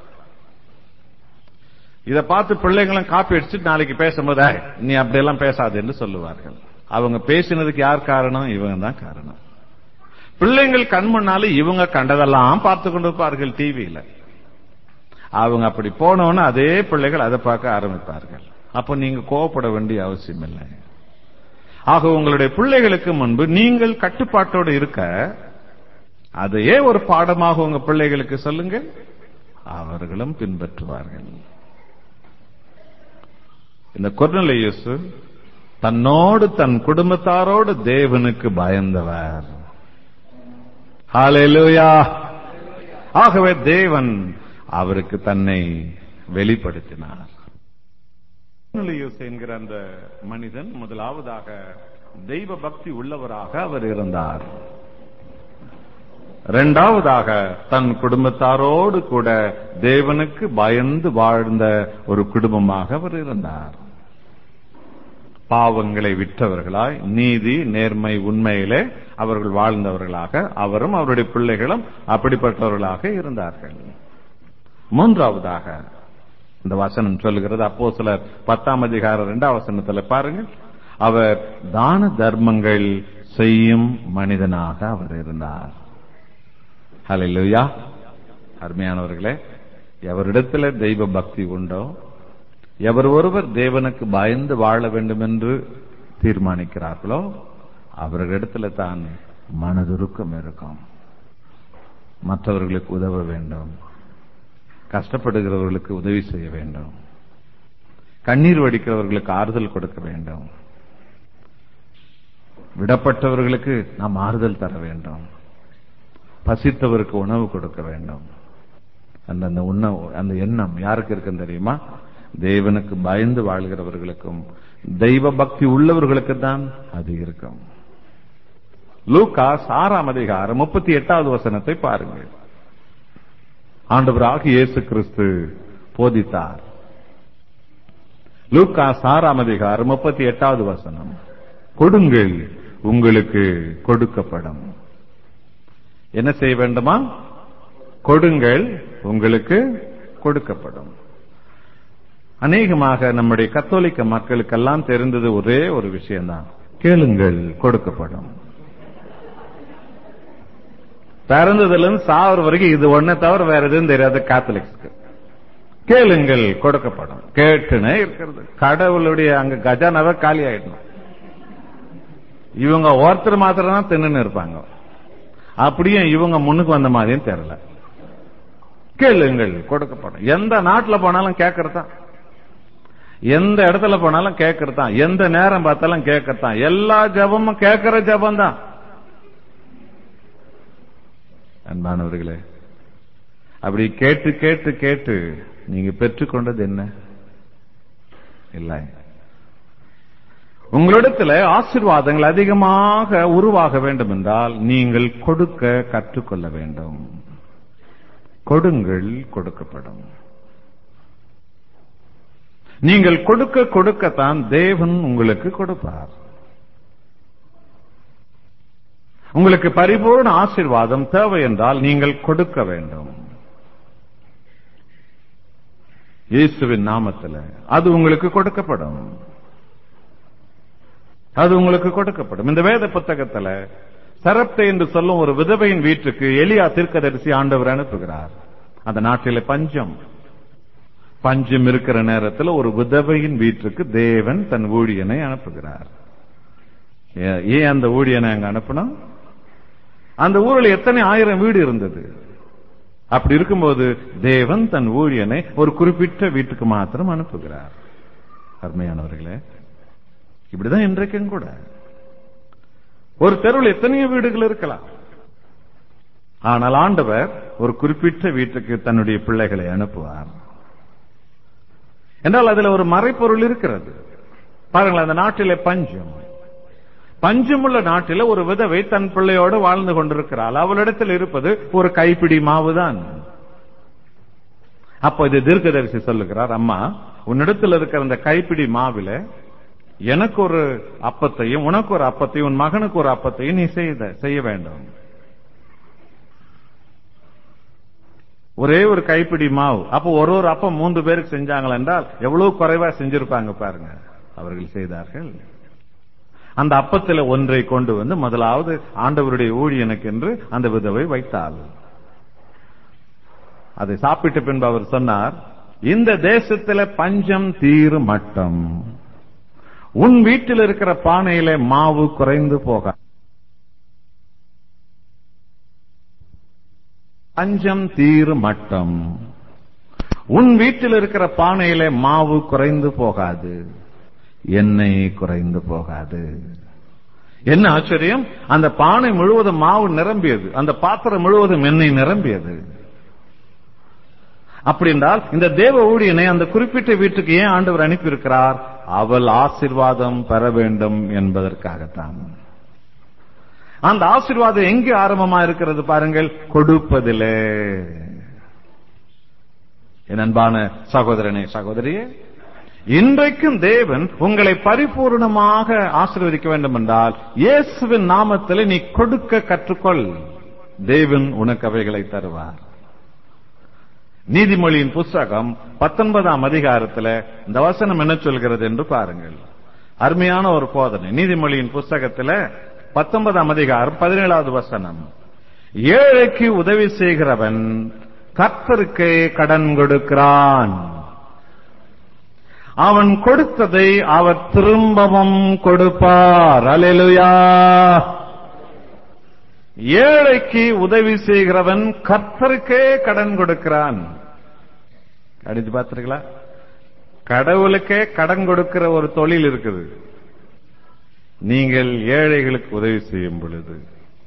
இதை பார்த்து பிள்ளைங்களும் காப்பி அடிச்சுட்டு நாளைக்கு பேசும்போது "ஏய், நீ அப்படியெல்லாம் பேசாது என்று சொல்லுவார்கள் அவங்க பேசினதுக்கு யார் காரணம் இவங்க தான் காரணம் பிள்ளைங்கள் கண் முன்னாலே இவங்க கண்டதெல்லாம் பார்த்து கொண்டிருப்பார்கள் டிவியில அவங்க அப்படி போனோன்னு அதே பிள்ளைகள் அதை பார்க்க ஆரம்பிப்பார்கள் அப்போ நீங்க கோவப்பட வேண்டிய அவசியம் இல்லை ஆக உங்களுடைய பிள்ளைகளுக்கு முன்பு நீங்கள் கட்டுப்பாட்டோடு இருக்க அதையே ஒரு பாடமாக உங்க பிள்ளைகளுக்கு சொல்லுங்க அவர்களும் பின்பற்றுவார்கள் இந்த கொர்னலியஸ் தன்னோடு தன் குடும்பத்தாரோடு தேவனுக்கு பயந்தவர் ஹalleluya ஆகவே தேவன் அவருக்கு தன்னை வெளிப்படுத்தினார் கொர்னலியஸ் என்கிற அந்த மனிதன் முதலாவதாக தெய்வ பக்தி உள்ளவராக அவர் இருந்தார் இரண்டாவதாக தன் குடும்பத்தாரோடு கூட தேவனுக்கு பயந்து வாழ்ந்த ஒரு குடும்பமாக அவர் இருந்தார் பாவங்களை விற்றவர்களாய் நீதி நேர்மை உண்மையிலே அவர்கள் வாழ்ந்தவர்களாக அவரும் அவருடைய பிள்ளைகளும் அப்படிப்பட்டவர்களாக இருந்தார்கள் மூன்றாவதாக இந்த வசனம் சொல்லுகிறது அப்போ சிலர் பத்தாம் அதிகாரம் இரண்டாம் வசனத்துல பாருங்க அவர் தான தர்மங்கள் செய்யும் மனிதனாக அவர் இருந்தார் ஹalleluya அருமையானவர்களே எவரிடத்துல தெய்வ பக்தி உண்டோ எவர் ஒருவர் தேவனுக்கு பயந்து வாழ வேண்டும் என்று தீர்மானிக்கிறார்களோ அவர்களிடத்துல தான் மனதுருக்கம் இருக்கும் மற்றவர்களுக்கு உதவ வேண்டும் கஷ்டப்படுகிறவர்களுக்கு உதவி செய்ய வேண்டும் கண்ணீர் வடிக்கிறவர்களுக்கு ஆறுதல் கொடுக்க வேண்டும் விடப்பட்டவர்களுக்கு நாம் ஆறுதல் தர வேண்டும் பசித்தவருக்கு உணவு கொடுக்க வேண்டும் அந்த அந்த உணவு அந்த எண்ணம் யாருக்கு இருக்குன்னு தெரியுமா தேவனுக்கு பயந்து வாழ்கிறவர்களுக்கும் தெய்வ பக்தி உள்ளவர்களுக்கு தான் அது இருக்கும் லூகாஸ் ஆறாம் அதிகாரம் முப்பத்தி எட்டாவது வசனத்தை பாருங்கள் ஆண்டவராக இயேசு கிறிஸ்து போதித்தார் லூகாஸ் ஆறாம் அதிகாரம் முப்பத்தி எட்டாவது வசனம் கொடுங்கள் உங்களுக்கு கொடுக்கப்படும் என்ன செய்ய வேண்டுமா கொடுங்கள் உங்களுக்கு கொடுக்கப்படும் அநேகமாக நம்முடைய கத்தோலிக்க மக்களுக்கெல்லாம் தெரிந்தது ஒரே ஒரு விஷயம்தான் கேளுங்கள் கொடுக்கப்படும் பிறந்ததுல இருந்து சாவர வரைக்கும் இது ஒன்ன தவிர வேற எதுவும் தெரியாது காத்தலிக்ஸ்க்கு கேளுங்கள் கொடுக்கப்படும் கேட்டுனே இருக்கிறது கடவுளுடைய அங்க கஜானாவை காலி ஆயிடணும் இவங்க ஒருத்தர் மாத்திரம் தான் தின்னு இருப்பாங்க அப்படியே இவங்க முன்னுக்கு வந்த மாதிரியும் தெரியல கேளுங்கள் கொடுக்கப்படும் எந்த நாட்டுல போனாலும் கேட்கறதான் எந்த இடத்துல போனாலும் கேட்கறதான் எந்த நேரம் பார்த்தாலும் கேட்கறதான் எல்லா ஜபமும் கேட்கிற ஜபம் தான் அன்பானவர்களே அப்படி கேட்டு கேட்டு கேட்டு நீங்க பெற்றுக்கொண்டது என்ன இல்லை உங்களிடத்துல ஆசீர்வாதங்கள் அதிகமாக உருவாக வேண்டும் என்றால் நீங்கள் கொடுக்க கற்றுக்கொள்ள வேண்டும் கொடுங்கள் கொடுக்கப்படும் நீங்கள் கொடுக்க கொடுக்கத்தான் தேவன் உங்களுக்கு கொடுப்பார் உங்களுக்கு பரிபூர்ண ஆசீர்வாதம் தேவை என்றால் நீங்கள் கொடுக்க வேண்டும் இயேசுவின் நாமத்தில் அது உங்களுக்கு கொடுக்கப்படும் அது உங்களுக்கு கொடுக்கப்படும் இந்த வேத புத்தகத்துல சரப்தை என்று சொல்லும் ஒரு விதவையின் வீட்டுக்கு எலியா தீர்க்கதரிசி ஆண்டவர் அனுப்புகிறார் அந்த நாட்டிலே பஞ்சம் பஞ்சம் இருக்கிற நேரத்தில் ஒரு விதவையின் வீட்டுக்கு தேவன் தன் ஊழியனை அனுப்புகிறார் ஏ- ஏன் அந்த ஊழியனை அங்க அனுப்பணும் அந்த ஊரில் எத்தனை ஆயிரம் வீடு இருந்தது அப்படி இருக்கும்போது தேவன் தன் ஊழியனை ஒரு குறிப்பிட்ட வீட்டுக்கு மாத்திரம் அனுப்புகிறார் அருமையானவர்களே இப்படிதான் இன்றைக்கும் கூட ஒரு தெருவில் எத்தனையோ வீடுகள் இருக்கலாம் ஆனால் ஆண்டவர் ஒரு குறிப்பிட்ட வீட்டுக்கு தன்னுடைய பிள்ளைகளை அனுப்புவார் என்றால் அதுல ஒரு மறைப்பொருள் இருக்கிறது பாருங்கள் அந்த நாட்டிலே பஞ்சம் பஞ்சமுள்ள நாட்டில ஒரு விதவை தன் பிள்ளையோடு வாழ்ந்து கொண்டிருக்கிறாள் அவளிடத்தில் இருப்பது ஒரு கைப்பிடி மாவுதான் அப்ப இது தீர்க்கதரிசி சொல்லுகிறார் அம்மா உன்னிடத்தில் இருக்கிற அந்த கைப்பிடி மாவில எனக்கு ஒரு அப்பத்தையும் உனக்கு ஒரு அப்பத்தையும் உன் மகனுக்கு ஒரு அப்பத்தையும் நீ செய்த செய்ய வேண்டும் ஒரே ஒரு கைப்பிடி மாவு அப்ப ஒரு ஒரு அப்பம் மூன்று பேருக்கு செஞ்சாங்கள் என்றால் எவ்வளவு குறைவா செஞ்சிருப்பாங்க பாருங்க அவர்கள் செய்தார்கள் அந்த அப்பத்தில் ஒன்றை கொண்டு வந்து முதலாவது ஆண்டவருடைய ஊழியனுக்கு என்று அந்த விதவை வைத்தாள் அதை சாப்பிட்ட பின்பு அவர் சொன்னார் இந்த தேசத்துல பஞ்சம் தீரு மட்டம் உன் வீட்டில் இருக்கிற பானையில மாவு குறைந்து போக பஞ்சம் தீரு மட்டம் உன் வீட்டில் இருக்கிற பானையில மாவு குறைந்து போகாது எண்ணெய் குறைந்து போகாது என்ன ஆச்சரியம் அந்த பானை முழுவதும் மாவு நிரம்பியது அந்த பாத்திரம் முழுவதும் எண்ணெய் நிரம்பியது அப்படி என்றால் இந்த தேவ ஊழியனை அந்த குறிப்பிட்ட வீட்டுக்கு ஏன் ஆண்டவர் அனுப்பியிருக்கிறார் அவள் ஆசீர்வாதம் பெற வேண்டும் என்பதற்காகத்தான் அந்த ஆசீர்வாதம் எங்கே ஆரம்பமா இருக்கிறது பாருங்கள் கொடுப்பதிலே என் அன்பான சகோதரனே சகோதரியே இன்றைக்கும் தேவன் உங்களை பரிபூர்ணமாக ஆசீர்வதிக்க வேண்டும் என்றால் இயேசுவின் நாமத்தில் நீ கொடுக்க கற்றுக்கொள் தேவன் உனக்கு அவைகளை தருவார் நீதிமொழியின் புஸ்தகம் பத்தொன்பதாம் அதிகாரத்துல இந்த வசனம் என்ன சொல்கிறது என்று பாருங்கள் அருமையான ஒரு போதனை நீதிமொழியின் புஸ்தகத்துல பத்தொன்பதாம் அதிகாரம் பதினேழாவது வசனம் ஏழைக்கு உதவி செய்கிறவன் கர்த்தருக்கு கடன் கொடுக்கிறான் அவன் கொடுத்ததை அவர் திரும்பவும் கொடுப்பார் அலையலுயா ஏழைக்கு உதவி செய்கிறவன் கர்த்தருக்கே கடன் கொடுக்கிறான் அடிச்சு பார்த்திருக்கீங்களா கடவுளுக்கே கடன் கொடுக்கிற ஒரு தொழில் இருக்குது நீங்கள் ஏழைகளுக்கு உதவி செய்யும் பொழுது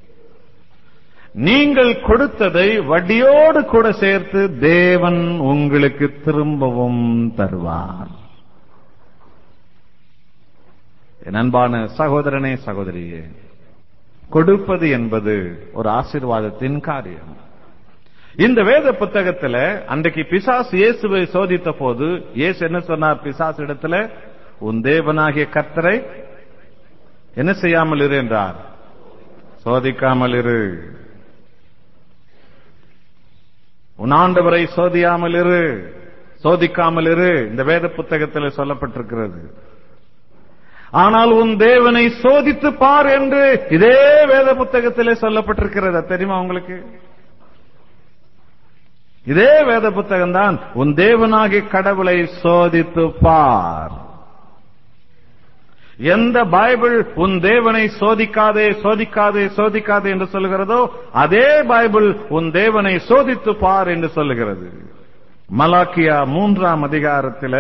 நீங்கள் கொடுத்ததை வட்டியோடு கூட சேர்த்து தேவன் உங்களுக்கு திரும்பவும் தருவார் என் அன்பான சகோதரனே சகோதரியே கொடுப்பது என்பது ஒரு ஆசீர்வாதத்தின் காரியம் இந்த வேத புத்தகத்துல அன்றைக்கு பிசாசு இயேசுவை சோதித்த போது இயேசு என்ன சொன்னார் பிசாசு இடத்துல உன் தேவனாகிய கர்த்தரை என்ன செய்யாமல் இரு என்றார் சோதிக்காமல் இரு உன் ஆண்டவரை சோதியாமல் இரு சோதிக்காமல் இரு இந்த வேத புத்தகத்தில் சொல்லப்பட்டிருக்கிறது ஆனால் உன் தேவனை சோதித்து பார் என்று இதே வேத புத்தகத்திலே சொல்லப்பட்டிருக்கிறது அது தெரியுமா உங்களுக்கு இதே வேத புத்தகம் தான் உன் தேவனாகிய கடவுளை சோதித்து பார் எந்த பைபிள் உன் தேவனை சோதிக்காதே சோதிக்காதே சோதிக்காதே என்று சொல்லுகிறதோ அதே பைபிள் உன் தேவனை சோதித்து பார் என்று சொல்லுகிறது மலாக்கியா மூன்றாம் அதிகாரத்தில்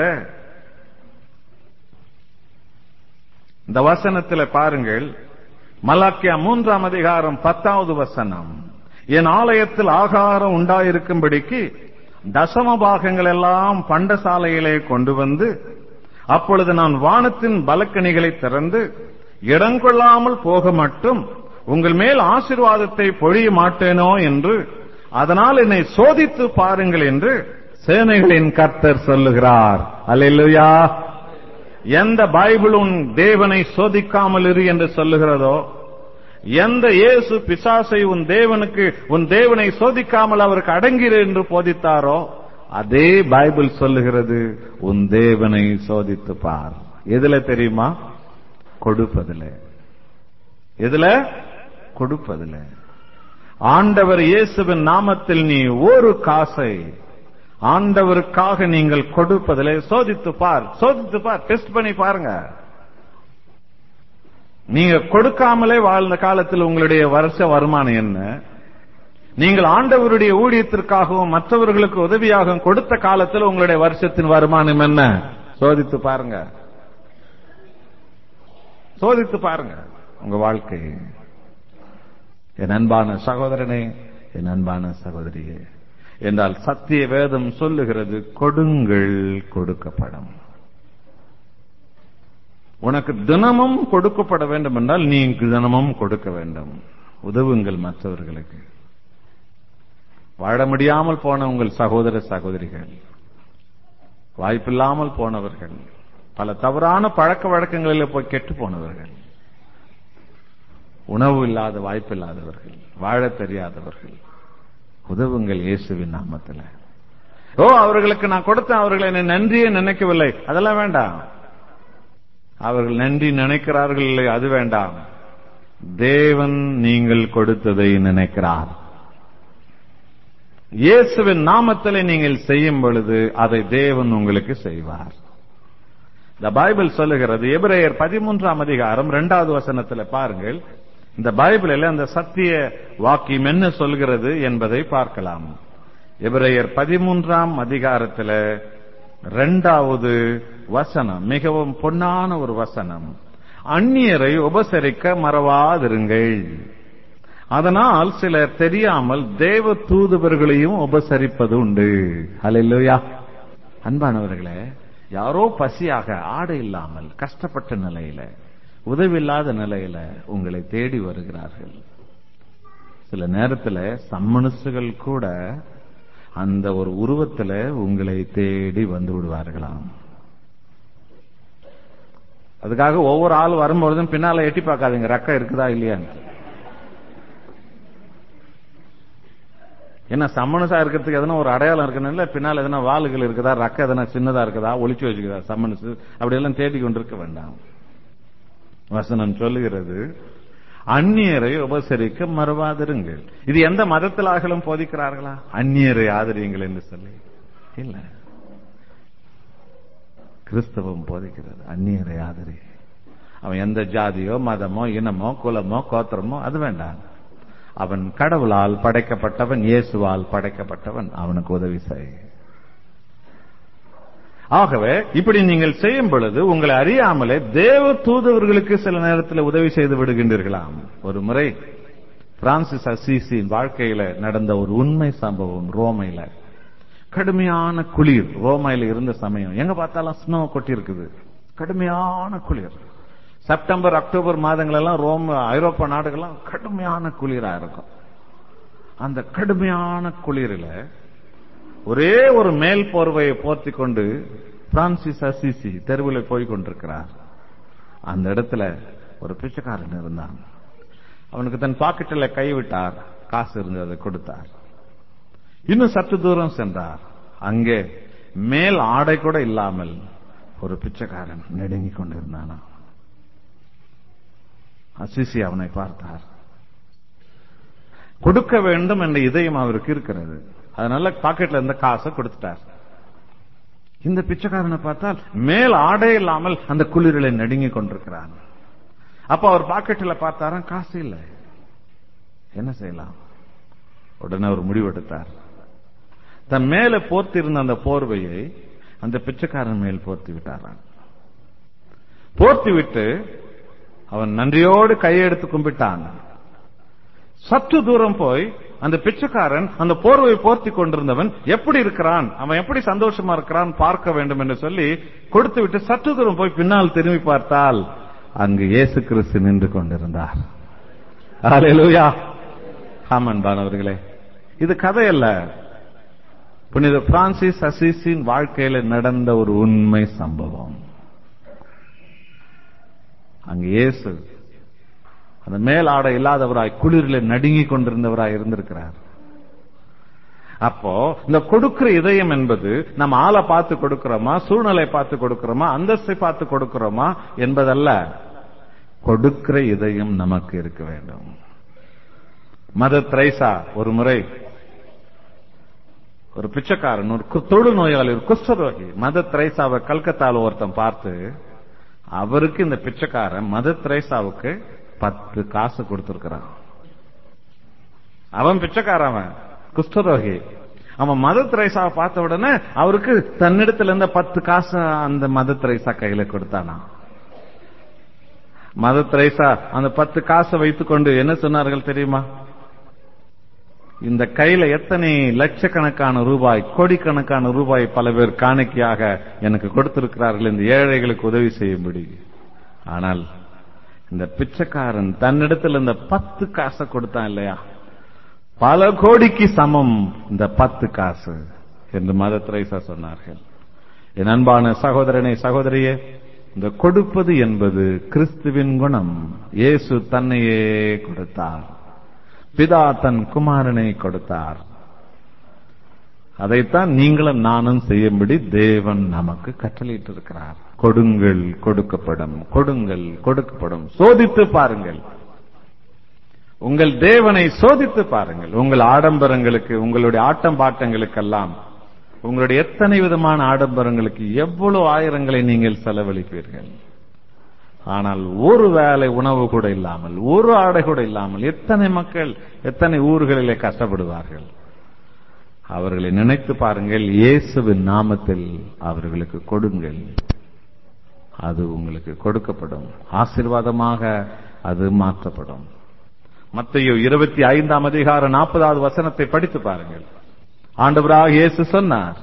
இந்த வசனத்தில் பாருங்கள் மலாக்கியா மூன்றாம் அதிகாரம் பத்தாவது வசனம் என் ஆலயத்தில் ஆகாரம் உண்டாயிருக்கும்படிக்கு தசம பாகங்கள் எல்லாம் பண்டசாலையிலே கொண்டு வந்து அப்பொழுது நான் வானத்தின் பலக்கணிகளை திறந்து இடங்கொள்ளாமல் போக மட்டும் உங்கள் மேல் ஆசீர்வாதத்தை பொழிய மாட்டேனோ என்று அதனால் என்னை சோதித்து பாருங்கள் என்று சேனைகளின் கர்த்தர் சொல்லுகிறார் அல்லேலூயா எந்த பைபிள் உன் தேவனை சோதிக்காமல் இரு என்று சொல்லுகிறதோ எந்த இயேசு பிசாசை உன் தேவனுக்கு உன் தேவனை சோதிக்காமல் அவருக்கு அடங்கிரு என்று போதித்தாரோ அதே பைபிள் சொல்லுகிறது உன் தேவனை சோதித்து பார் எதுல தெரியுமா கொடுப்பதுல எதுல கொடுப்பதுல ஆண்டவர் இயேசுவின் நாமத்தில் நீ ஒரு காசை ஆண்டவருக்காக நீங்கள் கொடுப்பதிலே சோதித்து பார் சோதித்து பார் டெஸ்ட் பண்ணி பாருங்க நீங்க கொடுக்காமலே வாழ்ந்த காலத்தில் உங்களுடைய வருஷ வருமானம் என்ன நீங்கள் ஆண்டவருடைய ஊழியத்திற்காகவும் மற்றவர்களுக்கு உதவியாகவும் கொடுத்த காலத்தில் உங்களுடைய வருஷத்தின் வருமானம் என்ன சோதித்து பாருங்க சோதித்து பாருங்க உங்க வாழ்க்கை என் அன்பான சகோதரனே என் அன்பான சகோதரியே என்றால் சத்திய வேதம் சொல்லுகிறது கொடுங்கள் கொடுக்கப்படும் உனக்கு தினமும் கொடுக்கப்பட வேண்டும் என்றால் நீ தினமும் கொடுக்க வேண்டும் உதவுங்கள் மற்றவர்களுக்கு வாழ முடியாமல் போன உங்கள் சகோதர சகோதரிகள் வாய்ப்பில்லாமல் போனவர்கள் பல தவறான பழக்க வழக்கங்களில் போய் கெட்டு போனவர்கள் உணவு இல்லாத வாய்ப்பு இல்லாதவர்கள் வாழ தெரியாதவர்கள் உதவுங்கள் இயேசுவின் நாமத்தில் ஓ அவர்களுக்கு நான் கொடுத்தேன் அவர்கள் என்னை நன்றியே நினைக்கவில்லை அதெல்லாம் வேண்டாம் அவர்கள் நன்றி நினைக்கிறார்கள் இல்லை அது வேண்டாம் தேவன் நீங்கள் கொடுத்ததை நினைக்கிறார் இயேசுவின் நாமத்தில் நீங்கள் செய்யும் பொழுது அதை தேவன் உங்களுக்கு செய்வார் இந்த பைபிள் சொல்லுகிறது எபிரேயர் பதிமூன்றாம் அதிகாரம் இரண்டாவது வசனத்தில் பாருங்கள் இந்த பைபிளில் அந்த சத்திய வாக்கியம் என்ன சொல்கிறது என்பதை பார்க்கலாம் எபிரேயர் பதிமூன்றாம் அதிகாரத்தில் இரண்டாவது வசனம் மிகவும் பொன்னான ஒரு வசனம் அந்நியரை உபசரிக்க மறவாதிருங்கள் அதனால் சிலர் தெரியாமல் தேவ தூதுவர்களையும் உபசரிப்பது உண்டு அல்லையா அன்பானவர்களே யாரோ பசியாக ஆடு இல்லாமல் கஷ்டப்பட்ட நிலையில உதவி இல்லாத நிலையில உங்களை தேடி வருகிறார்கள் சில நேரத்தில் சம்மனுசுகள் கூட அந்த ஒரு உருவத்துல உங்களை தேடி வந்து விடுவார்களாம் அதுக்காக ஒவ்வொரு ஆள் வரும்பொழுதும் பின்னால எட்டி பார்க்காதீங்க ரக்கம் இருக்குதா இல்லையான்னு என்ன சம்மனசா இருக்கிறதுக்கு எதனா ஒரு அடையாளம் இருக்கணும் இல்ல பின்னால் எதனா வாளுகள் இருக்குதா ரக்க எதனா சின்னதா இருக்குதா ஒளிச்சு வச்சுக்குதா சம்மனசு அப்படி எல்லாம் தேடி கொண்டிருக்க வேண்டாம் வசனம் சொல்லுகிறது அந்நியரை உபசரிக்க மறவாதிருங்கள் இது எந்த மதத்திலாகலும் போதிக்கிறார்களா அந்நியரை ஆதரியுங்கள் என்று சொல்லி இல்ல கிறிஸ்தவம் போதிக்கிறது அந்நியரை ஆதரி அவன் எந்த ஜாதியோ மதமோ இனமோ குலமோ கோத்திரமோ அது வேண்டாம் அவன் கடவுளால் படைக்கப்பட்டவன் இயேசுவால் படைக்கப்பட்டவன் அவனுக்கு உதவி செய் ஆகவே இப்படி நீங்கள் செய்யும் பொழுது உங்களை அறியாமலே தேவ தூதவர்களுக்கு சில நேரத்தில் உதவி செய்து விடுகின்றீர்களாம் ஒரு முறை பிரான்சிஸ் அசிசின் வாழ்க்கையில நடந்த ஒரு உண்மை சம்பவம் ரோமையில கடுமையான குளிர் ரோமையில இருந்த சமயம் எங்க பார்த்தாலும் ஸ்னோ கொட்டி இருக்குது கடுமையான குளிர் செப்டம்பர் அக்டோபர் மாதங்கள் எல்லாம் ரோம் ஐரோப்பா நாடுகள்லாம் கடுமையான குளிரா இருக்கும் அந்த கடுமையான குளிரில் ஒரே ஒரு மேல் போர்வையை போர்த்தி கொண்டு பிரான்சிஸ் அசிசி தெருவில் போய் கொண்டிருக்கிறார் அந்த இடத்துல ஒரு பிச்சைக்காரன் இருந்தான் அவனுக்கு தன் பாக்கெட்டில் கைவிட்டார் காசு இருந்து அதை கொடுத்தார் இன்னும் சற்று தூரம் சென்றார் அங்கே மேல் ஆடை கூட இல்லாமல் ஒரு பிச்சைக்காரன் நெடுங்கிக் கொண்டிருந்தானா அசிசி அவனை பார்த்தார் கொடுக்க வேண்டும் என்ற இதயம் அவருக்கு இருக்கிறது அதனால பாக்கெட்ல இருந்த காசை கொடுத்துட்டார் இந்த பிச்சைக்காரனை பார்த்தால் மேல் ஆடே இல்லாமல் அந்த குளிரிலே நடுங்கிக் கொண்டிருக்கிறான் அப்ப அவர் பாக்கெட்டில் பார்த்தாராம் காசு இல்லை என்ன செய்யலாம் உடனே அவர் முடிவெடுத்தார் தன் மேல போர்த்திருந்த அந்த போர்வையை அந்த பிச்சைக்காரன் மேல் போர்த்தி விட்டாராம் போர்த்தி விட்டு அவன் நன்றியோடு கையெடுத்து கும்பிட்டான் சற்று தூரம் போய் அந்த பிச்சைக்காரன் அந்த போர்வையை போர்த்தி கொண்டிருந்தவன் எப்படி இருக்கிறான் அவன் எப்படி சந்தோஷமா இருக்கிறான் பார்க்க வேண்டும் என்று சொல்லி கொடுத்து விட்டு சற்று தூரம் போய் பின்னால் திரும்பி பார்த்தால் அங்கு இயேசு கிறிஸ்து நின்று கொண்டிருந்தார் ஹalleluya ஆமன் பானவர்களே இது கதை அல்ல புனித பிரான்சிஸ் அசிசின் வாழ்க்கையில நடந்த ஒரு உண்மை சம்பவம் அங்கு இயேசு அந்த மேல் ஆடை இல்லாதவராய் குளிரில் நடுங்கிக் கொண்டிருந்தவராய் இருந்திருக்கிறார் அப்போ இந்த கொடுக்கிற இதயம் என்பது நம்ம ஆளை பார்த்து கொடுக்கிறோமா சூழ்நிலை பார்த்து கொடுக்கிறோமா அந்தஸ்தை பார்த்து கொடுக்கிறோமா என்பதல்ல கொடுக்கிற இதயம் நமக்கு இருக்க வேண்டும் மத திரைசா ஒரு முறை ஒரு பிச்சைக்காரன் ஒரு கு- தொழுநோயாளி ஒரு குஷ்டரோகி மத திரைசாவை கல்கத்தால ஒருத்தன் பார்த்து அவருக்கு இந்த பிச்சைக்காரன் மத திரைசாவுக்கு பத்து காசு கொடுத்திருக்கிறான் அவன் பிச்சைக்காரன் அவன் குஷ்டரோகி அவன் மத திரைசாவை பார்த்த உடனே அவருக்கு தன்னிடத்துல இருந்த பத்து காசு அந்த மத திரைசா கையில கொடுத்தானா மத திரைசா அந்த பத்து காசை வைத்துக்கொண்டு என்ன சொன்னார்கள் தெரியுமா இந்த கையில எத்தனை லட்சக்கணக்கான ரூபாய் கோடிக்கணக்கான ரூபாய் பல பேர் காணிக்கையாக எனக்கு கொடுத்திருக்கிறார்கள் இந்த ஏழைகளுக்கு உதவி செய்யும்படி ஆனால் இந்த பிச்சைக்காரன் தன்னிடத்தில் இந்த பத்து காசை கொடுத்தான் இல்லையா பல கோடிக்கு சமம் இந்த பத்து காசு என்று மத திரைசா சொன்னார்கள் என் அன்பான சகோதரனை சகோதரியே இந்த கொடுப்பது என்பது கிறிஸ்துவின் குணம் இயேசு தன்னையே கொடுத்தார் பிதா தன் குமாரனை கொடுத்தார் அதைத்தான் நீங்களும் நானும் செய்யும்படி தேவன் நமக்கு கட்டளையிட்டிருக்கிறார் கொடுங்கள் கொடுக்கப்படும் கொடுங்கள் கொடுக்கப்படும் சோதித்து பாருங்கள் உங்கள் தேவனை சோதித்து பாருங்கள் உங்கள் ஆடம்பரங்களுக்கு உங்களுடைய ஆட்டம் பாட்டங்களுக்கெல்லாம் உங்களுடைய எத்தனை விதமான ஆடம்பரங்களுக்கு எவ்வளவு ஆயிரங்களை நீங்கள் செலவழிப்பீர்கள் ஆனால் ஒரு வேளை உணவு கூட இல்லாமல் ஒரு ஆடை கூட இல்லாமல் எத்தனை மக்கள் எத்தனை ஊர்களிலே கஷ்டப்படுவார்கள் அவர்களை நினைத்து பாருங்கள் இயேசுவின் நாமத்தில் அவர்களுக்கு கொடுங்கள் அது உங்களுக்கு கொடுக்கப்படும் ஆசீர்வாதமாக அது மாற்றப்படும் மத்தையோ இருபத்தி ஐந்தாம் அதிகார நாற்பதாவது வசனத்தை படித்து பாருங்கள் ஆண்டவராக இயேசு சொன்னார்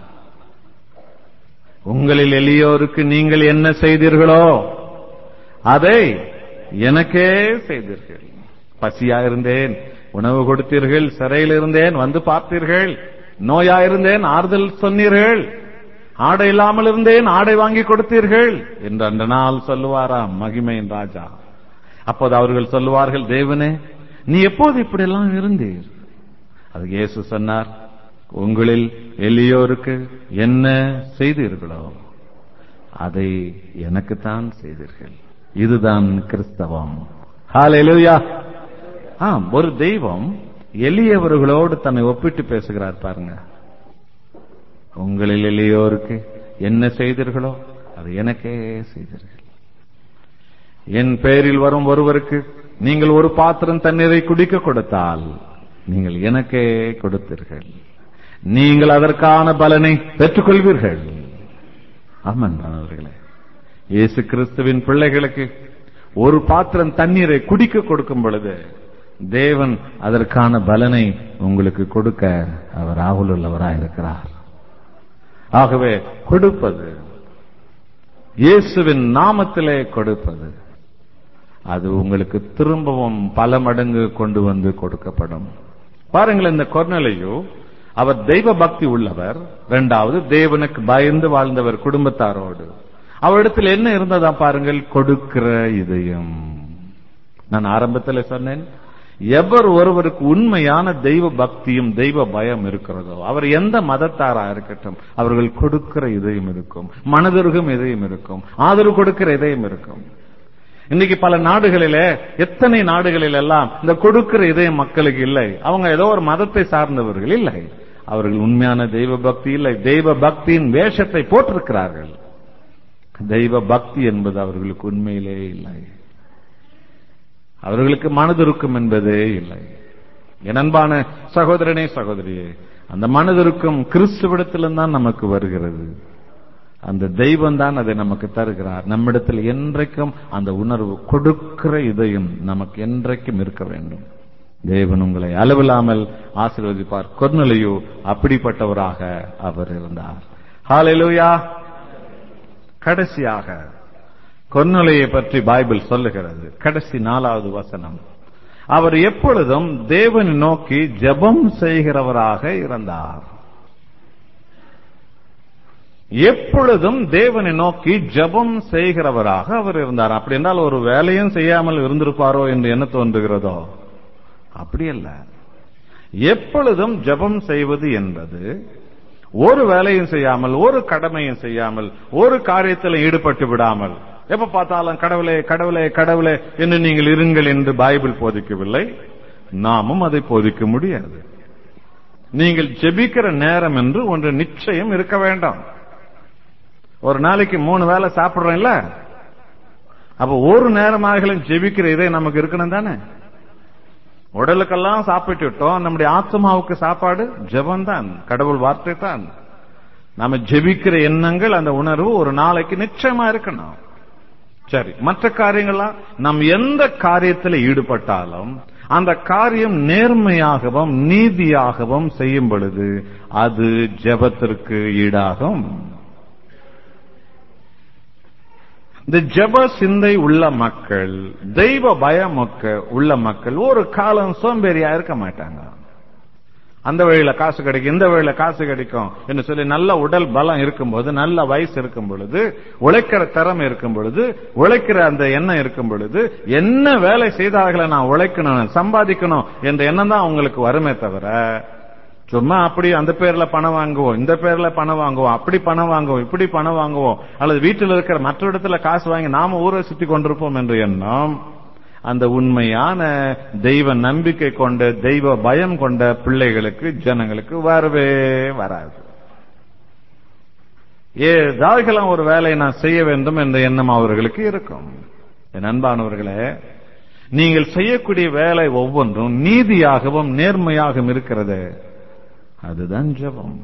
உங்களில் எளியோருக்கு நீங்கள் என்ன செய்தீர்களோ அதை எனக்கே செய்தீர்கள் பசியா இருந்தேன் உணவு கொடுத்தீர்கள் சிறையில் இருந்தேன் வந்து பார்த்தீர்கள் நோயா இருந்தேன் ஆறுதல் சொன்னீர்கள் ஆடை இல்லாமல் இருந்தேன் ஆடை வாங்கி கொடுத்தீர்கள் என்று அந்த நாள் சொல்லுவாராம் மகிமையின் ராஜா அப்போது அவர்கள் சொல்லுவார்கள் தேவனே நீ எப்போது இப்படியெல்லாம் இருந்தீர் அது இயேசு சொன்னார் உங்களில் எளியோருக்கு என்ன செய்தீர்களோ அதை எனக்குத்தான் செய்தீர்கள் இதுதான் கிறிஸ்தவம் ஹalleluya ஆம் ஒரு தெய்வம் எளியவர்களோடு தன்னை ஒப்பிட்டு பேசுகிறார் பாருங்க உங்களில் எளியோருக்கு என்ன செய்தீர்களோ அது எனக்கே செய்தீர்கள் என் பெயரில் வரும் ஒருவருக்கு நீங்கள் ஒரு பாத்திரம் தண்ணீரை குடிக்க கொடுத்தால் நீங்கள் எனக்கே கொடுத்தீர்கள் நீங்கள் அதற்கான பலனை பெற்றுக்கொள்வீர்கள் ஆமன் அவர்களே இயேசு கிறிஸ்துவின் பிள்ளைகளுக்கு ஒரு பாத்திரம் தண்ணீரை குடிக்க கொடுக்கும் பொழுது தேவன் அதற்கான பலனை உங்களுக்கு கொடுக்க அவர் ஆவலுள்ளவராக இருக்கிறார் ஆகவே கொடுப்பது இயேசுவின் நாமத்திலே கொடுப்பது அது உங்களுக்கு திரும்பவும் பல மடங்கு கொண்டு வந்து கொடுக்கப்படும் பாருங்கள் இந்த கொர்நலையோ அவர் தெய்வ பக்தி உள்ளவர் இரண்டாவது தேவனுக்கு பயந்து வாழ்ந்தவர் குடும்பத்தாரோடு அவரிடத்தில் என்ன இருந்ததா பாருங்கள் கொடுக்கிற இதயம் நான் ஆரம்பத்தில் சொன்னேன் எவர் ஒருவருக்கு உண்மையான தெய்வ பக்தியும் தெய்வ பயம் இருக்கிறதோ அவர் எந்த மதத்தாரா இருக்கட்டும் அவர்கள் கொடுக்கிற இதயம் இருக்கும் மனதிற்கும் இதயம் இருக்கும் ஆதரவு கொடுக்கிற இதயம் இருக்கும் இன்னைக்கு பல நாடுகளிலே எத்தனை நாடுகளில் எல்லாம் இந்த கொடுக்கிற இதயம் மக்களுக்கு இல்லை அவங்க ஏதோ ஒரு மதத்தை சார்ந்தவர்கள் இல்லை அவர்கள் உண்மையான தெய்வ பக்தி இல்லை தெய்வ பக்தியின் வேஷத்தை போட்டிருக்கிறார்கள் தெய்வ பக்தி என்பது அவர்களுக்கு உண்மையிலே இல்லை அவர்களுக்கு மனதிருக்கும் என்பதே இல்லை என் அன்பான சகோதரனே சகோதரியே அந்த மனதிருக்கும் கிறிஸ்துவிடத்திலும் தான் நமக்கு வருகிறது அந்த தெய்வம் தான் அதை நமக்கு தருகிறார் நம்மிடத்தில் என்றைக்கும் அந்த உணர்வு கொடுக்கிற இதயம் நமக்கு என்றைக்கும் இருக்க வேண்டும் தேவன் உங்களை அளவில்லாமல் ஆசீர்வதிப்பார் கொர்நிலையோ அப்படிப்பட்டவராக அவர் இருந்தார் ஹalleluya கடைசியாக கொர்நிலையை பற்றி பைபிள் சொல்லுகிறது கடைசி நாலாவது வசனம் அவர் எப்பொழுதும் தேவனை நோக்கி ஜெபம் செய்கிறவராக இருந்தார் எப்பொழுதும் தேவனை நோக்கி ஜெபம் செய்கிறவராக அவர் இருந்தார் அப்படி என்றால் ஒரு வேலையும் செய்யாமல் இருந்திருப்பாரோ என்று என்ன தோன்றுகிறதோ அப்படி அல்ல எப்பொழுதும் ஜெபம் செய்வது என்பது ஒரு வேலையும் செய்யாமல் ஒரு கடமையும் செய்யாமல் ஒரு காரியத்தில் ஈடுபட்டு விடாமல் எப்ப பார்த்தாலும் கடவுளே கடவுளே கடவுளே என்று நீங்கள் இருங்கள் என்று பைபிள் போதிக்கவில்லை நாமும் அதை போதிக்க முடியாது நீங்கள் ஜெபிக்கிற நேரம் என்று ஒன்று நிச்சயம் இருக்க வேண்டாம் ஒரு நாளைக்கு மூணு வேளை சாப்பிடுறோம் இல்ல அப்ப ஒரு நேரமாகலும் ஜெபிக்கிற இதே நமக்கு இருக்கணும் தானே உடலுக்கெல்லாம் சாப்பிட்டுட்டோம் நம்முடைய ஆத்மாவுக்கு சாப்பாடு ஜெபம் தான் கடவுள் வார்த்தை தான் நாம ஜெபிக்கிற எண்ணங்கள் அந்த உணர்வு ஒரு நாளைக்கு நிச்சயமா இருக்கணும் சரி மற்ற காரியங்கள்லாம் நாம் எந்த காரியத்தில் ஈடுபட்டாலும் அந்த காரியம் நேர்மையாகவும் நீதியாகவும் செய்யும் பொழுது அது ஜெபத்திற்கு ஈடாகும் இந்த ஜெப சிந்தை உள்ள மக்கள் தெய்வ பயமொக்க உள்ள மக்கள் ஒரு காலம் சோம்பேறியா இருக்க மாட்டாங்க அந்த வழியில காசு கிடைக்கும் இந்த வழியில காசு கிடைக்கும் என்று சொல்லி நல்ல உடல் பலம் இருக்கும்போது நல்ல வயசு இருக்கும் பொழுது உழைக்கிற திறமை இருக்கும் பொழுது உழைக்கிற அந்த எண்ணம் இருக்கும் பொழுது என்ன வேலை செய்தார்களை நான் உழைக்கணும் சம்பாதிக்கணும் என்ற எண்ணம் தான் அவங்களுக்கு வருமே தவிர சும்மா அப்படி அந்த பேர்ல பணம் வாங்குவோம் இந்த பேர்ல பணம் வாங்குவோம் அப்படி பணம் வாங்குவோம் இப்படி பணம் வாங்குவோம் அல்லது வீட்டில் இருக்கிற மற்ற இடத்துல காசு வாங்கி நாம ஊரை சுத்தி கொண்டிருப்போம் என்ற எண்ணம் அந்த உண்மையான தெய்வ நம்பிக்கை கொண்ட தெய்வ பயம் கொண்ட பிள்ளைகளுக்கு ஜனங்களுக்கு வரவே வராது ஏதாகலாம் ஒரு வேலையை நான் செய்ய வேண்டும் என்ற எண்ணம் அவர்களுக்கு இருக்கும் என் அன்பானவர்களே நீங்கள் செய்யக்கூடிய வேலை ஒவ்வொன்றும் நீதியாகவும் நேர்மையாகவும் இருக்கிறது அதுதான் ஜெபம்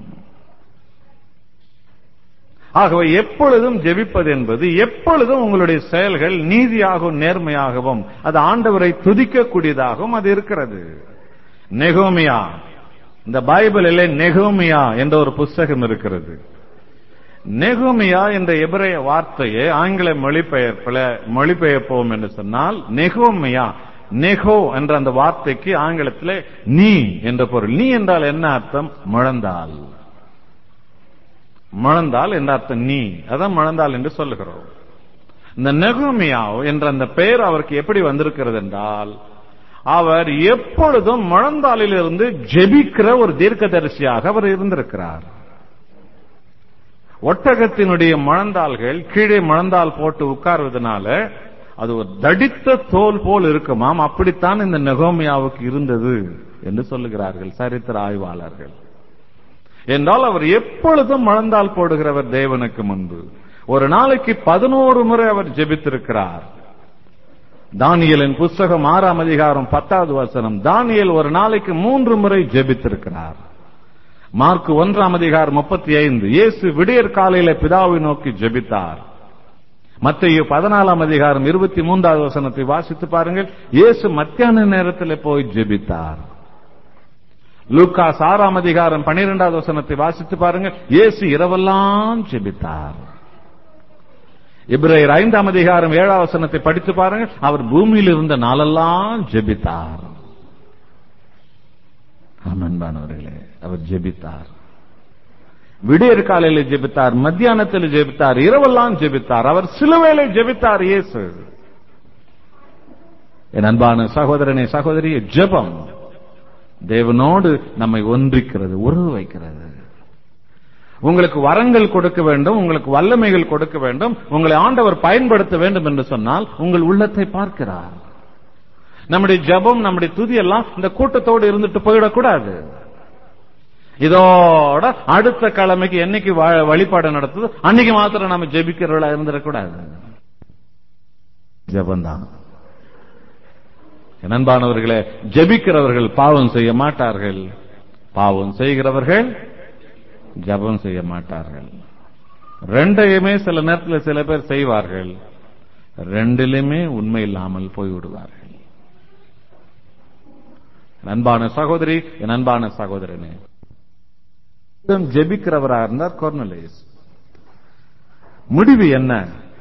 ஆகவே எப்பொழுதும் ஜெபிப்பது என்பது எப்பொழுதும் உங்களுடைய செயல்கள் நீதியாகவும் நேர்மையாகவும் அது ஆண்டவரை துதிக்கக்கூடியதாகவும் அது இருக்கிறது நெகோமியா இந்த பைபிளிலே நெகோமியா என்ற ஒரு புஸ்தகம் இருக்கிறது நெகோமியா என்ற எபிரேய வார்த்தையை ஆங்கில மொழிபெயர்ப்பில் மொழிபெயர்ப்போம் என்று சொன்னால் நெகோமியா நெகோ என்ற அந்த வார்த்தைக்கு ஆங்கிலத்தில் நீ என்ற பொருள் நீ என்றால் என்ன அர்த்தம் முழந்தால் முழந்தால் என்ற அர்த்தம் நீ அதான் முழந்தால் என்று சொல்லுகிறோம் இந்த நெகோமியா என்ற அந்த பெயர் அவருக்கு எப்படி வந்திருக்கிறது என்றால் அவர் எப்பொழுதும் முழந்தாலிலிருந்து ஜெபிக்கிற ஒரு தீர்க்கதரிசியாக அவர் இருந்திருக்கிறார் ஒட்டகத்தினுடைய முழந்தால்கள் கீழே முழந்தால் போட்டு உட்கார்வதனால அது ஒரு தடித்த தோல் போல் இருக்குமாம் அப்படித்தான் இந்த நெகோமியாவுக்கு இருந்தது என்று சொல்லுகிறார்கள் சரித்திர ஆய்வாளர்கள் என்றால் அவர் எப்பொழுதும் முழந்தால் போடுகிறவர் தேவனுக்கு முன்பு ஒரு நாளைக்கு பதினோரு முறை அவர் ஜெபித்திருக்கிறார் தானியலின் புஸ்தகம் ஆறாம் அதிகாரம் பத்தாவது வசனம் தானியல் ஒரு நாளைக்கு மூன்று முறை ஜெபித்திருக்கிறார் மார்க் ஒன்றாம் அதிகாரம் முப்பத்தி ஐந்து இயேசு விடியற் காலையில பிதாவை நோக்கி ஜெபித்தார் மத்திய பதினாலாம் அதிகாரம் இருபத்தி மூன்றாவது வசனத்தை வாசித்து பாருங்கள் இயேசு மத்தியான நேரத்தில் போய் ஜெபித்தார் லூக்காஸ் ஆறாம் அதிகாரம் பனிரெண்டாவது வசனத்தை வாசித்து பாருங்கள் இயேசு இரவெல்லாம் ஜெபித்தார் இப்ரேயர் ஐந்தாம் அதிகாரம் ஏழாம் வசனத்தை படித்து பாருங்கள் அவர் பூமியில் இருந்த நாளெல்லாம் ஜெபித்தார் அன்பானவர்களே அவர் ஜெபித்தார் விடியற் காலையில் ஜெபித்தார் மத்தியானத்தில் ஜெபித்தார் இரவெல்லாம் ஜெபித்தார் அவர் சிலுவையில ஜெபித்தார் இயேசு என் அன்பான சகோதரனே சகோதரி ஜெபம் தேவனோடு நம்மை ஒன்றிக்கிறது உறவு வைக்கிறது உங்களுக்கு வரங்கள் கொடுக்க வேண்டும் உங்களுக்கு வல்லமைகள் கொடுக்க வேண்டும் உங்களை ஆண்டவர் பயன்படுத்த வேண்டும் என்று சொன்னால் உங்கள் உள்ளத்தை பார்க்கிறார் நம்முடைய ஜபம் நம்முடைய துதி எல்லாம் இந்த கூட்டத்தோடு இருந்துட்டு போயிடக்கூடாது இதோட அடுத்த கிழமைக்கு என்னைக்கு வ- வழிபாடு நடத்துது அன்னைக்கு மாத்திரம் நாம ஜெபிக்கிறவளா இருந்துடக்கூடாது ஜெபந்தான் என் அன்பானவர்களே ஜெபிக்கிறவர்கள் பாவம் செய்ய மாட்டார்கள் பாவம் செய்கிறவர்கள் ஜெபம் செய்ய மாட்டார்கள் ரெண்டையுமே சில நேரத்தில் சில பேர் செய்வார்கள் ரெண்டிலுமே உண்மை இல்லாமல் போய்விடுவார்கள் என் அன்பான சகோதரி என் அன்பான சகோதரனே ஜெபிக்கிறவராக இருந்தார் கொர்னலேஸ் முடிவு என்ன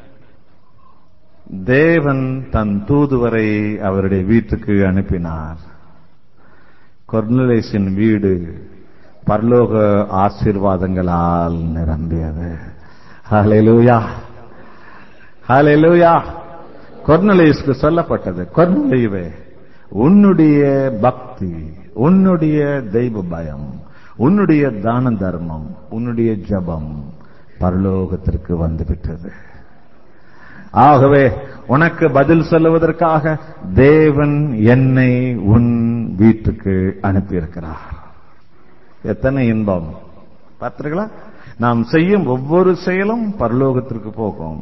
தேவன் தன் தூதுவரை அவருடைய வீட்டுக்கு அனுப்பினார் கொர்னலேசின் வீடு பரலோக ஆசீர்வாதங்களால் நிரம்பியது ஹalleluya ஹalleluya கொர்னலேஸ்க்கு சொல்லப்பட்டது கொர்னலேயுவே உன்னுடைய பக்தி உன்னுடைய தெய்வ பயம் உன்னுடைய தான தர்மம் உன்னுடைய ஜபம் பரலோகத்திற்கு வந்துவிட்டது ஆகவே உனக்கு பதில் சொல்லுவதற்காக தேவன் என்னை உன் வீட்டுக்கு அனுப்பியிருக்கிறார் எத்தனை இன்பம் பார்த்தீர்களா நாம் செய்யும் ஒவ்வொரு செயலும் பரலோகத்திற்கு போகும்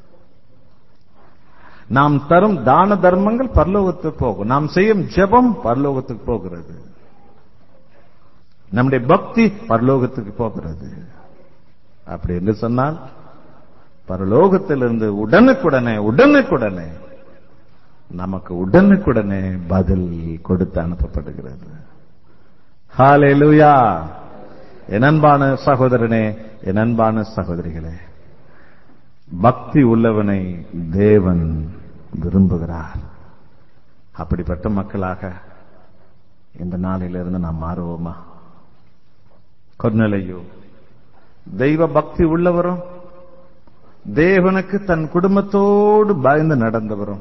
நாம் தரும் தான தர்மங்கள் பரலோகத்துக்கு போகும் நாம் செய்யும் ஜெபம் பரலோகத்துக்கு போகிறது நம்முடைய பக்தி பரலோகத்துக்கு போகிறது அப்படி என்று சொன்னால் பரலோகத்திலிருந்து உடனுக்குடனே உடனுக்குடனே நமக்கு உடனுக்குடனே பதில் கொடுத்து அனுப்பப்படுகிறது ஹalleluya என் அன்பான சகோதரனே என் அன்பான சகோதரிகளே பக்தி உள்ளவனை தேவன் விரும்புகிறார் அப்படிப்பட்ட மக்களாக இந்த நாளிலிருந்து நாம் மாறுவோமா கொர்நலையோ தெய்வ பக்தி உள்ளவரும் தேவனுக்கு தன் குடும்பத்தோடு பயந்து நடந்தவரும்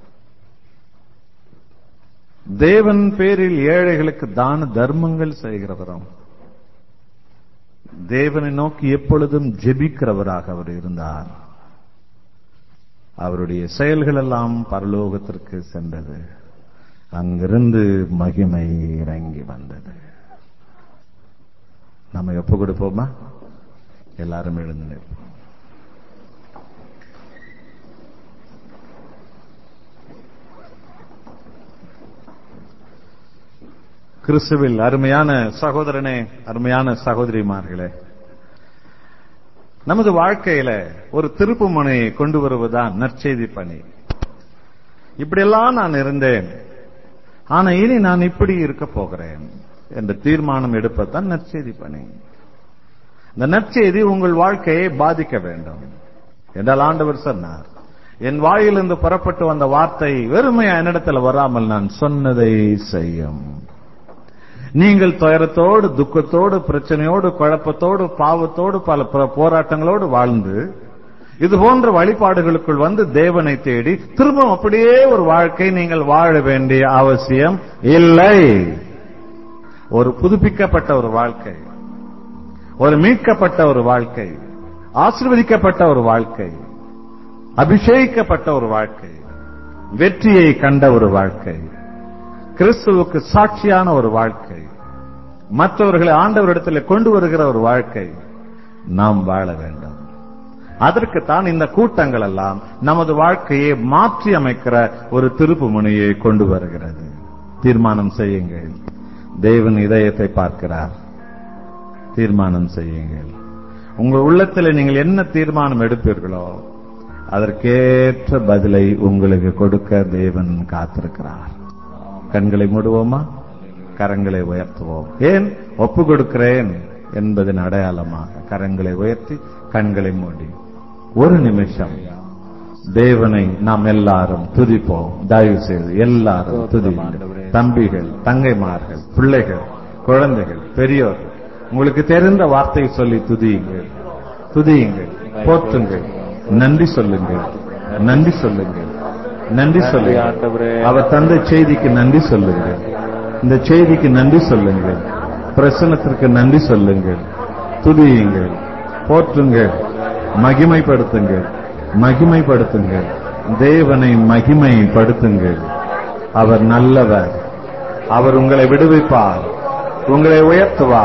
தேவன் பேரில் ஏழைகளுக்கு தான தர்மங்கள் செய்கிறவரும் தேவனை நோக்கி எப்பொழுதும் ஜெபிக்கிறவராக அவர் இருந்தார் அவருடைய செயல்கள் எல்லாம் பரலோகத்திற்கு சென்றது அங்கிருந்து மகிமை இறங்கி வந்தது நம்ம எப்ப கொடுப்போமா எல்லாரும் எழுந்து நிற்போம் கிறிஸ்துவில் அருமையான சகோதரனே அருமையான சகோதரிமார்களே நமது வாழ்க்கையில ஒரு திருப்பு முனையை கொண்டு வருவதுதான் நற்செய்தி பணி இப்படியெல்லாம் நான் இருந்தேன் ஆனா இனி நான் இப்படி இருக்க போகிறேன் என்ற தீர்மானம் எடுப்பதுதான் நற்செய்தி பணி இந்த நற்செய்தி உங்கள் வாழ்க்கையை பாதிக்க வேண்டும் என்றால் ஆண்டவர் சொன்னார் என் வாயிலிருந்து புறப்பட்டு வந்த வார்த்தை வெறுமையா என்னிடத்தில் வராமல் நான் சொன்னதை செய்யும் நீங்கள் துயரத்தோடு துக்கத்தோடு பிரச்சனையோடு குழப்பத்தோடு பாவத்தோடு பல ப- போராட்டங்களோடு வாழ்ந்து இது போன்ற வழிபாடுகளுக்குள் வந்து தேவனை தேடி திரும்ப அப்படியே ஒரு வாழ்க்கை நீங்கள் வாழ வேண்டிய அவசியம் இல்லை ஒரு புதுப்பிக்கப்பட்ட ஒரு வாழ்க்கை ஒரு மீட்கப்பட்ட ஒரு வாழ்க்கை ஆசீர்வதிக்கப்பட்ட ஒரு வாழ்க்கை அபிஷேகிக்கப்பட்ட ஒரு வாழ்க்கை வெற்றியை கண்ட ஒரு வாழ்க்கை கிறிஸ்துவுக்கு சாட்சியான ஒரு வாழ்க்கை மற்றவர்களை ஆண்டவரிடத்தில் கொண்டு வருகிற ஒரு வாழ்க்கை நாம் வாழ வேண்டும் அதற்குத்தான் இந்த கூட்டங்கள் எல்லாம் நமது வாழ்க்கையை மாற்றி அமைக்கிற ஒரு திருப்பு முனையை கொண்டு வருகிறது தீர்மானம் செய்யுங்கள் தேவன் இதயத்தை பார்க்கிறார் தீர்மானம் செய்யுங்கள் உங்கள் உள்ளத்தில் நீங்கள் என்ன தீர்மானம் எடுப்பீர்களோ அதற்கேற்ற பதிலை உங்களுக்கு கொடுக்க தேவன் காத்திருக்கிறார் கண்களை மூடுவோமா கரங்களை உயர்த்துவோம் ஏன் ஒப்பு கொடுக்கிறேன் என்பதன் அடையாளமாக கரங்களை உயர்த்தி கண்களை மூடி ஒரு நிமிஷம் தேவனை நாம் எல்லாரும் துதிப்போம் தயவு செய்து எல்லாரும் துதிப்போம் தம்பிகள் தங்கைமார்கள் பிள்ளைகள் குழந்தைகள் பெரியோர்கள் உங்களுக்கு தெரிந்த வார்த்தையை சொல்லி துதியுங்கள் துதியுங்கள் போற்றுங்கள் நன்றி சொல்லுங்கள் நன்றி சொல்லுங்கள் நன்றி சொல்லுங்கள் அவர் தந்த செய்திக்கு நன்றி சொல்லுங்கள் இந்த செய்திக்கு நன்றி சொல்லுங்கள் பிரசனத்திற்கு நன்றி சொல்லுங்கள் துதியுங்கள் போற்றுங்கள் மகிமைப்படுத்துங்கள் மகிமைப்படுத்துங்கள் தேவனை மகிமைப்படுத்துங்கள் அவர் நல்லவர் அவர் உங்களை விடுவிப்பார் உங்களை உயர்த்துவார்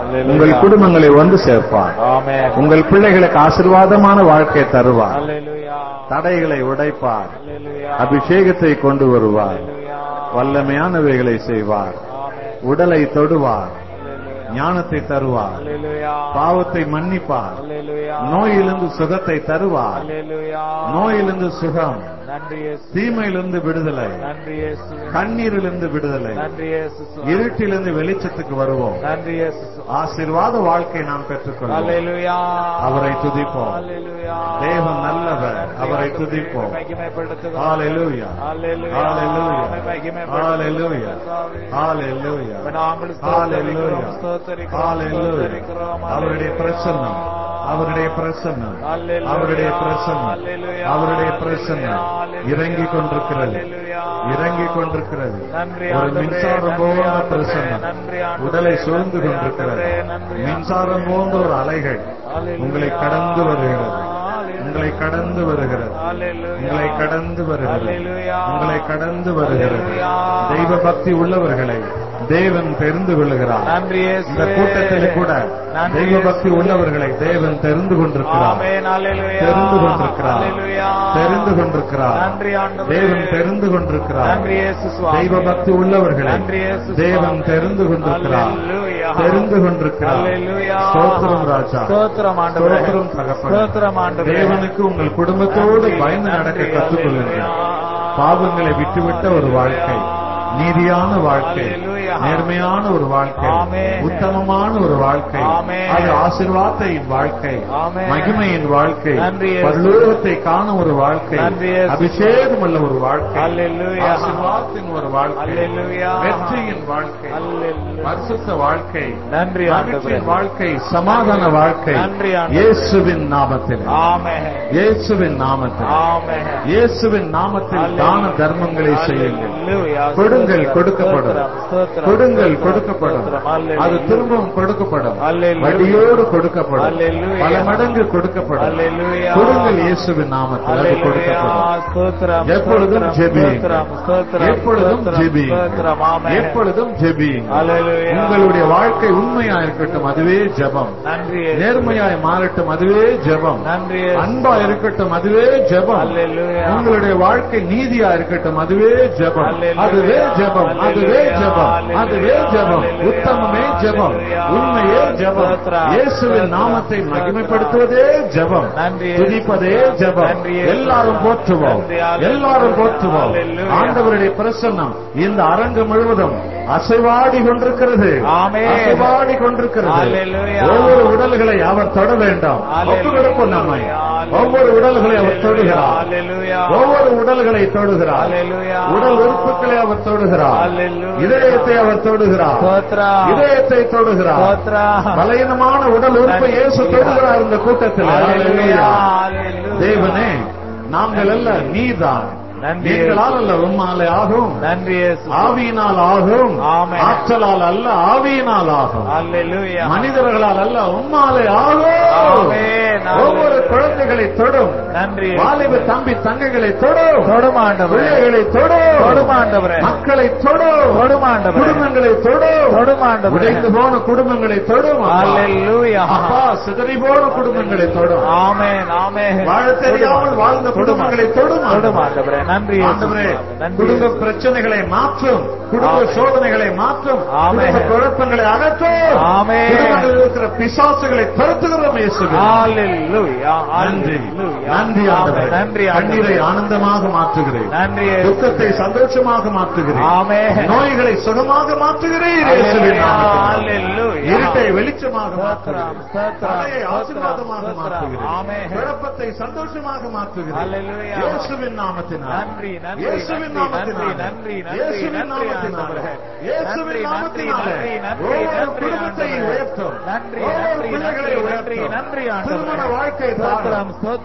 Hallelujah. உங்கள் குடும்பங்களை ஒன்று சேர்ப்பார் ஆமென் உங்கள் பிள்ளைகளுக்கு ஆசீர்வாதமான வாழ்க்கை தருவார் அல்லேலூயா தடைகளை உடைப்பார் அல்லேலூயா அபிஷேகத்தை கொண்டு வருவார் அல்லேலூயா வல்லமையானவைகளை செய்வார் ஆமென் உடலை தொடுவார் அல்லேலூயா ஞானத்தை தருவார் அல்லேலூயா பாவத்தை மன்னிப்பார் அல்லேலூயா நோயிலிருந்து சுகத்தை தருவார் அல்லேலூயா நோயிலிருந்து சுகம் நன்றி இயேசு தீமையிலிருந்து விடுதலை நன்றி இயேசு கண்ணீரிலிருந்து விடுதலை நன்றி இயேசு சுவாமி. இருட்டிலிருந்து வெளிச்சத்துக்கு வருவோம் நன்றி இயேசு சுவாமி. ஆசீர்வாத வாழ்க்கை நாம் பெற்றுக்கொள்வோம் அல்லேலூயா அவரை துதிப்போம். அல்லேலூயா தேவன் நல்லவர். நன்றி அவரை ஆண்டவரே. துதிப்போம். மகிமைப்படுத்துகிறோம். ஹalleluya அல்லேலூயா ஹalleluya உம்மை மகிமைப்படுத்துகிறோம். ஹalleluya கர்த்தாவே. ஹalleluya நாங்கள் ஹalleluya ஸ்தோத்தரிக்கிறோம், ஸ்தோத்தரிக்கிறோம், ஹalleluya ஸ்தோத்தரிக்கிறோம். அவருடைய அல்லேலூயா. பிரசன்னம் அவருடைய பிரசன்னம் அல்லேலூயா. அவருடைய பிரசன்னம் அல்லேலூயா. அவருடைய பிரசன்னம் அல்லேலூயா. இறங்கிக் கொண்டிருக்கிறது அல்லேலூயா. இறங்கிக் கொண்டிருக்கிறது நன்றி ஒரு ஆண்டவரே, மின்சாரம் நன்றி போன்ற ஆண்டவரே, பிரசன்னம் நன்றி ஆண்டவரே, உடலை சூழ்ந்து நன்றி கொண்டிருக்கிறது ஆண்டவரே, நன்றி மின்சாரம் போன்ற ஒரு அலைகள் அல்லேலூயா. உங்களை கடந்து வருகிறது அல்லேலூயா. உங்களை கடந்து வருகிறது அல்லேலூயா. உங்களை கடந்து வருகிறது அல்லேலூயா. உங்களை கடந்து வருகிறது அல்லேலூயா. தெய்வ பக்தி உள்ளவர்களை தேவன் தெரிந்து கொள்ளுகிறார் நன்றி இயேசுவே. இந்த கூட்டத்தில் கூட நன்றி தெய்வ பக்தி இயேசுவே. உள்ளவர்களை தேவன் தெரிந்து கொண்டிருக்கிறார் ஆமென், அல்லேலூயா. தெரிந்து கொண்டிருக்கிறார் அல்லேலூயா. தெரிந்து கொண்டிருக்கிறார் நன்றி ஆண்டவரே. தேவன் தெரிந்து கொண்டிருக்கிறார் நன்றி இயேசு சுவாமி. தெய்வ பக்தி உள்ளவர்களை நன்றி இயேசு தேவன் சுவாமி. தெரிந்து கொண்டிருக்கிறார் அல்லேலூயா. தெரிந்து கொண்டிருக்கிறார் அல்லேலூயா. ஸ்தோத்திரம் ராஜா ஸ்தோத்திரம் ஆண்டவரே. ஸ்தோத்திரம் தகப்பனே. ஸ்தோத்திரம் ஆண்டவரே. தேவனுக்கு உங்கள் குடும்பத்தோடு நன்றி, பயந்து நன்றி, நடக்க கற்றுக்கொள்ளுங்கள் அல்லேலூயா. பாவங்களை விட்டுவிட்ட ஒரு வாழ்க்கை நீதியான வாழ்க்கை அல்லேலூயா. நேர்மையான ஒரு வாழ்க்கை ஆமென். உத்தமமான ஒரு வாழ்க்கை ஆமென். அது ஆசீர்வாதத்தின் வாழ்க்கை ஆமென். மகிமையின் வாழ்க்கை நன்றி இயேசு. பரலோகத்தை காணும் ஒரு வாழ்க்கை நன்றி இயேசு. அபிஷேகம் உள்ள ஒரு வாழ்க்கை அல்லேலூயா. ஆசீர்வாதத்தின் ஒரு வாழ்க்கை அல்லேலூயா. வெற்றியின் வாழ்க்கை அல்லேலூயா. பரிசுத்த வாழ்க்கை நன்றி ஆண்டவரே. மகிழ்ச்சியின் வாழ்க்கை சமாதான வாழ்க்கை நன்றி ஆண்டவரே. இயேசுவின் நாமத்தில் ஆமென். இயேசுவின் நாமத்தில் ஆமென். இயேசுவின் நாமத்தில் தான தர்மங்களை செய்யுங்கள் அல்லேலூயா. கொடுங்கள் ஸ்தோத்திரம், கொடுக்கப்படும் ஸ்தோத்திரம், ஸ்தோத்திரம், கொடுங்கள் ஸ்தோத்திரம், கொடுக்கப்படும் ஸ்தோத்திரம். அல்லேலூயா. அது திரும்பவும் கொடுக்கப்படும் அல்லேலூயா. வட்டியோடு கொடுக்கப்படும் அல்லேலூயா. பல மடங்கு கொடுக்கப்படும் அல்லேலூயா. கொடுங்கள் இயேசுவின் நாமத்தில் அது அல்லேலூயா. கொடுக்கப்படும் ஸ்தோத்திரம், எப்பொழுதும் ஸ்தோத்திரம், ஜெபியுங்கள் ஸ்தோத்திரம், ஸ்தோத்திரம், எப்பொழுதும் ஸ்தோத்திரம், ஜெபியுங்கள் ஸ்தோத்திரம். ஆமென். எப்பொழுதும் ஜெபியுங்கள் அல்லேலூயா. உங்களுடைய வாழ்க்கை உண்மையா இருக்கட்டும் அதுவே ஜெபம் நன்றி நேர்மையாய் மாறட்டும் அதுவே ஜெபம் நன்றி அன்பா இருக்கட்டும் அதுவே ஜெபம் அல்லேலூயா. உங்களுடைய வாழ்க்கை நீதியா இருக்கட்டும் அதுவே ஜெபம் அல்லேலூயா. அதுவே ஜெபம் அதுவே அல்லேலூயா. ஜெபம் அதுவே ஜெபம் அல்லேலூயா. உத்தமமே ஜெபம் அல்லேலூயா. உண்மையே ஜெபம் ஸ்தோத்திரம். இயேசுவின் ஸ்தோத்திரம். நாமத்தை ஸ்தோத்திரம். மகிமைப்படுத்துவதே ஜெபம் நன்றி துதிப்பதே ஜெபம் நன்றி இயேசு. எல்லாரும் போற்றுவோம் நன்றி. அல்லேலூயா. எல்லாரும் போற்றுவோம் அல்லேலூயா. ஆண்டவருடைய பிரசன்னம் இந்த அரங்கு முழுவதும் அசைவாடி கொண்டிருக்கிறது ஆமென். அசைவாடி கொண்டிருக்கிறது அல்லேலூயா. ஒவ்வொரு உடல்களை அவர் தொட வேண்டாம் அல்லேலூயா. ஒப்பு கொடுப்போம் நம்மை அல்லேலூயா. ஒவ்வொரு உடல்களை அவர் தொடுகிறார் அல்லேலூயா. ஒவ்வொரு உடல்களை தொடுகிறார் அல்லேலூயா. உடல் உறுப்புகளை அவர் தொடுகிறார் அல்லேலூயா. இதயத்தை அவர் தொடுகிறார் ஸ்தோத்திரம். இதயத்தை தொடுகிறார் ஸ்தோத்திரம். பலவீனமான உடல் உறுப்பை இயேசு தொடுகிறார் இந்த கூட்டத்தில் அல்லேலூயா. அல்லேலூயா. அல்லேலூயா. தேவனே நாங்கள் அல்ல நீதான் நன்றி. எங்களால் அல்ல உம்மாலே ஆகும் நன்றி இயேசு. ஆவியினால் ஆகும் ஆமென். ஆற்றலால் அல்ல ஆவியினால் ஆகும் அல்லேலூயா. மனிதர்களால் அல்ல உம்மாலே ஆகும் ஆமென். ஒவ்வொரு குழந்தைகளை தொடும் நன்றி இயேசு. வாலிப தம்பி தங்கைகளை தொடும் தொடும் ஆண்டவரே. பிள்ளைகளை தொடும் தொடும் ஆண்டவரே. மக்களை தொடும் தொடும் ஆண்டவரே. குடும்பங்களை தொடும் தொடும் ஆண்டவரே. உடைந்து போன குடும்பங்களை தொடும் அப்பா. அல்லேலூயா. அப்பா சிதறி போன குடும்பங்களை தொடும் ஆமென் ஆமென் வாழ தெரியாமல் வாழ்ந்த குடும்பங்களை தொடும் தொடும் ஆண்டவரே நன்றி இயேசு. ஆண்டவரே நன்றி குடும்ப இயேசு. பிரச்சனைகளை மாற்றும் குடும்ப ஆமென். சோதனைகளை மாற்றும் ஆமென். குடும்ப குழப்பங்களை அகற்றும் ஆமென். குடும்பத்தில் இருக்கிற பிசாசுகளை துரத்துகிறோம் இயேசுவே அல்லேலூயா. நன்றி அல்லேலூயா. நன்றி ஆண்டவரே ஆமென். நன்றி கண்ணீரை ஆண்டவரே. ஆனந்தமாக மாற்றுகிறேன் நன்றி இயேசு. துக்கத்தை சந்தோஷமாக மாற்றுகிறேன் ஆமென். நோய்களை சுகமாக மாற்றுகிறேன் இயேசுவின் நாமத்தில். அல்லேலூயா. இருட்டை வெளிச்சமாக ஸ்தோத்திரம், மாற்றுகிறேன் ஸ்தோத்திரம், தடையை ஸ்தோத்திரம், ஆசீர்வாதமாக ஸ்தோத்திரம். மாற்றுகிறேன் ஆமென். குழப்பத்தை சந்தோஷமாக மாற்றுகிறேன் அல்லேலூயா. இயேசுவின் நாமத்தினால் நன்றி, நன்றி, இயேசுவின் நன்றி, நாமத்தினால் நன்றி, நன்றி, இயேசுவின் நன்றி, நாமத்தினால் ஆண்டவரே. இயேசுவின் நன்றி, நாமத்தினாலே நன்றி, நன்றி, ஒவ்வொரு நன்றி, குடும்பத்தை ஆண்டவரே. உயர்த்தும் நன்றி, ஒவ்வொரு நன்றி, பிள்ளைகளை நன்றி, உயர்த்தும் நன்றி, ஆண்டவரே. திருமண வாழ்க்கை ஸ்தோத்திரம், தாரும் ஸ்தோத்திரம், தடைப்பட்ட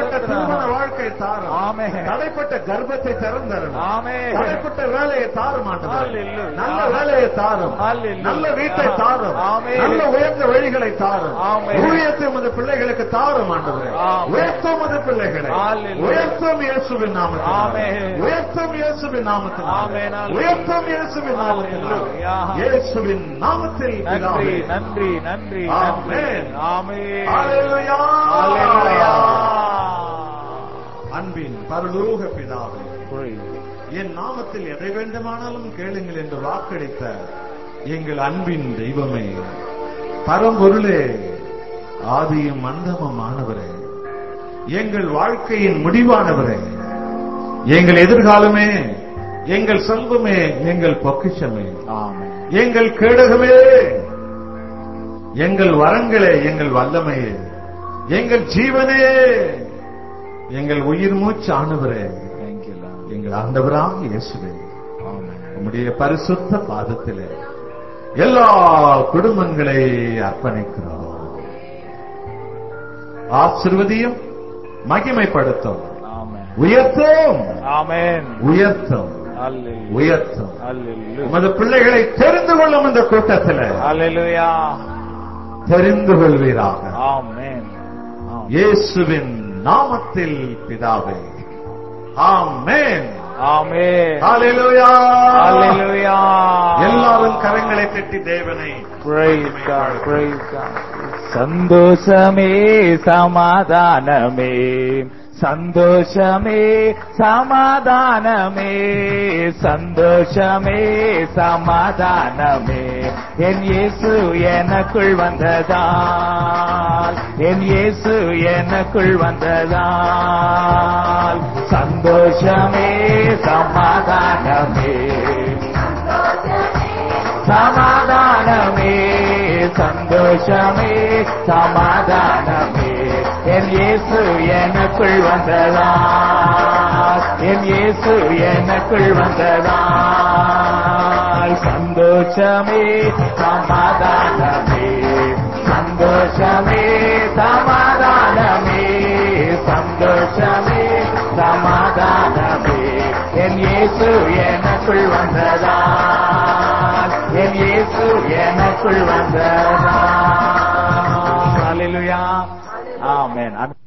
தடைப்பட்ட திருமண வாழ்க்கை தாரும் ஆமென். தடைப்பட்ட கர்ப்பத்தை திறந்தரும் ஆமென். தடைப்பட்ட வேலையை தாரும் ஆண்டவரே. Hallelujah. நல்ல வேலையை தாரும் Hallelujah. நல்ல வீட்டை தாரும் ஆமென். நல்ல உயர்ந்த வழிகளை தாரும் ஆமென். ஊழியத்தை உமது பிள்ளைகளுக்கு தாரும் ஆண்டவரே ஆமென். உயர்த்தும் உமது பிள்ளைகளை Hallelujah. உயர்த்தும் இயேசுவின் நாமத்தில் ஆமென். உயர்த்தும் இயேசுவின் நாமத்தில் ஆமென். Hallelujah. உயர்த்தும் இயேசுவின் நாமத்தில் Hallelujah. இயேசுவின் நாமத்தில் நன்றி பிதாவே. நன்றி நன்றி ஆமென். ஆமென் ஹalleluya. ஹalleluya அன்பின் பரலோக பிதாவே Praise. என் நாமத்தில் எதை வேண்டுமானாலும் கேளுங்கள் என்று வாக்களித்த எங்கள் அன்பின் தெய்வமே பரம்பொருளே ஆதியும் அந்தமுமானவரே எங்கள் வாழ்க்கையின் முடிவானவரே எங்கள் எதிர்காலமே எங்கள் செல்வமே எங்கள் பொக்கிஷமே ஆமென் எங்கள் கேடகமே எங்கள் வரங்களே எங்கள் வல்லமையே எங்கள் ஜீவனே எங்கள் உயிர் மூச்சு ஆண்டவரே Thank you Lord எங்கள் ஆண்டவராக இயேசுவே ஆமென் உம்முடைய பரிசுத்த பாதத்திலே எல்லா குடும்பங்களை அர்ப்பணிக்கிறோம் ஆசிர்வதியும் மகிமைப்படுத்தும் ஆமென் உயர்த்தும் ஆமென் உயர்த்தும் Hallelujah உயர்த்தும் Hallelujah உமது பிள்ளைகளை தெரிந்து கொள்ளும் இந்த கூட்டத்தில் Hallelujah தெரிந்து கொள்வீராக ஆமென் ஆமென் இயேசுவின் நாமத்தில் பிதாவே ஆமென் ஆமென் ஹalleluya Hallelujah எல்லாரும் கரங்களை தட்டி தேவனை Praise God, praise God. சந்தோஷமே சமாதானமே சந்தோஷமே சமாதானமே சந்தோஷமே சமாதானமே என் இயேசு எனக்குள் வந்ததால் என் இயேசு எனக்குள் வந்ததால் சந்தோஷமே சமாதானமே சமாதானமே சந்தோஷமே சமாதானமே என் இயேசு எனக்குள் வந்ததா என் இயேசு எனக்குள் வந்ததா சந்தோஷமே சமாதானமே சந்தோஷமே சமாதானமே சந்தோஷமே சமாதானமே என் இயேசு எனக்குள் வந்ததா என் இயேசு எனக்குள் வந்ததா ஹalleluya ஆமென்